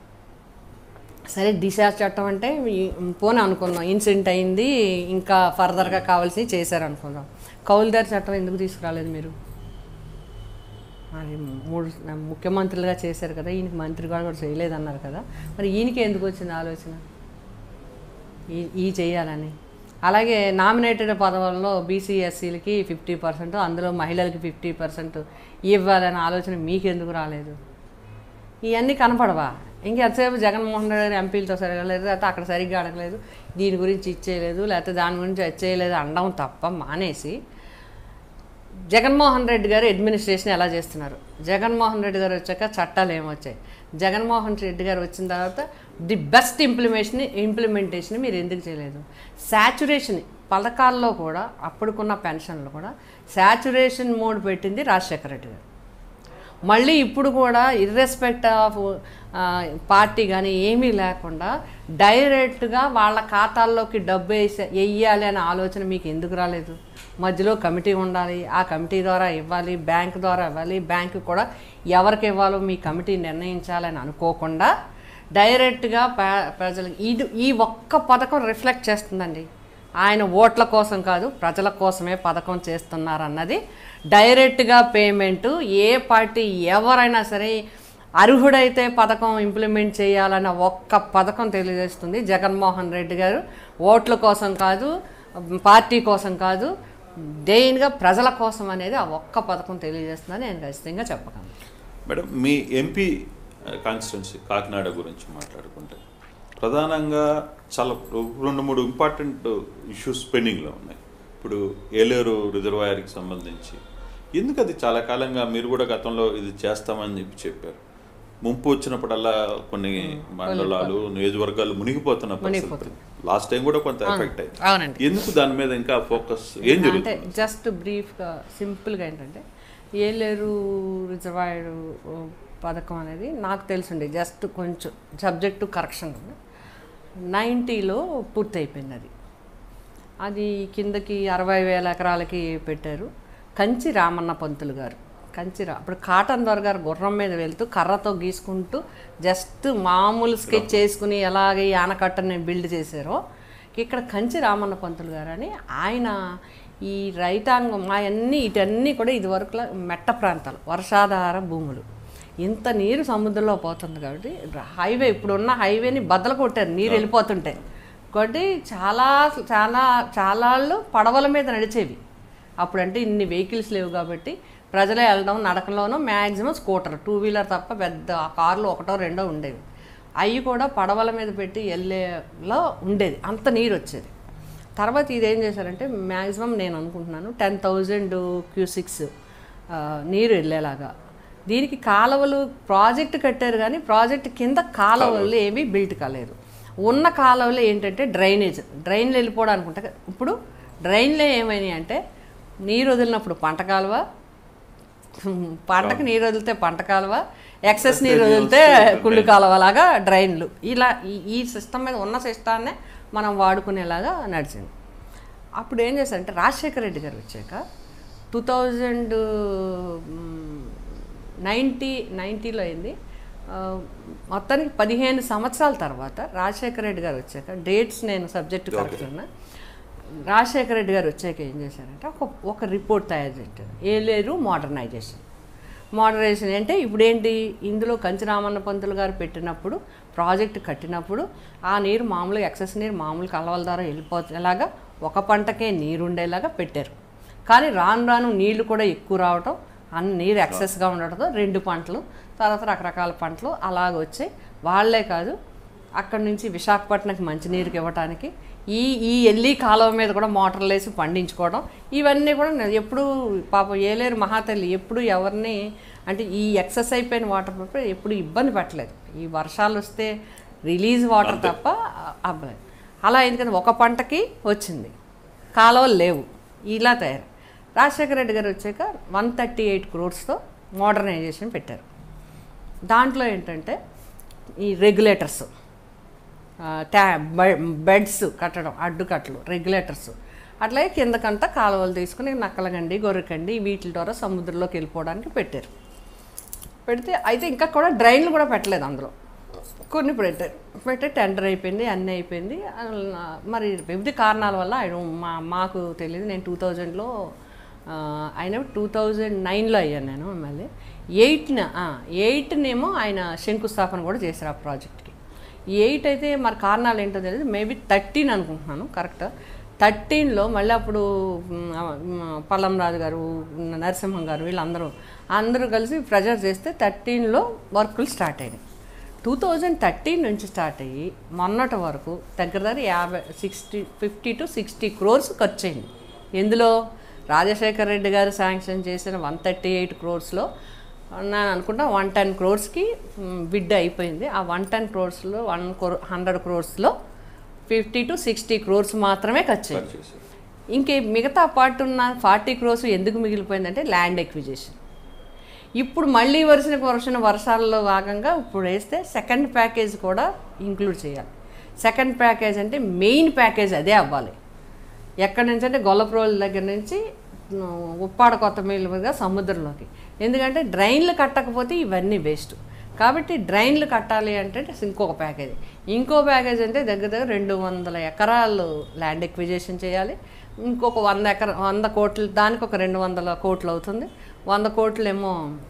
సరే దిశ చట్టం అంటే ఈ- పోనీ అనుకుందాం ఇన్సిడెంట్ అయింది ఇంకా ఫర్దర్గా కావాల్సినవి చేశారు అనుకుందాం కౌలుదారి చట్టం ఎందుకు తీసుకురాలేదు మీరు అది మూడు ముఖ్యమంత్రులుగా చేశారు కదా ఈయనకి మంత్రిగా కూడా చేయలేదన్నారు కదా మరి ఈయనకి ఎందుకు వచ్చింది ఆలోచన ఈ ఈ చేయాలని అలాగే నామినేటెడ్ పదవుల్లో బీసీ ఎస్సీలకి ఫిఫ్టీ పర్సెంట్ అందులో మహిళలకి ఫిఫ్టీ పర్సెంట్ ఇవ్వాలనే ఆలోచన మీకు ఎందుకు రాలేదు ఇవన్నీ కనపడవా ఇంకెంతసేపు జగన్మోహన్ రెడ్డి గారు ఎంపీలతో సరిగా లేదు లేకపోతే అక్కడ సరిగ్గా అడగలేదు దీని గురించి ఇచ్చేయలేదు లేకపోతే దాని గురించి వచ్చేయలేదు అనడం తప్ప మానేసి జగన్మోహన్ రెడ్డి గారు అడ్మినిస్ట్రేషన్ ఎలా చేస్తున్నారు జగన్మోహన్ రెడ్డి గారు వచ్చాక చట్టాలు ఏమొచ్చాయి జగన్మోహన్ రెడ్డి గారు వచ్చిన తర్వాత ది బెస్ట్ ఇంప్లిమేషన్ ఇంప్లిమెంటేషన్ మీరు ఎందుకు చేయలేదు శాచురేషన్ పథకాల్లో కూడా అప్పుడుకున్న పెన్షన్లు కూడా శాచురేషన్ మోడ్ పెట్టింది రాజశేఖర రెడ్డి గారు మళ్ళీ ఇప్పుడు కూడా ఇర్రెస్పెక్ట్ ఆఫ్ పార్టీ కానీ ఏమీ లేకుండా డైరెక్ట్గా వాళ్ళ ఖాతాల్లోకి డబ్బు వేసి వెయ్యాలి అనే ఆలోచన మీకు ఎందుకు రాలేదు మధ్యలో కమిటీ ఉండాలి ఆ కమిటీ ద్వారా ఇవ్వాలి బ్యాంక్ ద్వారా ఇవ్వాలి బ్యాంకు కూడా ఎవరికి ఇవ్వాలో మీ కమిటీ నిర్ణయించాలని అనుకోకుండా డైరెక్ట్గా ప్ర- ప్రజలకు ఇది ఈ ఒక్క పథకం రిఫ్లెక్ట్ చేస్తుందండి ఆయన ఓట్ల కోసం కాదు ప్రజల కోసమే పథకం చేస్తున్నారన్నది డైరెక్ట్గా పేమెంట్ ఏ పార్టీ ఎవరైనా సరే అర్హుడైతే పథకం ఇంప్లిమెంట్ చేయాలన్న ఒక్క పథకం తెలియజేస్తుంది జగన్మోహన్ రెడ్డి గారు ఓట్ల కోసం కాదు పార్టీ కోసం కాదు దేనిగా ప్రజల కోసం అనేది ఆ ఒక్క పథకం తెలియజేస్తుందని నేను ఖచ్చితంగా చెప్పగలను మేడం మీ ఎంపీ కాన్స్టిట్యున్సీ కాకినాడ గురించి మాట్లాడుకుంటే ప్రధానంగా చాలా రెండు మూడు ఇంపార్టెంట్ ఇష్యూస్ పెండింగ్లో ఉన్నాయి ఇప్పుడు ఏలేరు రిజర్వాయర్కి సంబంధించి ఎందుకు అది చాలా కాలంగా మీరు కూడా గతంలో ఇది చేస్తామని చెప్పి చెప్పారు ముంపు వచ్చినప్పుడల్లా కొన్ని మండలాలు నియోజకవర్గాలు మునిగిపోతున్న పరిస్థితి లాస్ట్ టైం కూడా కొంత ఎఫెక్ట్ అయింది అవునండి ఎందుకు దాని మీద ఇంకా ఫోకస్ ఏం అంటే జరుగుతుంది జస్ట్ బ్రీఫ్గా సింపుల్గా ఏంటంటే ఏలేరు రిజర్వాయర్ పథకం అనేది నాకు తెలుసుండి జస్ట్ కొంచెం సబ్జెక్టు కరెక్షన్ ఉంది నైంటీలో పూర్తి అయిపోయింది అది అది కిందకి అరవై వేల ఎకరాలకి పెట్టారు కంచి రామన్న పంతులు గారు కంచి రా అప్పుడు కాటన్ దొర గారు గుర్రం మీద వెళ్తూ కర్రతో గీసుకుంటూ జస్ట్ మామూలు స్కెచ్ చేసుకుని ఎలాగ ఈ ఆనకట్టని బిల్డ్ చేశారో ఇక్కడ కంచి రామన్న పంతులు గారు అని ఆయన ఈ రైతాంగం మా అన్నీ ఇటన్నీ కూడా ఇదివరకు మెట్ట ప్రాంతాలు వర్షాధార భూములు ఇంత నీరు సముద్రంలో పోతుంది కాబట్టి హైవే ఇప్పుడున్న హైవేని బద్దలు కొట్టారు నీరు వెళ్ళిపోతుంటే కాబట్టి చాలా చాలా చాలా వాళ్ళు పడవల మీద నడిచేవి అప్పుడంటే ఇన్ని వెహికల్స్ లేవు కాబట్టి ప్రజలే వెళ్ళడం నడకలోనూ మ్యాక్సిమం స్కూటర్ టూ వీలర్ తప్ప పెద్ద ఆ కార్లు ఒకటో రెండో ఉండేవి అవి కూడా పడవల మీద పెట్టి వెళ్ళేలో ఉండేది అంత నీరు వచ్చేది తర్వాత ఇదేం చేశారంటే మ్యాక్సిమం నేను అనుకుంటున్నాను టెన్ థౌజండ్ క్యూసిక్స్ నీరు వెళ్ళేలాగా దీనికి కాలువలు ప్రాజెక్ట్ కట్టారు కానీ ప్రాజెక్ట్ కింద కాలువలు ఏమీ బిల్ట్ కాలేదు ఉన్న కాలువలు ఏంటంటే డ్రైనేజ్ డ్రైన్లు వెళ్ళిపోవడానికి ఉంటాయి కదా. ఇప్పుడు డ్రైన్లో ఏమైనాయి అంటే నీరు వదిలినప్పుడు పంట కాలువ పంటకు నీరు వదిలితే పంట కాలువ ఎక్సెస్ నీరు వదిలితే కుళ్ళు కాలువ లాగా డ్రైన్లు ఇలా ఈ ఈ సిస్టమ్ మీద ఉన్న సిస్టాన్నే మనం వాడుకునేలాగా నడిచింది అప్పుడు ఏం చేశారంటే రాజశేఖర రెడ్డి గారు వచ్చాక టూ థౌజండ్ నైంటీ నైంటీలో అయింది ఆ, మొత్తానికి పదిహేను సంవత్సరాల తర్వాత రాజశేఖర రెడ్డి గారు వచ్చాక డేట్స్ నేను సబ్జెక్ట్ కరెక్ట్ ఉన్నా రాజశేఖర రెడ్డి గారు వచ్చాక ఏం చేశారంటే ఒక ఒక రిపోర్ట్ తయారు చేశారు ఏలేరు మోడర్నైజేషన్ మోడర్నైజేషన్ అంటే ఇప్పుడు ఏంటి ఇందులో కంచిరామన్న పంతులు గారు పెట్టినప్పుడు ప్రాజెక్ట్ కట్టినప్పుడు ఆ నీరు మామూలుగా ఎక్సెస్ నీరు మామూలు కలవల ద్వారా వెళ్ళిపోయేలాగా ఒక పంటకే నీరు ఉండేలాగా పెట్టారు కానీ రాను రాను నీళ్లు కూడా ఎక్కువ రావటం అన్ని నీరు ఎక్సెస్గా ఉండటంతో రెండు పంటలు తర్వాత రకరకాల పంటలు అలాగ వచ్చాయి వాళ్ళే కాదు అక్కడి నుంచి విశాఖపట్నంకి మంచినీరుకి ఇవ్వటానికి ఈ ఈ ఎల్లి కాలువ మీద కూడా మోటార్లు వేసి పండించుకోవడం ఇవన్నీ కూడా నేను ఎప్పుడు పాపం ఏలేరు మహాతల్లి ఎప్పుడు ఎవరిని అంటే ఈ ఎక్సెస్ అయిపోయిన వాటర్ పైపు ఎప్పుడు ఇబ్బంది పెట్టలేదు ఈ వర్షాలు వస్తే రిలీజ్ వాటర్ తప్ప అవ్వలేదు అలా ఎందుకంటే ఒక పంటకి వచ్చింది కాలువలు లేవు ఇలా తయారు రాజశేఖర రెడ్డి గారు వచ్చాక వన్ థర్టీ ఎయిట్ క్రోర్స్తో మోడర్నైజేషన్ పెట్టారు దాంట్లో ఏంటంటే ఈ రెగ్యులేటర్స్ ట్యా బె- బెడ్స్ కట్టడం అడ్డుకట్టలు రెగ్యులేటర్స్ అట్లాగే కిందకంతా కాలువలు తీసుకుని నక్కలగండి గొర్రెకండి వీటి ద్వారా సముద్రంలోకి వెళ్ళిపోవడానికి పెట్టారు పెడితే అయితే ఇంకా కూడా డ్రైన్లు కూడా పెట్టలేదు అందులో కొన్ని పెట్టారు పెట్టి టెండర్ అయిపోయింది అన్నీ అయిపోయింది ఆ, మరి వివిధ కారణాల వల్ల ఆయన మా మాకు తెలియదు నేను టూ థౌజండ్లో ఆయన టూ థౌజండ్ నైన్లో అయ్యాను నేను మళ్ళీ ఎయిట్న ఎయిట్నేమో ఆయన శంకుస్థాపన కూడా చేశారు ఆ ప్రాజెక్ట్కి ఎయిట్ అయితే మరి కారణాలు ఏంటో తెలియదు మేబీ థర్టీన్ అనుకుంటున్నాను కరెక్ట్ థర్టీన్లో మళ్ళీ అప్పుడు మ్, మ్, పల్లం రాజు గారు నరసింహం గారు వీళ్ళందరూ అందరూ కలిసి ప్రెజర్ చేస్తే థర్టీన్లో వర్కులు స్టార్ట్ అయినాయి టూ థౌజండ్ థర్టీన్ నుంచి స్టార్ట్ అయ్యి మొన్నటి వరకు దగ్గర దగ్గర యాభై sixty fifty to sixty crores ఖర్చు అయింది ఎందులో రాజశేఖర్ రెడ్డి గారు శాంక్షన్ చేసిన వన్ థర్టీ ఎయిట్ క్రోర్స్లో నేను అనుకుంటా వన్ టెన్ క్రోర్స్కి బిడ్ అయిపోయింది ఆ వన్ టెన్ క్రోర్స్లో వన్ క్రో హండ్రెడ్ క్రోర్స్లో ఫిఫ్టీ టు సిక్స్టీ క్రోర్స్ మాత్రమే ఖర్చు అయింది చేశారు. ఇంకే మిగతా పార్ట్ ఉన్న ఫార్టీ క్రోస్ ఎందుకు మిగిలిపోయిందంటే ల్యాండ్ ఎక్విజేషన్ ఇప్పుడు మళ్ళీ వరుసన వరుసన వర్షాల్లో భాగంగా ఇప్పుడు వేస్తే సెకండ్ ప్యాకేజ్ కూడా ఇంక్లూడ్ చేయాలి సెకండ్ ప్యాకేజ్ అంటే మెయిన్ ప్యాకేజ్ అదే అవ్వాలి ఎక్కడి నుంచి అంటే గొల్లప్రోల దగ్గర నుంచి ఉమ్, ఉప్పాడ కొత్త మీలుగా సముద్రంలోకి ఎందుకంటే డ్రైన్లు కట్టకపోతే ఇవన్నీ వేస్ట్ కాబట్టి డ్రైన్లు కట్టాలి అంటే ఇంకొక ప్యాకేజ్ ఇంకో ప్యాకేజ్ అంటే దగ్గర దగ్గర రెండు వందల ఎకరాలు ల్యాండ్ ఎక్విజేషన్ చేయాలి ఇంకొక వంద ఎకర వంద కోట్లు దానికి ఒక రెండు వందల కోట్లు అవుతుంది వంద కోట్లు ఏమో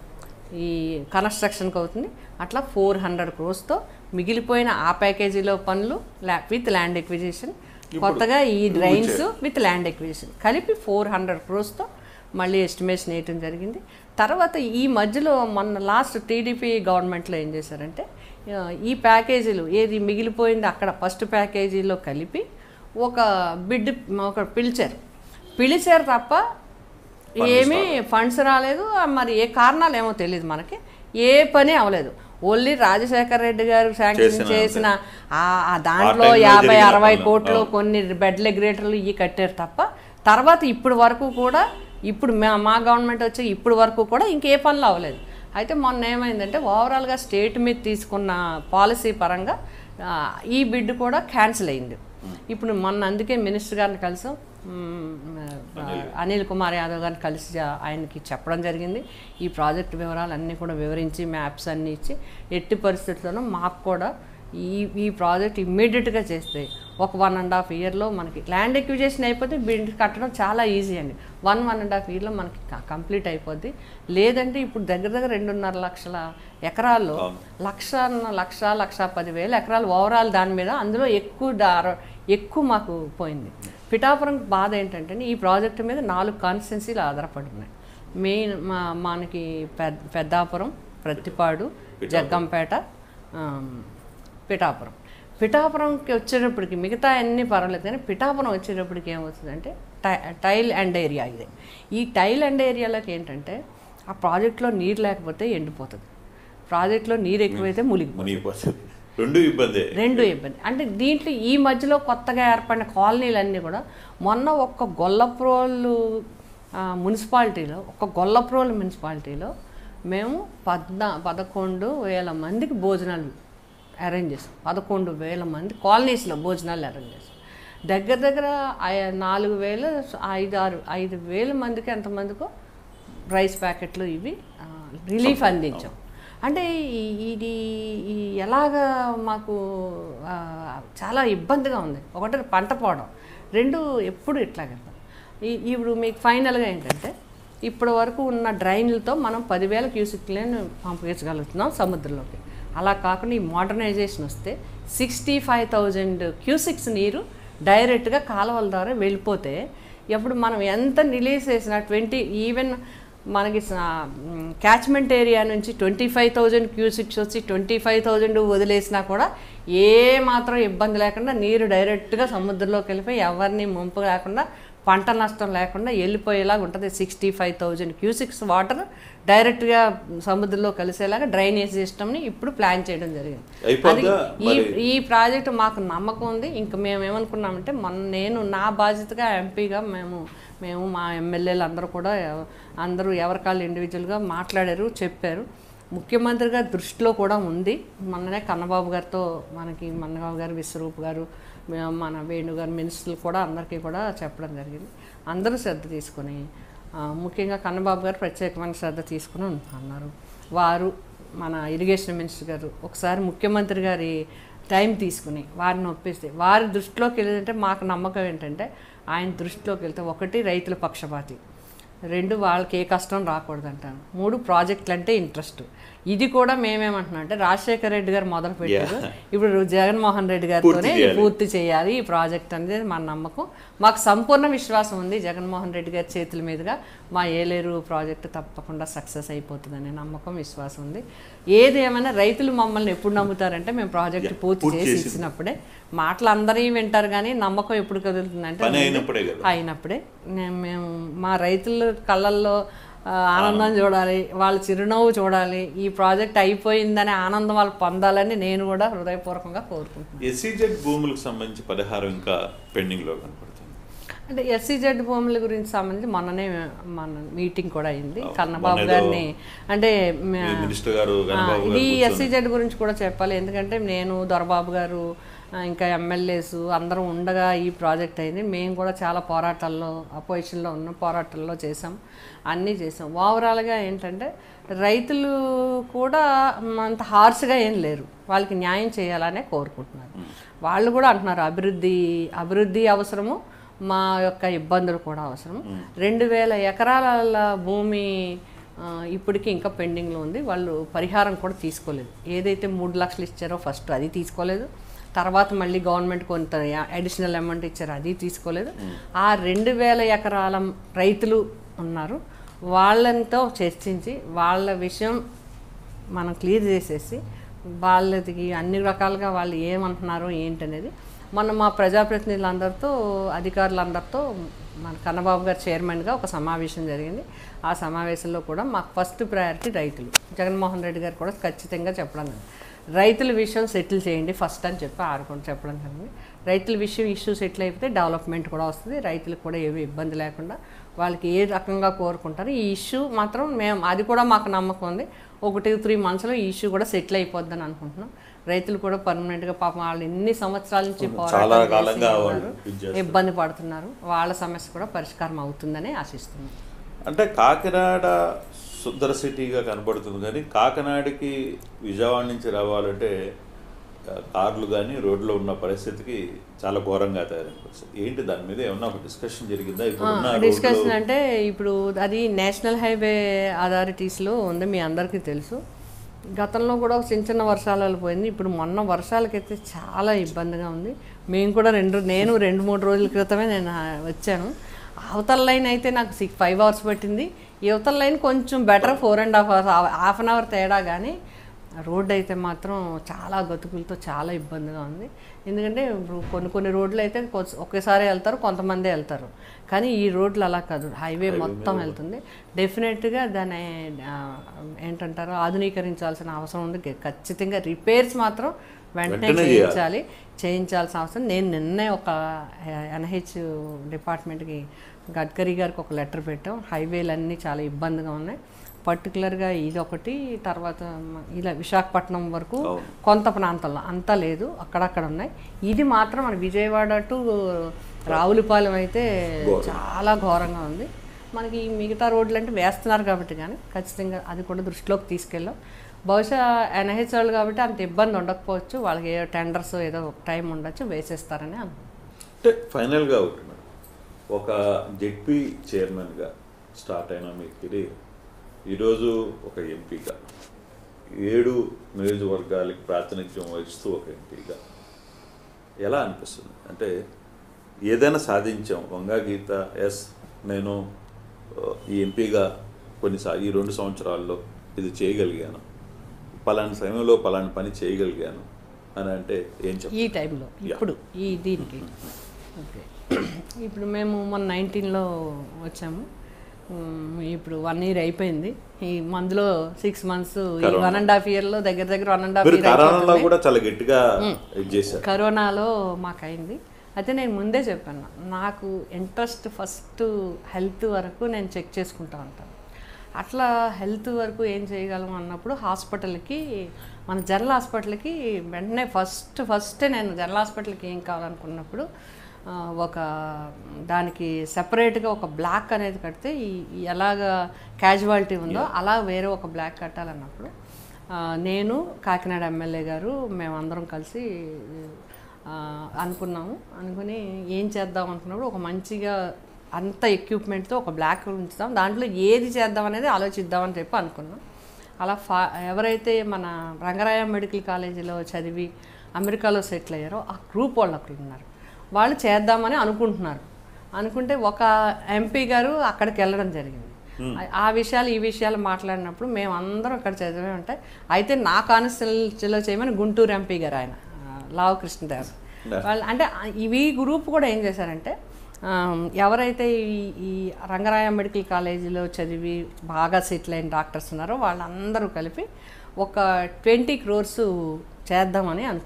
ఈ కన్స్ట్రక్షన్కి అవుతుంది అట్లా ఫోర్ హండ్రెడ్ క్రోస్తో మిగిలిపోయిన ఆ ప్యాకేజీలో పనులు ల్యా విత్ ల్యాండ్ ఎక్విజిషన్ కొత్తగా ఈ డ్రైన్స్ విత్ ల్యాండ్ ఎక్విజిషన్ కలిపి ఫోర్ హండ్రెడ్ క్రోస్తో మళ్ళీ ఎస్టిమేషన్ వేయటం జరిగింది తర్వాత ఈ మధ్యలో మొన్న లాస్ట్ టీడీపీ గవర్నమెంట్లో ఏం చేశారంటే ఆ, ఈ ప్యాకేజీలు ఏది మిగిలిపోయింది అక్కడ ఫస్ట్ ప్యాకేజీలో కలిపి ఒక బిడ్ ఒక పిలిచారు పిలిచారు తప్ప ఏమీ ఫండ్స్ రాలేదు ఆ మరి ఏ కారణాలు ఏమో తెలియదు మనకి ఏ పని అవ్వలేదు ఓన్లీ రాజశేఖర రెడ్డి గారు శాంక్షన్ చేసిన చేసిన ఆ- ఆ దాంట్లో టైంలో యాభై జరిగిన అరవై పనులు. కోట్లు అవును. కొన్ని బెడ్ రెగ్యులేటర్లు ఇవి కట్టారు తప్ప తర్వాత ఇప్పుడు వరకు కూడా ఇప్పుడు మా మా గవర్నమెంట్ వచ్చి ఇప్పుడు వరకు కూడా ఇంకే పనులు అవ్వలేదు అయితే మొన్న ఏమైందంటే ఓవరాల్గా స్టేట్ మీద తీసుకున్న పాలసీ పరంగా ఆ, ఈ బిడ్ కూడా క్యాన్సిల్ అయింది ఇప్పుడు మొన్న అందుకే మినిస్టర్ గారిని కలిసాం మ్, ఆ, అనిల్ కుమార్ యాదవ్ గారిని కలిసి ఆ- ఆయనకి చెప్పడం జరిగింది ఈ ప్రాజెక్ట్ వివరాలు అన్నీ కూడా వివరించి మ్యాప్స్ అన్నీ ఇచ్చి ఎట్టి పరిస్థితుల్లోనూ మాకు కూడా ఈ ఈ ప్రాజెక్ట్ ఇమ్మీడియట్గా చేస్తే ఒక వన్ అండ్ హాఫ్ ఇయర్లో మనకి ల్యాండ్ ఎక్విజేషన్ అయిపోతే బిల్డ్ కట్టడం చాలా ఈజీ అండి వన్ వన్ అండ్ హాఫ్ ఇయర్లో మనకి కంప్లీట్ అయిపోద్ది లేదంటే ఇప్పుడు దగ్గర దగ్గర రెండున్నర లక్షల ఎకరాల్లో లక్ష లక్ష లక్ష పదివేల ఎకరాలు ఓవరాల్ దాని మీద అందులో ఎక్కువ దార ఎక్కువ మాకు పోయింది పిఠాపురం బాధ ఏంటంటే ఈ ప్రాజెక్టు మీద నాలుగు కాన్స్టిట్యున్సీలు ఆధారపడి ఉన్నాయి మెయిన్ మా మనకి పెద్ద పెద్దాపురం ప్రత్తిపాడు జగ్గంపేట ఆమ్, పిఠాపురం పిఠాపురంకి వచ్చేటప్పటికి మిగతా అన్నీ పర్వాలేదు కానీ పిఠాపురం వచ్చేటప్పటికి ఏమవుతుందంటే టై టైల్ అండ్ ఏరియా ఇది ఈ టైల్ అండ్ ఏరియాలోకి ఏంటంటే ఆ ప్రాజెక్ట్లో నీరు లేకపోతే ఎండిపోతుంది ప్రాజెక్ట్లో నీరు ఎక్కువైతే మునిగిపోతుంది మునిగిపోతుంది రెండు ఇబ్బందే రెండు ఇబ్బంది అంటే దీంట్లో ఈ మధ్యలో కొత్తగా ఏర్పడిన కాలనీలన్నీ కూడా మొన్న ఒక్క గొల్లప్రోలు ఆ, మున్సిపాలిటీలో ఒక్క గొల్లప్రోలు మున్సిపాలిటీలో మేము పద్నా పదకొండు వేల మందికి భోజనాలు అరేంజ్ చేసాం పదకొండు వేల మంది కాలనీస్లో భోజనాలు అరేంజ్ చేసాం దగ్గర దగ్గర ఐ- నాలుగు వేలు ఐదు ఆరు ఐదు వేల మందికి ఎంతమందికో రైస్ ప్యాకెట్లు ఇవి ఆ, రిలీఫ్ అందించాం అంటే ఈ- ఇది ఈ ఎలాగా మాకు ఆ, చాలా ఇబ్బందిగా ఉంది ఒకటి పంట పోవడం రెండు ఎప్పుడు ఇట్లాగే ఈ- ఇప్పుడు మీకు ఫైనల్గా ఏంటంటే ఇప్పటి వరకు ఉన్న డ్రైన్లతో మనం పదివేల క్యూసిక్లను పంపించగలుగుతున్నాం సముద్రంలోకి అలా కాకుండా ఈ మోడర్నైజేషన్ వస్తే సిక్స్టీ ఫైవ్ థౌజండ్ క్యూసిక్స్ నీరు డైరెక్ట్గా కాలువల ద్వారా వెళ్ళిపోతే ఎప్పుడు మనం ఎంత రిలీజ్ చేసినా ట్వంటీ ఈవెన్ మనకి క్యాచ్మెంట్ ఏరియా నుంచి ట్వంటీ ఫైవ్ థౌజండ్ క్యూసిక్స్ వచ్చి ట్వంటీ ఫైవ్ థౌజండ్ వదిలేసినా కూడా ఏ మాత్రం ఇబ్బంది లేకుండా నీరు డైరెక్ట్గా సముద్రంలోకి వెళ్ళిపోయి ఎవరిని ముంపు లేకుండా పంట నష్టం లేకుండా వెళ్ళిపోయేలాగా ఉంటుంది sixty five thousand cusecs water డైరెక్ట్గా సముద్రంలో కలిసేలాగా డ్రైనేజ్ సిస్టమ్ని ఇప్పుడు ప్లాన్ చేయడం జరిగింది అది అయిపోద్దా ఈ మరి? ఈ ప్రాజెక్టు మాకు నమ్మకం ఉంది ఇంకా మేము ఏమనుకున్నామంటే మొన్న నేను నా బాధ్యతగా ఎంపీగా మేము మేము మా ఎమ్మెల్యేలు అందరూ కూడా ఎవ- అందరూ ఎవరికాళ్ళు ఇండివిజువల్గా మాట్లాడారు చెప్పారు ముఖ్యమంత్రి గారి దృష్టిలో కూడా ఉంది మొన్ననే కన్నబాబు గారితో మనకి మన్నబాబు గారు విశ్వరూప్ గారు మే- మన వేణు గారు మినిస్టర్లు కూడా అందరికీ కూడా చెప్పడం జరిగింది అందరూ శ్రద్ధ తీసుకొని ఆ, ముఖ్యంగా కన్నబాబు గారు ప్రత్యేకమైన శ్రద్ధ తీసుకుని అన్నారు వారు మన ఇరిగేషన్ మినిస్టర్ గారు ఒకసారి ముఖ్యమంత్రి గారి టైం తీసుకుని వారిని ఒప్పిస్తే వారి దృష్టిలోకి వెళ్ళిందంటే మాకు నమ్మకం ఏంటంటే ఆయన దృష్టిలోకి వెళ్తే ఒకటి రైతుల పక్షపాతి రెండు వాళ్ళకి ఏ కష్టం రాకూడదు అంటాను మూడు ప్రాజెక్టులు అంటే ఇంట్రెస్ట్ ఇది కూడా మేమేమంటున్నాం అంటే రాజశేఖర రెడ్డి గారు మొదలు పెట్టారు ఇప్పుడు జగన్మోహన్ రెడ్డి గారితోనే ఇది చేయాలి. పూర్తి చేయాలి ఈ ప్రాజెక్ట్ అనేది మన నమ్మకం మాకు సంపూర్ణ విశ్వాసం ఉంది జగన్మోహన్ రెడ్డి గారి చేతుల మీదుగా మా ఏలేరు ప్రాజెక్టు తప్పకుండా సక్సెస్ అయిపోతుందనే నమ్మకం విశ్వాసం ఉంది ఏది ఏమైనా రైతులు మమ్మల్ని ఎప్పుడు నమ్ముతారంటే మేము ప్రాజెక్ట్ పూర్తి పూర్తి చేసి చేసి. ఇచ్చినప్పుడే మాటలు అందరూ వింటారు కానీ నమ్మకం ఎప్పుడు కదులుతుందంటే పని అయినప్పుడే కదా అయినప్పుడే నేను మేము మా రైతుల కళ్ళల్లో ఆ, ఆనందం చూడాలి వాళ్ళ చిరునవ్వు చూడాలి ఈ ప్రాజెక్ట్ అయిపోయిందనే ఆనందం వాళ్ళు పొందాలని నేను కూడా హృదయపూర్వకంగా కోరుకుంటున్నాను ఎస్సీజెడ్ భూములకు సంబంధించి పరిహారం ఇంకా పెండింగ్ లో కనపడుతుంది అంటే ఎస్సీజెడ్ భూముల గురించి సంబంధించి మొన్ననే మన మీటింగ్ కూడా అయింది అవును. కన్నబాబు మొన్న ఏదో గారిని అంటే మ- ఈ మినిస్టర్ గారు ఆ, గణబాబు గారు ఇది కూర్చొని- ఎస్సీజెడ్ గురించి కూడా చెప్పాలి ఎందుకంటే నేను దొరబాబు గారు ఆ, ఇంకా ఎమ్మెల్యేస్ అందరం ఉండగా ఈ ప్రాజెక్ట్ అయింది మేము కూడా చాలా పోరాటాల్లో అపోజిషన్లో ఉన్నాం పోరాటాల్లో చేసాం అన్నీ చేసాం ఓవరాల్గా ఏంటంటే రైతులు కూడా అంత హార్స్గా ఏం లేరు వాళ్ళకి న్యాయం చేయాలనే కోరుకుంటున్నారు వాళ్ళు కూడా అంటున్నారు అభివృద్ధి అభివృద్ధి అవసరము మా యొక్క ఇబ్బందులు కూడా అవసరం రెండు వేల ఎకరాల భూమి ఆ, ఇప్పటికీ ఇంకా పెండింగ్లో ఉంది వాళ్ళు పరిహారం కూడా తీసుకోలేదు ఏదైతే మూడు లక్షలు ఇచ్చారో ఫస్ట్ అది తీసుకోలేదు తర్వాత మళ్ళీ గవర్నమెంట్ కొంత అడిషనల్ అమౌంట్ ఇచ్చారు అది తీసుకోలేదు ఆ రెండు వేల ఎకరాల రైతులు ఉన్నారు వాళ్ళతో చర్చించి వాళ్ళ విషయం మనం క్లియర్ చేసేసి వాళ్ళకి అన్ని రకాలుగా వాళ్ళు ఏమంటున్నారో ఏంటనేది మొన్న మా ప్రజాప్రతినిధులందరితో అధికారులందరితో మన కన్నబాబు గారు చైర్మన్గా ఒక సమావేశం జరిగింది ఆ సమావేశంలో కూడా మాకు ఫస్ట్ ప్రయారిటీ రైతులు జగన్మోహన్ రెడ్డి గారు కూడా ఖచ్చితంగా చెప్పడం జరిగింది రైతుల విషయం సెటిల్ చేయండి ఫస్ట్ అని చెప్పి ఆరుకొని చెప్పడం జరిగింది రైతుల విషయం ఇష్యూ సెటిల్ అయిపోతే డెవలప్మెంట్ కూడా వస్తుంది రైతులకు కూడా ఏమి ఇబ్బంది లేకుండా వాళ్ళకి ఏ రకంగా కోరుకుంటారు ఈ ఇష్యూ మాత్రం మేము అది కూడా మాకు నమ్మకం ఉంది ఒకటి త్రీ మంత్స్లో ఈ ఇష్యూ కూడా సెటిల్ అయిపోద్దని అనుకుంటున్నాం రైతులు కూడా పర్మనెంట్గా పాపం వాళ్ళు ఎన్ని సంవత్సరాల నుంచి చాలా పోరాటం చేసి కాలంగా ఉన్నారు. వాళ్ళు ఇది చేస్తున్నారు. ఇబ్బంది పడుతున్నారు వాళ్ళ సమస్య కూడా పరిష్కారం అవుతుందని ఆశిస్తున్నాం అంటే కాకినాడ సుందర సిటీగా కనబడుతుంది కానీ కాకినాడకి విజయవాడ నుంచి రావాలంటే ఆ, కార్లు కానీ రోడ్లో ఉన్న పరిస్థితికి చాలా ఘోరంగా తయారైన పరిస్థితి ఏంటి దాని మీద ఏమన్నా ఒక డిస్కషన్ జరిగిందా ఇప్పుడున్న డిస్కషన్ రోడ్లు అంటే ఇప్పుడు అది నేషనల్ హైవే అథారిటీస్లో ఉంది మీ అందరికీ తెలుసు గతంలో కూడా ఒక చిన్న చిన్న వర్షాలు పోయింది ఇప్పుడు మొన్న వర్షాలకైతే చాలా ఇబ్బందిగా ఉంది మేము కూడా రెండు నేను రెండు మూడు రోజుల క్రితమే నేను ఆ, వచ్చాను అవతల లైన్ అయితే నాకు సిక్స్ ఫైవ్ అవర్స్ పట్టింది యువతల లైన్ కొంచెం better four and half hours half an hour తేడా కానీ రోడ్డు అయితే మాత్రం చాలా గతుకులతో చాలా ఇబ్బందిగా ఉంది ఎందుకంటే ఇప్పుడు కొన్ని కొన్ని రోడ్లు అయితే కొ- ఒకేసారి వెళ్తారు కొంతమందే వెళ్తారు కానీ ఈ రోడ్లు అలా కాదు హైవే మొత్తం వెళ్తుంది డెఫినెట్గా దాన్ని ఆ, ఏంటంటారు ఆధునీకరించాల్సిన అవసరం ఉంది గ- ఖచ్చితంగా రిపేర్స్ మాత్రం వెంటనే వెంటనే చేయాలి. చేయించాలి చేయించాల్సిన అవసరం నేను నిన్నే ఒక ఎన్హెచ్ డిపార్ట్మెంట్కి గడ్కరీ గారికి ఒక లెటర్ పెట్టాం హైవేలు అన్నీ చాలా ఇబ్బందిగా ఉన్నాయి పర్టికులర్గా ఇది ఒకటి తర్వాత మ- ఇలా విశాఖపట్నం వరకు అవును. కొంత ప్రాంతంలో అంతా లేదు అక్కడక్కడ ఉన్నాయి ఇది మాత్రం మన విజయవాడ టు రావులపాలెం అయితే చాలా ఘోరంగా ఉంది మనకి ఈ మిగతా రోడ్లు అంటే వేస్తున్నారు కాబట్టి కానీ ఖచ్చితంగా అది కూడా దృష్టిలోకి తీసుకెళ్ళాం బహుశా ఎన్హెచ్ వాళ్ళు కాబట్టి అంత ఇబ్బంది ఉండకపోవచ్చు వాళ్ళకి ఏ టెండర్స్ ఏదో టైం ఉండొచ్చు వేసేస్తారని అనుకుంటున్నాను అంటే ఫైనల్గా ఒకటి మేడం ఒక జెడ్పీ చైర్మన్గా స్టార్ట్ అయిన మీ కెరీర్ ఈరోజు ఒక ఎంపీగా ఏడు నియోజకవర్గాలకి ప్రాతినిధ్యం వహిస్తూ ఒక ఎంపీగా ఎలా అనిపిస్తుంది అంటే ఏదైనా సాధించాం వంగా గీత ఎస్ నేను ఆ, ఈ ఎంపీగా కొన్నిసా ఈ రెండు సంవత్సరాల్లో ఇది చేయగలిగాను పలాని సమయంలో పలాని పని చేయగలిగాను అని అంటే ఏం చెప్తారు ఈ టైంలో ఇప్పుడు ఈ దీనికి ఓకే ఇప్పుడు మేము మన నైన్టీన్లో వచ్చాము ఉమ్, ఇప్పుడు వన్ ఇయర్ అయిపోయింది ఈ మందులో సిక్స్ మంత్స్ ఈ కరోనా. వన్ అండ్ హాఫ్ ఇయర్లో దగ్గర దగ్గర వన్ అండ్ హాఫ్ మీరు ఇయర్ కరోనాలో అయిపోతుంది కూడా చాలా గట్టిగా ఇది చేశారు కరోనాలో మాకైంది అయితే నేను ముందే చెప్పాను నాకు ఇంట్రెస్ట్ ఫస్ట్ హెల్త్ వరకు నేను చెక్ చేసుకుంటా ఉంటాను అట్లా హెల్త్ వరకు ఏం చేయగలం అన్నప్పుడు హాస్పిటల్కి మన జనరల్ హాస్పిటల్కి వెంటనే ఫస్ట్ ఫస్ట్ నేను జనరల్ హాస్పిటల్కి ఏం కావాలనుకున్నప్పుడు ఆ, ఒక దానికి సెపరేట్గా ఒక బ్లాక్ అనేది కడితే ఈ ఈ ఎలాగ క్యాజువాలిటీ ఉందో అలా వేరే ఒక బ్లాక్ కట్టాలన్నప్పుడు ఆ, నేను కాకినాడ ఎమ్మెల్యే గారు మేమందరం కలిసి ఆ, అనుకున్నాము అనుకుని ఏం చేద్దాం అనుకున్నప్పుడు ఒక మంచిగా అంత ఎక్విప్మెంట్తో ఒక బ్లాక్ ఉంచుదాం దాంట్లో ఏది చేద్దాం అనేది ఆలోచిద్దామని చెప్పి అనుకున్నాం అలా ఫా ఎవరైతే మన రంగరాయ మెడికల్ కాలేజీలో చదివి అమెరికాలో సెటిల్ అయ్యారో ఆ గ్రూప్ వాళ్ళు అక్కడ ఉన్నారు వాళ్ళు చేద్దామని అనుకుంటున్నారు అనుకుంటే ఒక ఎంపీ గారు అక్కడికి వెళ్ళడం జరిగింది ఆ- ఆ విషయాలు ఈ విషయాలు మాట్లాడినప్పుడు మేము అందరం అక్కడ చదివే ఉంటాయి అయితే నా కాన్స్టిట్యూన్సీలో చేయమని గుంటూరు ఎంపీ గారు ఆయన ఆ, లావు కృష్ణదేవ్ వాళ్ళు అంటే ఆ- ఇవి గ్రూప్ కూడా ఏం చేశారంటే ఆ, ఎవరైతే ఈ ఈ రంగరాయ మెడికల్ కాలేజీలో చదివి బాగా సెటిల్ అయిన డాక్టర్స్ ఉన్నారో వాళ్ళందరూ కలిపి ఒక ట్వంటీ క్రోర్స్ చేద్దామని అనుకున్నారు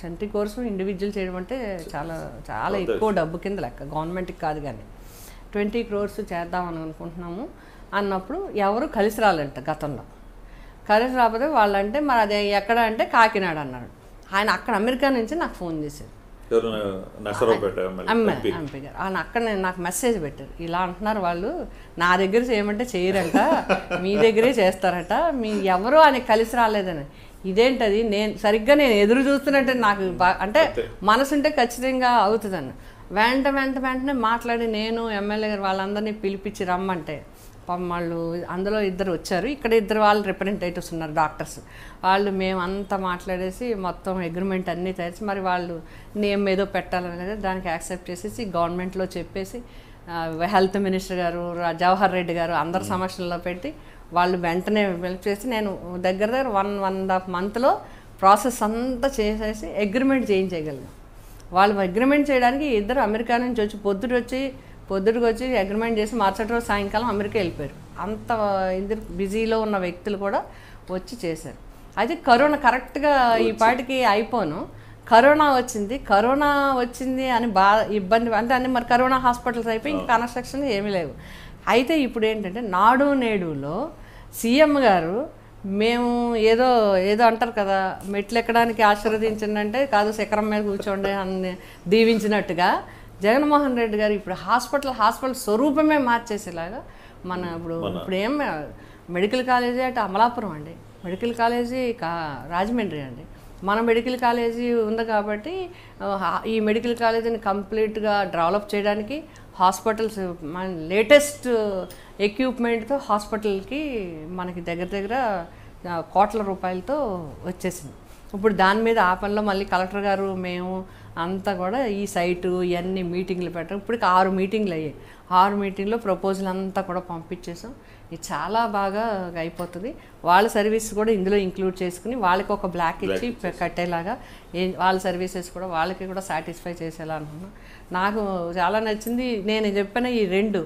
ట్వంటీ కోర్సు ఇండివిజువల్ చేయడం అంటే చాలా చాలా పెద్ద ఎక్కువ డబ్బు కింద లెక్క గవర్నమెంట్కి కాదు కానీ ట్వంటీ క్రోర్స్ చేద్దామని అనుకుంటున్నాము అన్నప్పుడు ఎవరు కలిసి రాలంట గతంలో కలిసి రాకపోతే వాళ్ళంటే మరి అదే ఎక్కడ అంటే కాకినాడ అన్నాడు ఆయన అక్కడ అమెరికా నుంచి నాకు ఫోన్ చేశారు ఎవరు నర్సరావుపేట ఎమ్మెల్యే అమ్మ ఎంపీ ఎంపీ గారు ఆయన అక్కడ నేను నాకు మెసేజ్ పెట్టారు ఇలా అంటున్నారు వాళ్ళు నా దగ్గర చేయమంటే చేయరంట మీ దగ్గరే చేస్తారట మీ ఎవరు ఆయన కలిసి రాలేదని ఇదేంటది నేను సరిగ్గా నేను ఎదురు చూస్తున్నట్టే నాకు బా- అంటే మనసుంటే ఖచ్చితంగా అవుతుందని వెంట వెంట వెంటనే మాట్లాడి నేను ఎమ్మెల్యే గారు వాళ్ళందరినీ పిలిపించి రమ్మంటే పాపం వాళ్ళు అందులో ఇద్దరు వచ్చారు ఇక్కడ ఇద్దరు వాళ్ళు రిప్రజెంటేటివ్స్ ఉన్నారు డాక్టర్స్ వాళ్ళు మేము అంతా మాట్లాడేసి మొత్తం అగ్రిమెంట్ అన్నీ తెరిచి మరి వాళ్ళు నేమ్ ఏదో పెట్టాలని కదా దానికి యాక్సెప్ట్ చేసేసి గవర్నమెంట్లో చెప్పేసి హెల్త్ మినిస్టర్ గారు రా- జవహర్ రెడ్డి గారు అందరి సమక్షంలో పెట్టి వాళ్ళు వెంటనే హెల్ప్ చేసి నేను దగ్గర దగ్గర వన్ వన్ అండ్ హాఫ్ మంత్లో ప్రాసెస్ అంతా చేసేసి అగ్రిమెంట్ చేయించగలిగాం వాళ్ళు అగ్రిమెంట్ చేయడానికి ఇద్దరు అమెరికా నుంచి వచ్చి పొద్దుట వచ్చి పొద్దుటికి వచ్చి అగ్రిమెంట్ చేసి మరుసటి రోజు సాయంకాలం అమెరికా వెళ్ళిపోయారు అంత ఇద్దరు బిజీలో ఉన్న వ్యక్తులు కూడా వచ్చి చేశారు అయితే కరోనా కరెక్ట్గా ఈ పాటికి అయిపోను కరోనా వచ్చింది కరోనా వచ్చింది అని బాగా ఇబ్బంది అంటే అన్ని మరి కరోనా హాస్పిటల్స్ అయిపోయి ఇంకా కన్స్ట్రక్షన్ ఏమీ లేవు అయితే ఇప్పుడు ఏంటంటే నాడు నేడులో సీఎం గారు మేము ఏదో ఏదో అంటారు కదా మెట్లు ఎక్కడానికి ఆశీర్వదించండి అంటే కాదు శిఖరం మీద కూర్చోండి అని దీవించినట్టుగా జగన్మోహన్ రెడ్డి గారు ఇప్పుడు హాస్పిటల్ హాస్పిటల్ స్వరూపమే మార్చేసేలాగా మన ఇప్పుడు ఇప్పుడు ఏం మెడికల్ కాలేజీ అటు అమలాపురం అండి మెడికల్ కాలేజీ కా రాజమండ్రి అండి మన మెడికల్ కాలేజీ ఉంది కాబట్టి ఆ, హా- ఈ మెడికల్ కాలేజీని కంప్లీట్గా డెవలప్ చేయడానికి హాస్పిటల్స్ మన లేటెస్ట్ ఎక్విప్మెంట్తో హాస్పిటల్కి మనకి దగ్గర దగ్గర ఆ, కోట్ల రూపాయలతో వచ్చేసింది ఇప్పుడు దాని మీద ఆ పనిలో మళ్ళీ కలెక్టర్ గారు మేము అంతా కూడా ఈ సైటు ఇవన్నీ మీటింగ్లు పెట్టడం ఇప్పటికి ఆరు మీటింగ్లు అయ్యాయి ఆరు మీటింగ్లో ప్రపోజల్ అంతా కూడా పంపించేసాం ఇది చాలా బాగా అయిపోతుంది వాళ్ళ సర్వీస్ కూడా ఇందులో ఇంక్లూడ్ చేసుకుని వాళ్ళకి ఒక బ్లాక్ ఇచ్చి పె- కట్టేలాగా ఏ- వాళ్ళ సర్వీసెస్ కూడా వాళ్ళకి కూడా సాటిస్ఫై చేసేలా అనుకున్నాను నాకు చాలా నచ్చింది నేను చెప్పిన ఈ రెండు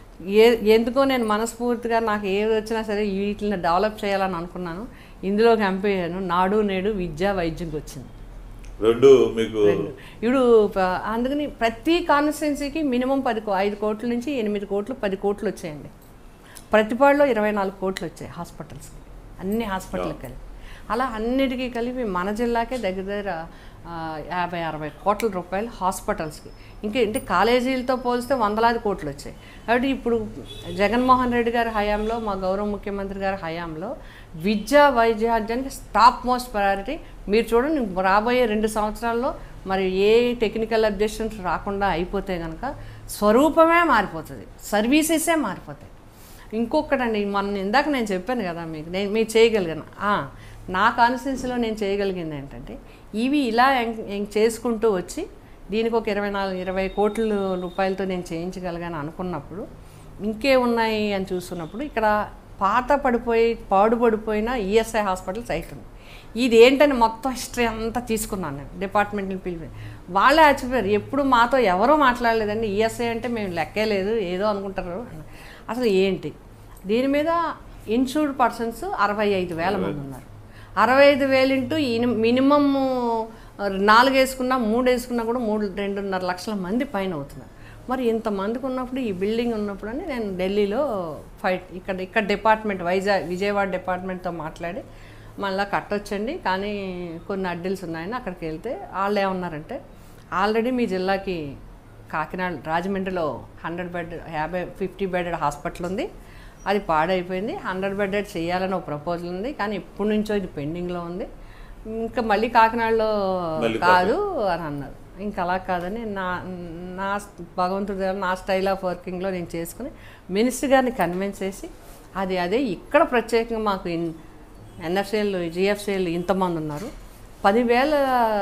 ఏ ఎందుకో నేను మనస్ఫూర్తిగా నాకు ఏది వచ్చినా సరే వీటిని డెవలప్ చేయాలని అనుకున్నాను ఇందులోకి ఎంపయ్యాను నాడు నేడు విద్యా వైద్యంకి వచ్చింది రెండు మీకు ఇప్పుడు ప- అందుకని ప్రతి కాన్స్టిట్యున్సీకి మినిమం పది కో- ఐదు కోట్ల నుంచి ఎనిమిది కోట్లు పది కోట్లు వచ్చాయండి ప్రతిపాడులో ఇరవై నాలుగు కోట్లు వచ్చాయి హాస్పిటల్స్కి అన్ని హాస్పిటల్కి కలిపి అలా అన్నిటికీ కలిపి మన జిల్లాకే దగ్గర దగ్గర ఆ, యాభై అరవై కోట్ల రూపాయలు హాస్పిటల్స్కి ఇంకా ఏంటి కాలేజీలతో పోలిస్తే వందలాది కోట్లు వచ్చాయి కాబట్టి ఇప్పుడు జగన్మోహన్ రెడ్డి గారి హయాంలో మా గౌరవ ముఖ్యమంత్రి గారి హయాంలో విద్యా వైద్యానికి టాప్ మోస్ట్ ప్రయారిటీ మీరు చూడండి రాబోయే రెండు సంవత్సరాల్లో మరి ఏ టెక్నికల్ అబ్జెక్షన్స్ రాకుండా అయిపోతే కనుక స్వరూపమే మారిపోతుంది సర్వీసెసే మారిపోతాయి ఇంకొకటండి మొన్న ఇందాక నేను చెప్పాను కదా మీకు నేను మీరు చేయగలిగాను ఆ, నా కాన్స్టిట్యున్సీలో నేను చేయగలిగింది ఏంటంటే ఇవి ఇలా ఎం- ఎం చేసుకుంటూ వచ్చి దీనికి ఒక ఇరవై నాలుగు ఇరవై కోట్ల రూపాయలతో నేను చేయించగలిగాను అనుకున్నప్పుడు ఇంకే ఉన్నాయి అని చూస్తున్నప్పుడు ఇక్కడ పాత పడిపోయి పాడుపడిపోయిన ఈఎస్ఐ హాస్పిటల్ సైట్ ఉంది ఇది ఏంటని మొత్తం హిస్టరీ అంతా తీసుకున్నాను నేను డిపార్ట్మెంట్ని పిలిపి వాళ్ళే ఆచిపోయారు ఎప్పుడు మాతో ఎవరో మాట్లాడలేదండి ఈఎస్ఐ అంటే మేము లెక్కే లేదు ఏదో అనుకుంటారు అని. అసలు ఏంటి దీని మీద ఇన్సూర్డ్ పర్సన్స్ అరవై ఐదు వేల మంది ఉన్నారు అరవై ఐదు వేలు ఇంటూ మినిమమ్ నాలుగు వేసుకున్నా మూడు వేసుకున్నా కూడా మూడు రెండున్నర లక్షల మంది పైన అవుతున్నారు మరి ఇంతమందికి ఉన్నప్పుడు ఈ బిల్డింగ్ ఉన్నప్పుడు అని నేను ఢిల్లీలో ఫైట్ ఇక్కడ ఇక్కడ డిపార్ట్మెంట్ వైజాగ్ విజయవాడ డిపార్ట్మెంట్తో మాట్లాడి మళ్ళీ కట్టొచ్చండి కానీ కొన్ని అడ్డిల్స్ ఉన్నాయని అక్కడికి వెళ్తే వాళ్ళు ఏమన్నారంటే ఆల్రెడీ మీ జిల్లాకి కాకినాడ రాజమండ్రిలో హండ్రెడ్ బెడ్ యాభై ఫిఫ్టీ బెడెడ్ హాస్పిటల్ ఉంది అది పాడైపోయింది హండ్రెడ్ బెడెడ్ చేయాలని ఒక ప్రపోజల్ ఉంది కానీ ఎప్పటి నుంచో ఇది పెండింగ్లో ఉంది ఇంకా మళ్ళీ కాకినాడలో మళ్ళీ కాదు అని అన్నారు ఇంకా అలా కాదని నా నా భగవంతుడి దగ్గర నా స్టైల్ ఆఫ్ వర్కింగ్లో నేను చేసుకుని మినిస్టర్ గారిని కన్విన్స్ చేసి అది అదే ఇక్కడ ప్రత్యేకంగా మాకు ఇన్ ఎన్ఎఫ్సిఎల్ జిఎఫ్సిఎల్ ఇంతమంది ఉన్నారు పదివేల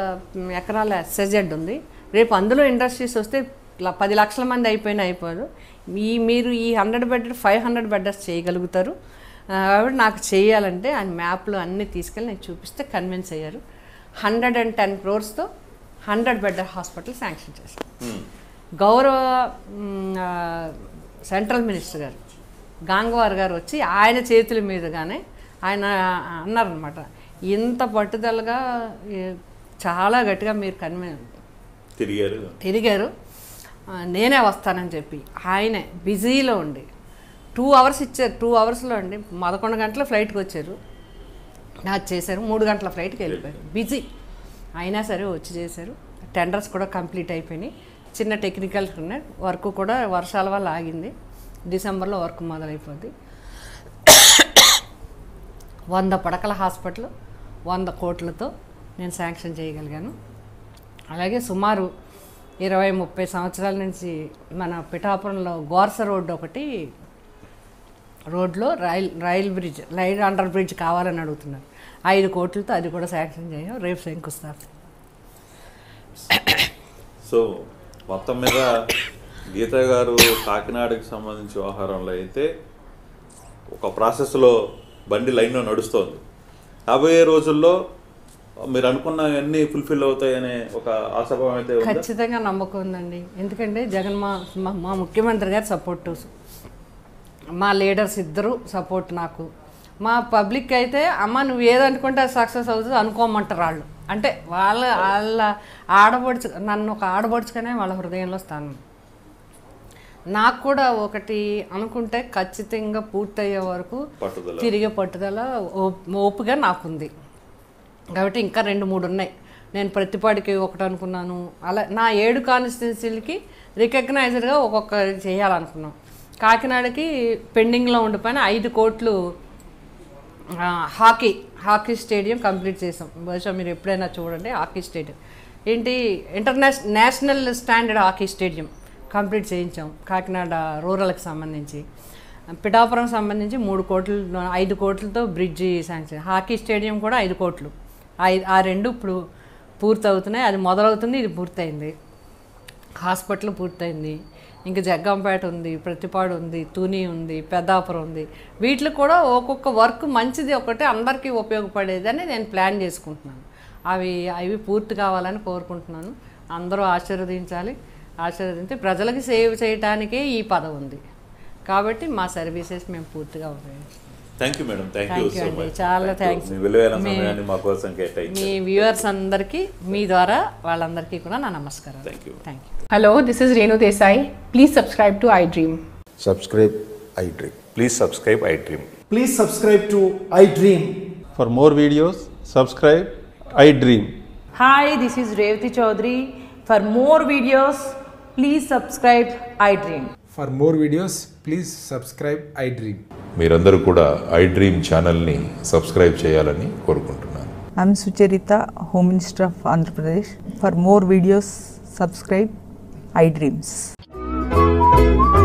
ఎకరాల ఎస్ఎజెడ్ ఉంది రేపు అందులో ఇండస్ట్రీస్ వస్తే ల- పది లక్షల మంది అయిపోయినా అయిపోరు ఈ మీరు ఈ hundred bed five hundred bedders చేయగలుగుతారు ఆ, కాబట్టి నాకు చేయాలంటే ఆయన మ్యాప్లు అన్నీ తీసుకెళ్ళి నేను చూపిస్తే కన్విన్స్ అయ్యారు హండ్రెడ్ అండ్ టెన్ క్రోర్స్తో హండ్రెడ్ బెడ్డర్ హాస్పిటల్ శాంక్షన్ చేశారు ఉమ్. గౌరవ మ్, ఆ, సెంట్రల్ మినిస్టర్ గారు గాంగవార్ గారు వచ్చి ఆయన చేతుల మీదుగానే ఆయన అన్నారనమాట ఇంత పట్టుదలగా ఏ, చాలా గట్టిగా మీరు కన్వే తిరిగారు తిరిగారు ఆ, నేనే వస్తానని చెప్పి ఆయనే బిజీలో ఉండి టూ అవర్స్ ఇచ్చారు టూ అవర్స్లో అండి పదకొండు గంటల ఫ్లైట్కి వచ్చారు నాకు చేశారు మూడు గంటల ఫ్లైట్కి వెళ్ళిపోయారు బిజీ అయినా సరే వచ్చి చేశారు టెండర్స్ కూడా కంప్లీట్ అయిపోయినాయి చిన్న టెక్నికల్స్ ఉన్నాయి వర్క్ కూడా వర్షాల వల్ల ఆగింది డిసెంబర్లో వర్క్ మొదలైపోద్ది వంద పడకల హాస్పిటల్ వంద కోట్లతో నేను శాంక్షన్ చేయగలిగాను అలాగే సుమారు ఇరవై ముప్పై సంవత్సరాల నుంచి మన పిఠాపురంలో గోర్స రోడ్డు ఒకటి రోడ్లో rail rail bridge rail under bridge కావాలని అడుగుతున్నారు ఐదు కోట్లతో అది కూడా శాంక్షన్ చేయం రేపు శంకుస్థాపన సో మొత్తం మీద గీత గారు కాకినాడకి సంబంధించి వ్యవహారంలో అయితే ఒక ప్రాసెస్లో బండి లైన్లో నడుస్తోంది రాబోయే రోజుల్లో మీరు అనుకున్నవన్నీ ఫుల్ఫిల్ అవుతాయనే ఒక ఆశాభావం అయితే ఉందా ఖచ్చితంగా నమ్మకం ఉందండి ఎందుకంటే జగన్ మా మా- మా ముఖ్యమంత్రి గారి సపోర్టు మా లీడర్స్ ఇద్దరు సపోర్ట్ నాకు మా పబ్లిక్ అయితే అమ్మ నువ్వు ఏదనుకుంటే అది సక్సెస్ అవుతుంది అనుకోమంటారు వాళ్ళు అంటే వాళ్ళ వాళ్ళ ఆడబడుచు నన్ను ఒక ఆడబడుచుకనే వాళ్ళ హృదయంలో స్థానం నాకు కూడా ఒకటి అనుకుంటే ఖచ్చితంగా పూర్తయ్యే వరకు పట్టుదల తిరిగే పట్టుదల ఓప్- ఓపుగా నాకుంది కాబట్టి ఇంకా రెండు మూడు ఉన్నాయి నేను ప్రతిపాడికి ఒకటి అనుకున్నాను అలా నా ఏడు కాన్స్టిట్యున్సీలకి రికగ్నైజ్డ్గా ఒక్కొక్క చేయాలనుకున్నాం కాకినాడకి పెండింగ్లో ఉండిపోయిన ఐదు కోట్లు ఆ, హాకీ హాకీ స్టేడియం కంప్లీట్ చేసాం బహుశా మీరు ఎప్పుడైనా చూడండి హాకీ స్టేడియం ఏంటి international national standard hockey stadium complete చేయించాం కాకినాడ రూరల్కి సంబంధించి పిఠాపురం సంబంధించి మూడు కోట్లు ఐదు కోట్లతో బ్రిడ్జి శాంక్షన్ హాకీ స్టేడియం కూడా ఐదు కోట్లు ఐ- ఆ రెండు ఇప్పుడు పూర్తవుతున్నాయి అది మొదలవుతుంది ఇది పూర్తయింది హాస్పిటల్ పూర్తయింది ఇంకా జగ్గంపేట ఉంది ప్రతిపాడు ఉంది తుని ఉంది పెద్దాపురం ఉంది వీటిలో కూడా ఒక్కొక్క వర్క్ మంచిది ఒకటి అందరికీ ఉపయోగపడేదని నేను ప్లాన్ చేసుకుంటున్నాను అవి అవి పూర్తి కావాలని కోరుకుంటున్నాను అందరూ ఆశీర్వదించాలి ఆశీర్వదించి ప్రజలకి సేవ్ చేయడానికే ఈ పదవి ఉంది కాబట్టి మా సర్వీసెస్ మేము పూర్తిగా ఉపయోగిస్తాం thank you madam thank you Thank you so అండి. మచ్ చాలా thanks. మీ విలువైన మీ- సమయాన్ని మా కోసం కేటాయించారు మీ వ్యూవర్స్ అందరికీ మీ ద్వారా వాళ్ళందరికీ కూడా నా నమస్కారం thank you thank you Hello, this is Renu Desai. Please subscribe to iDream. subscribe iDream. Please subscribe iDream. Please subscribe to iDream. For more videos, subscribe I Dream. Hi, this is Revati Chaudhary. For more videos, please subscribe iDream. For more videos, please subscribe iDream. మీరందరూ కూడా iDream ఛానల్ని subscribe చేయాలని కోరుకుంటున్నాను I'm Sucharita, Home Minister of Andhra Pradesh. For more videos, subscribe iDreams.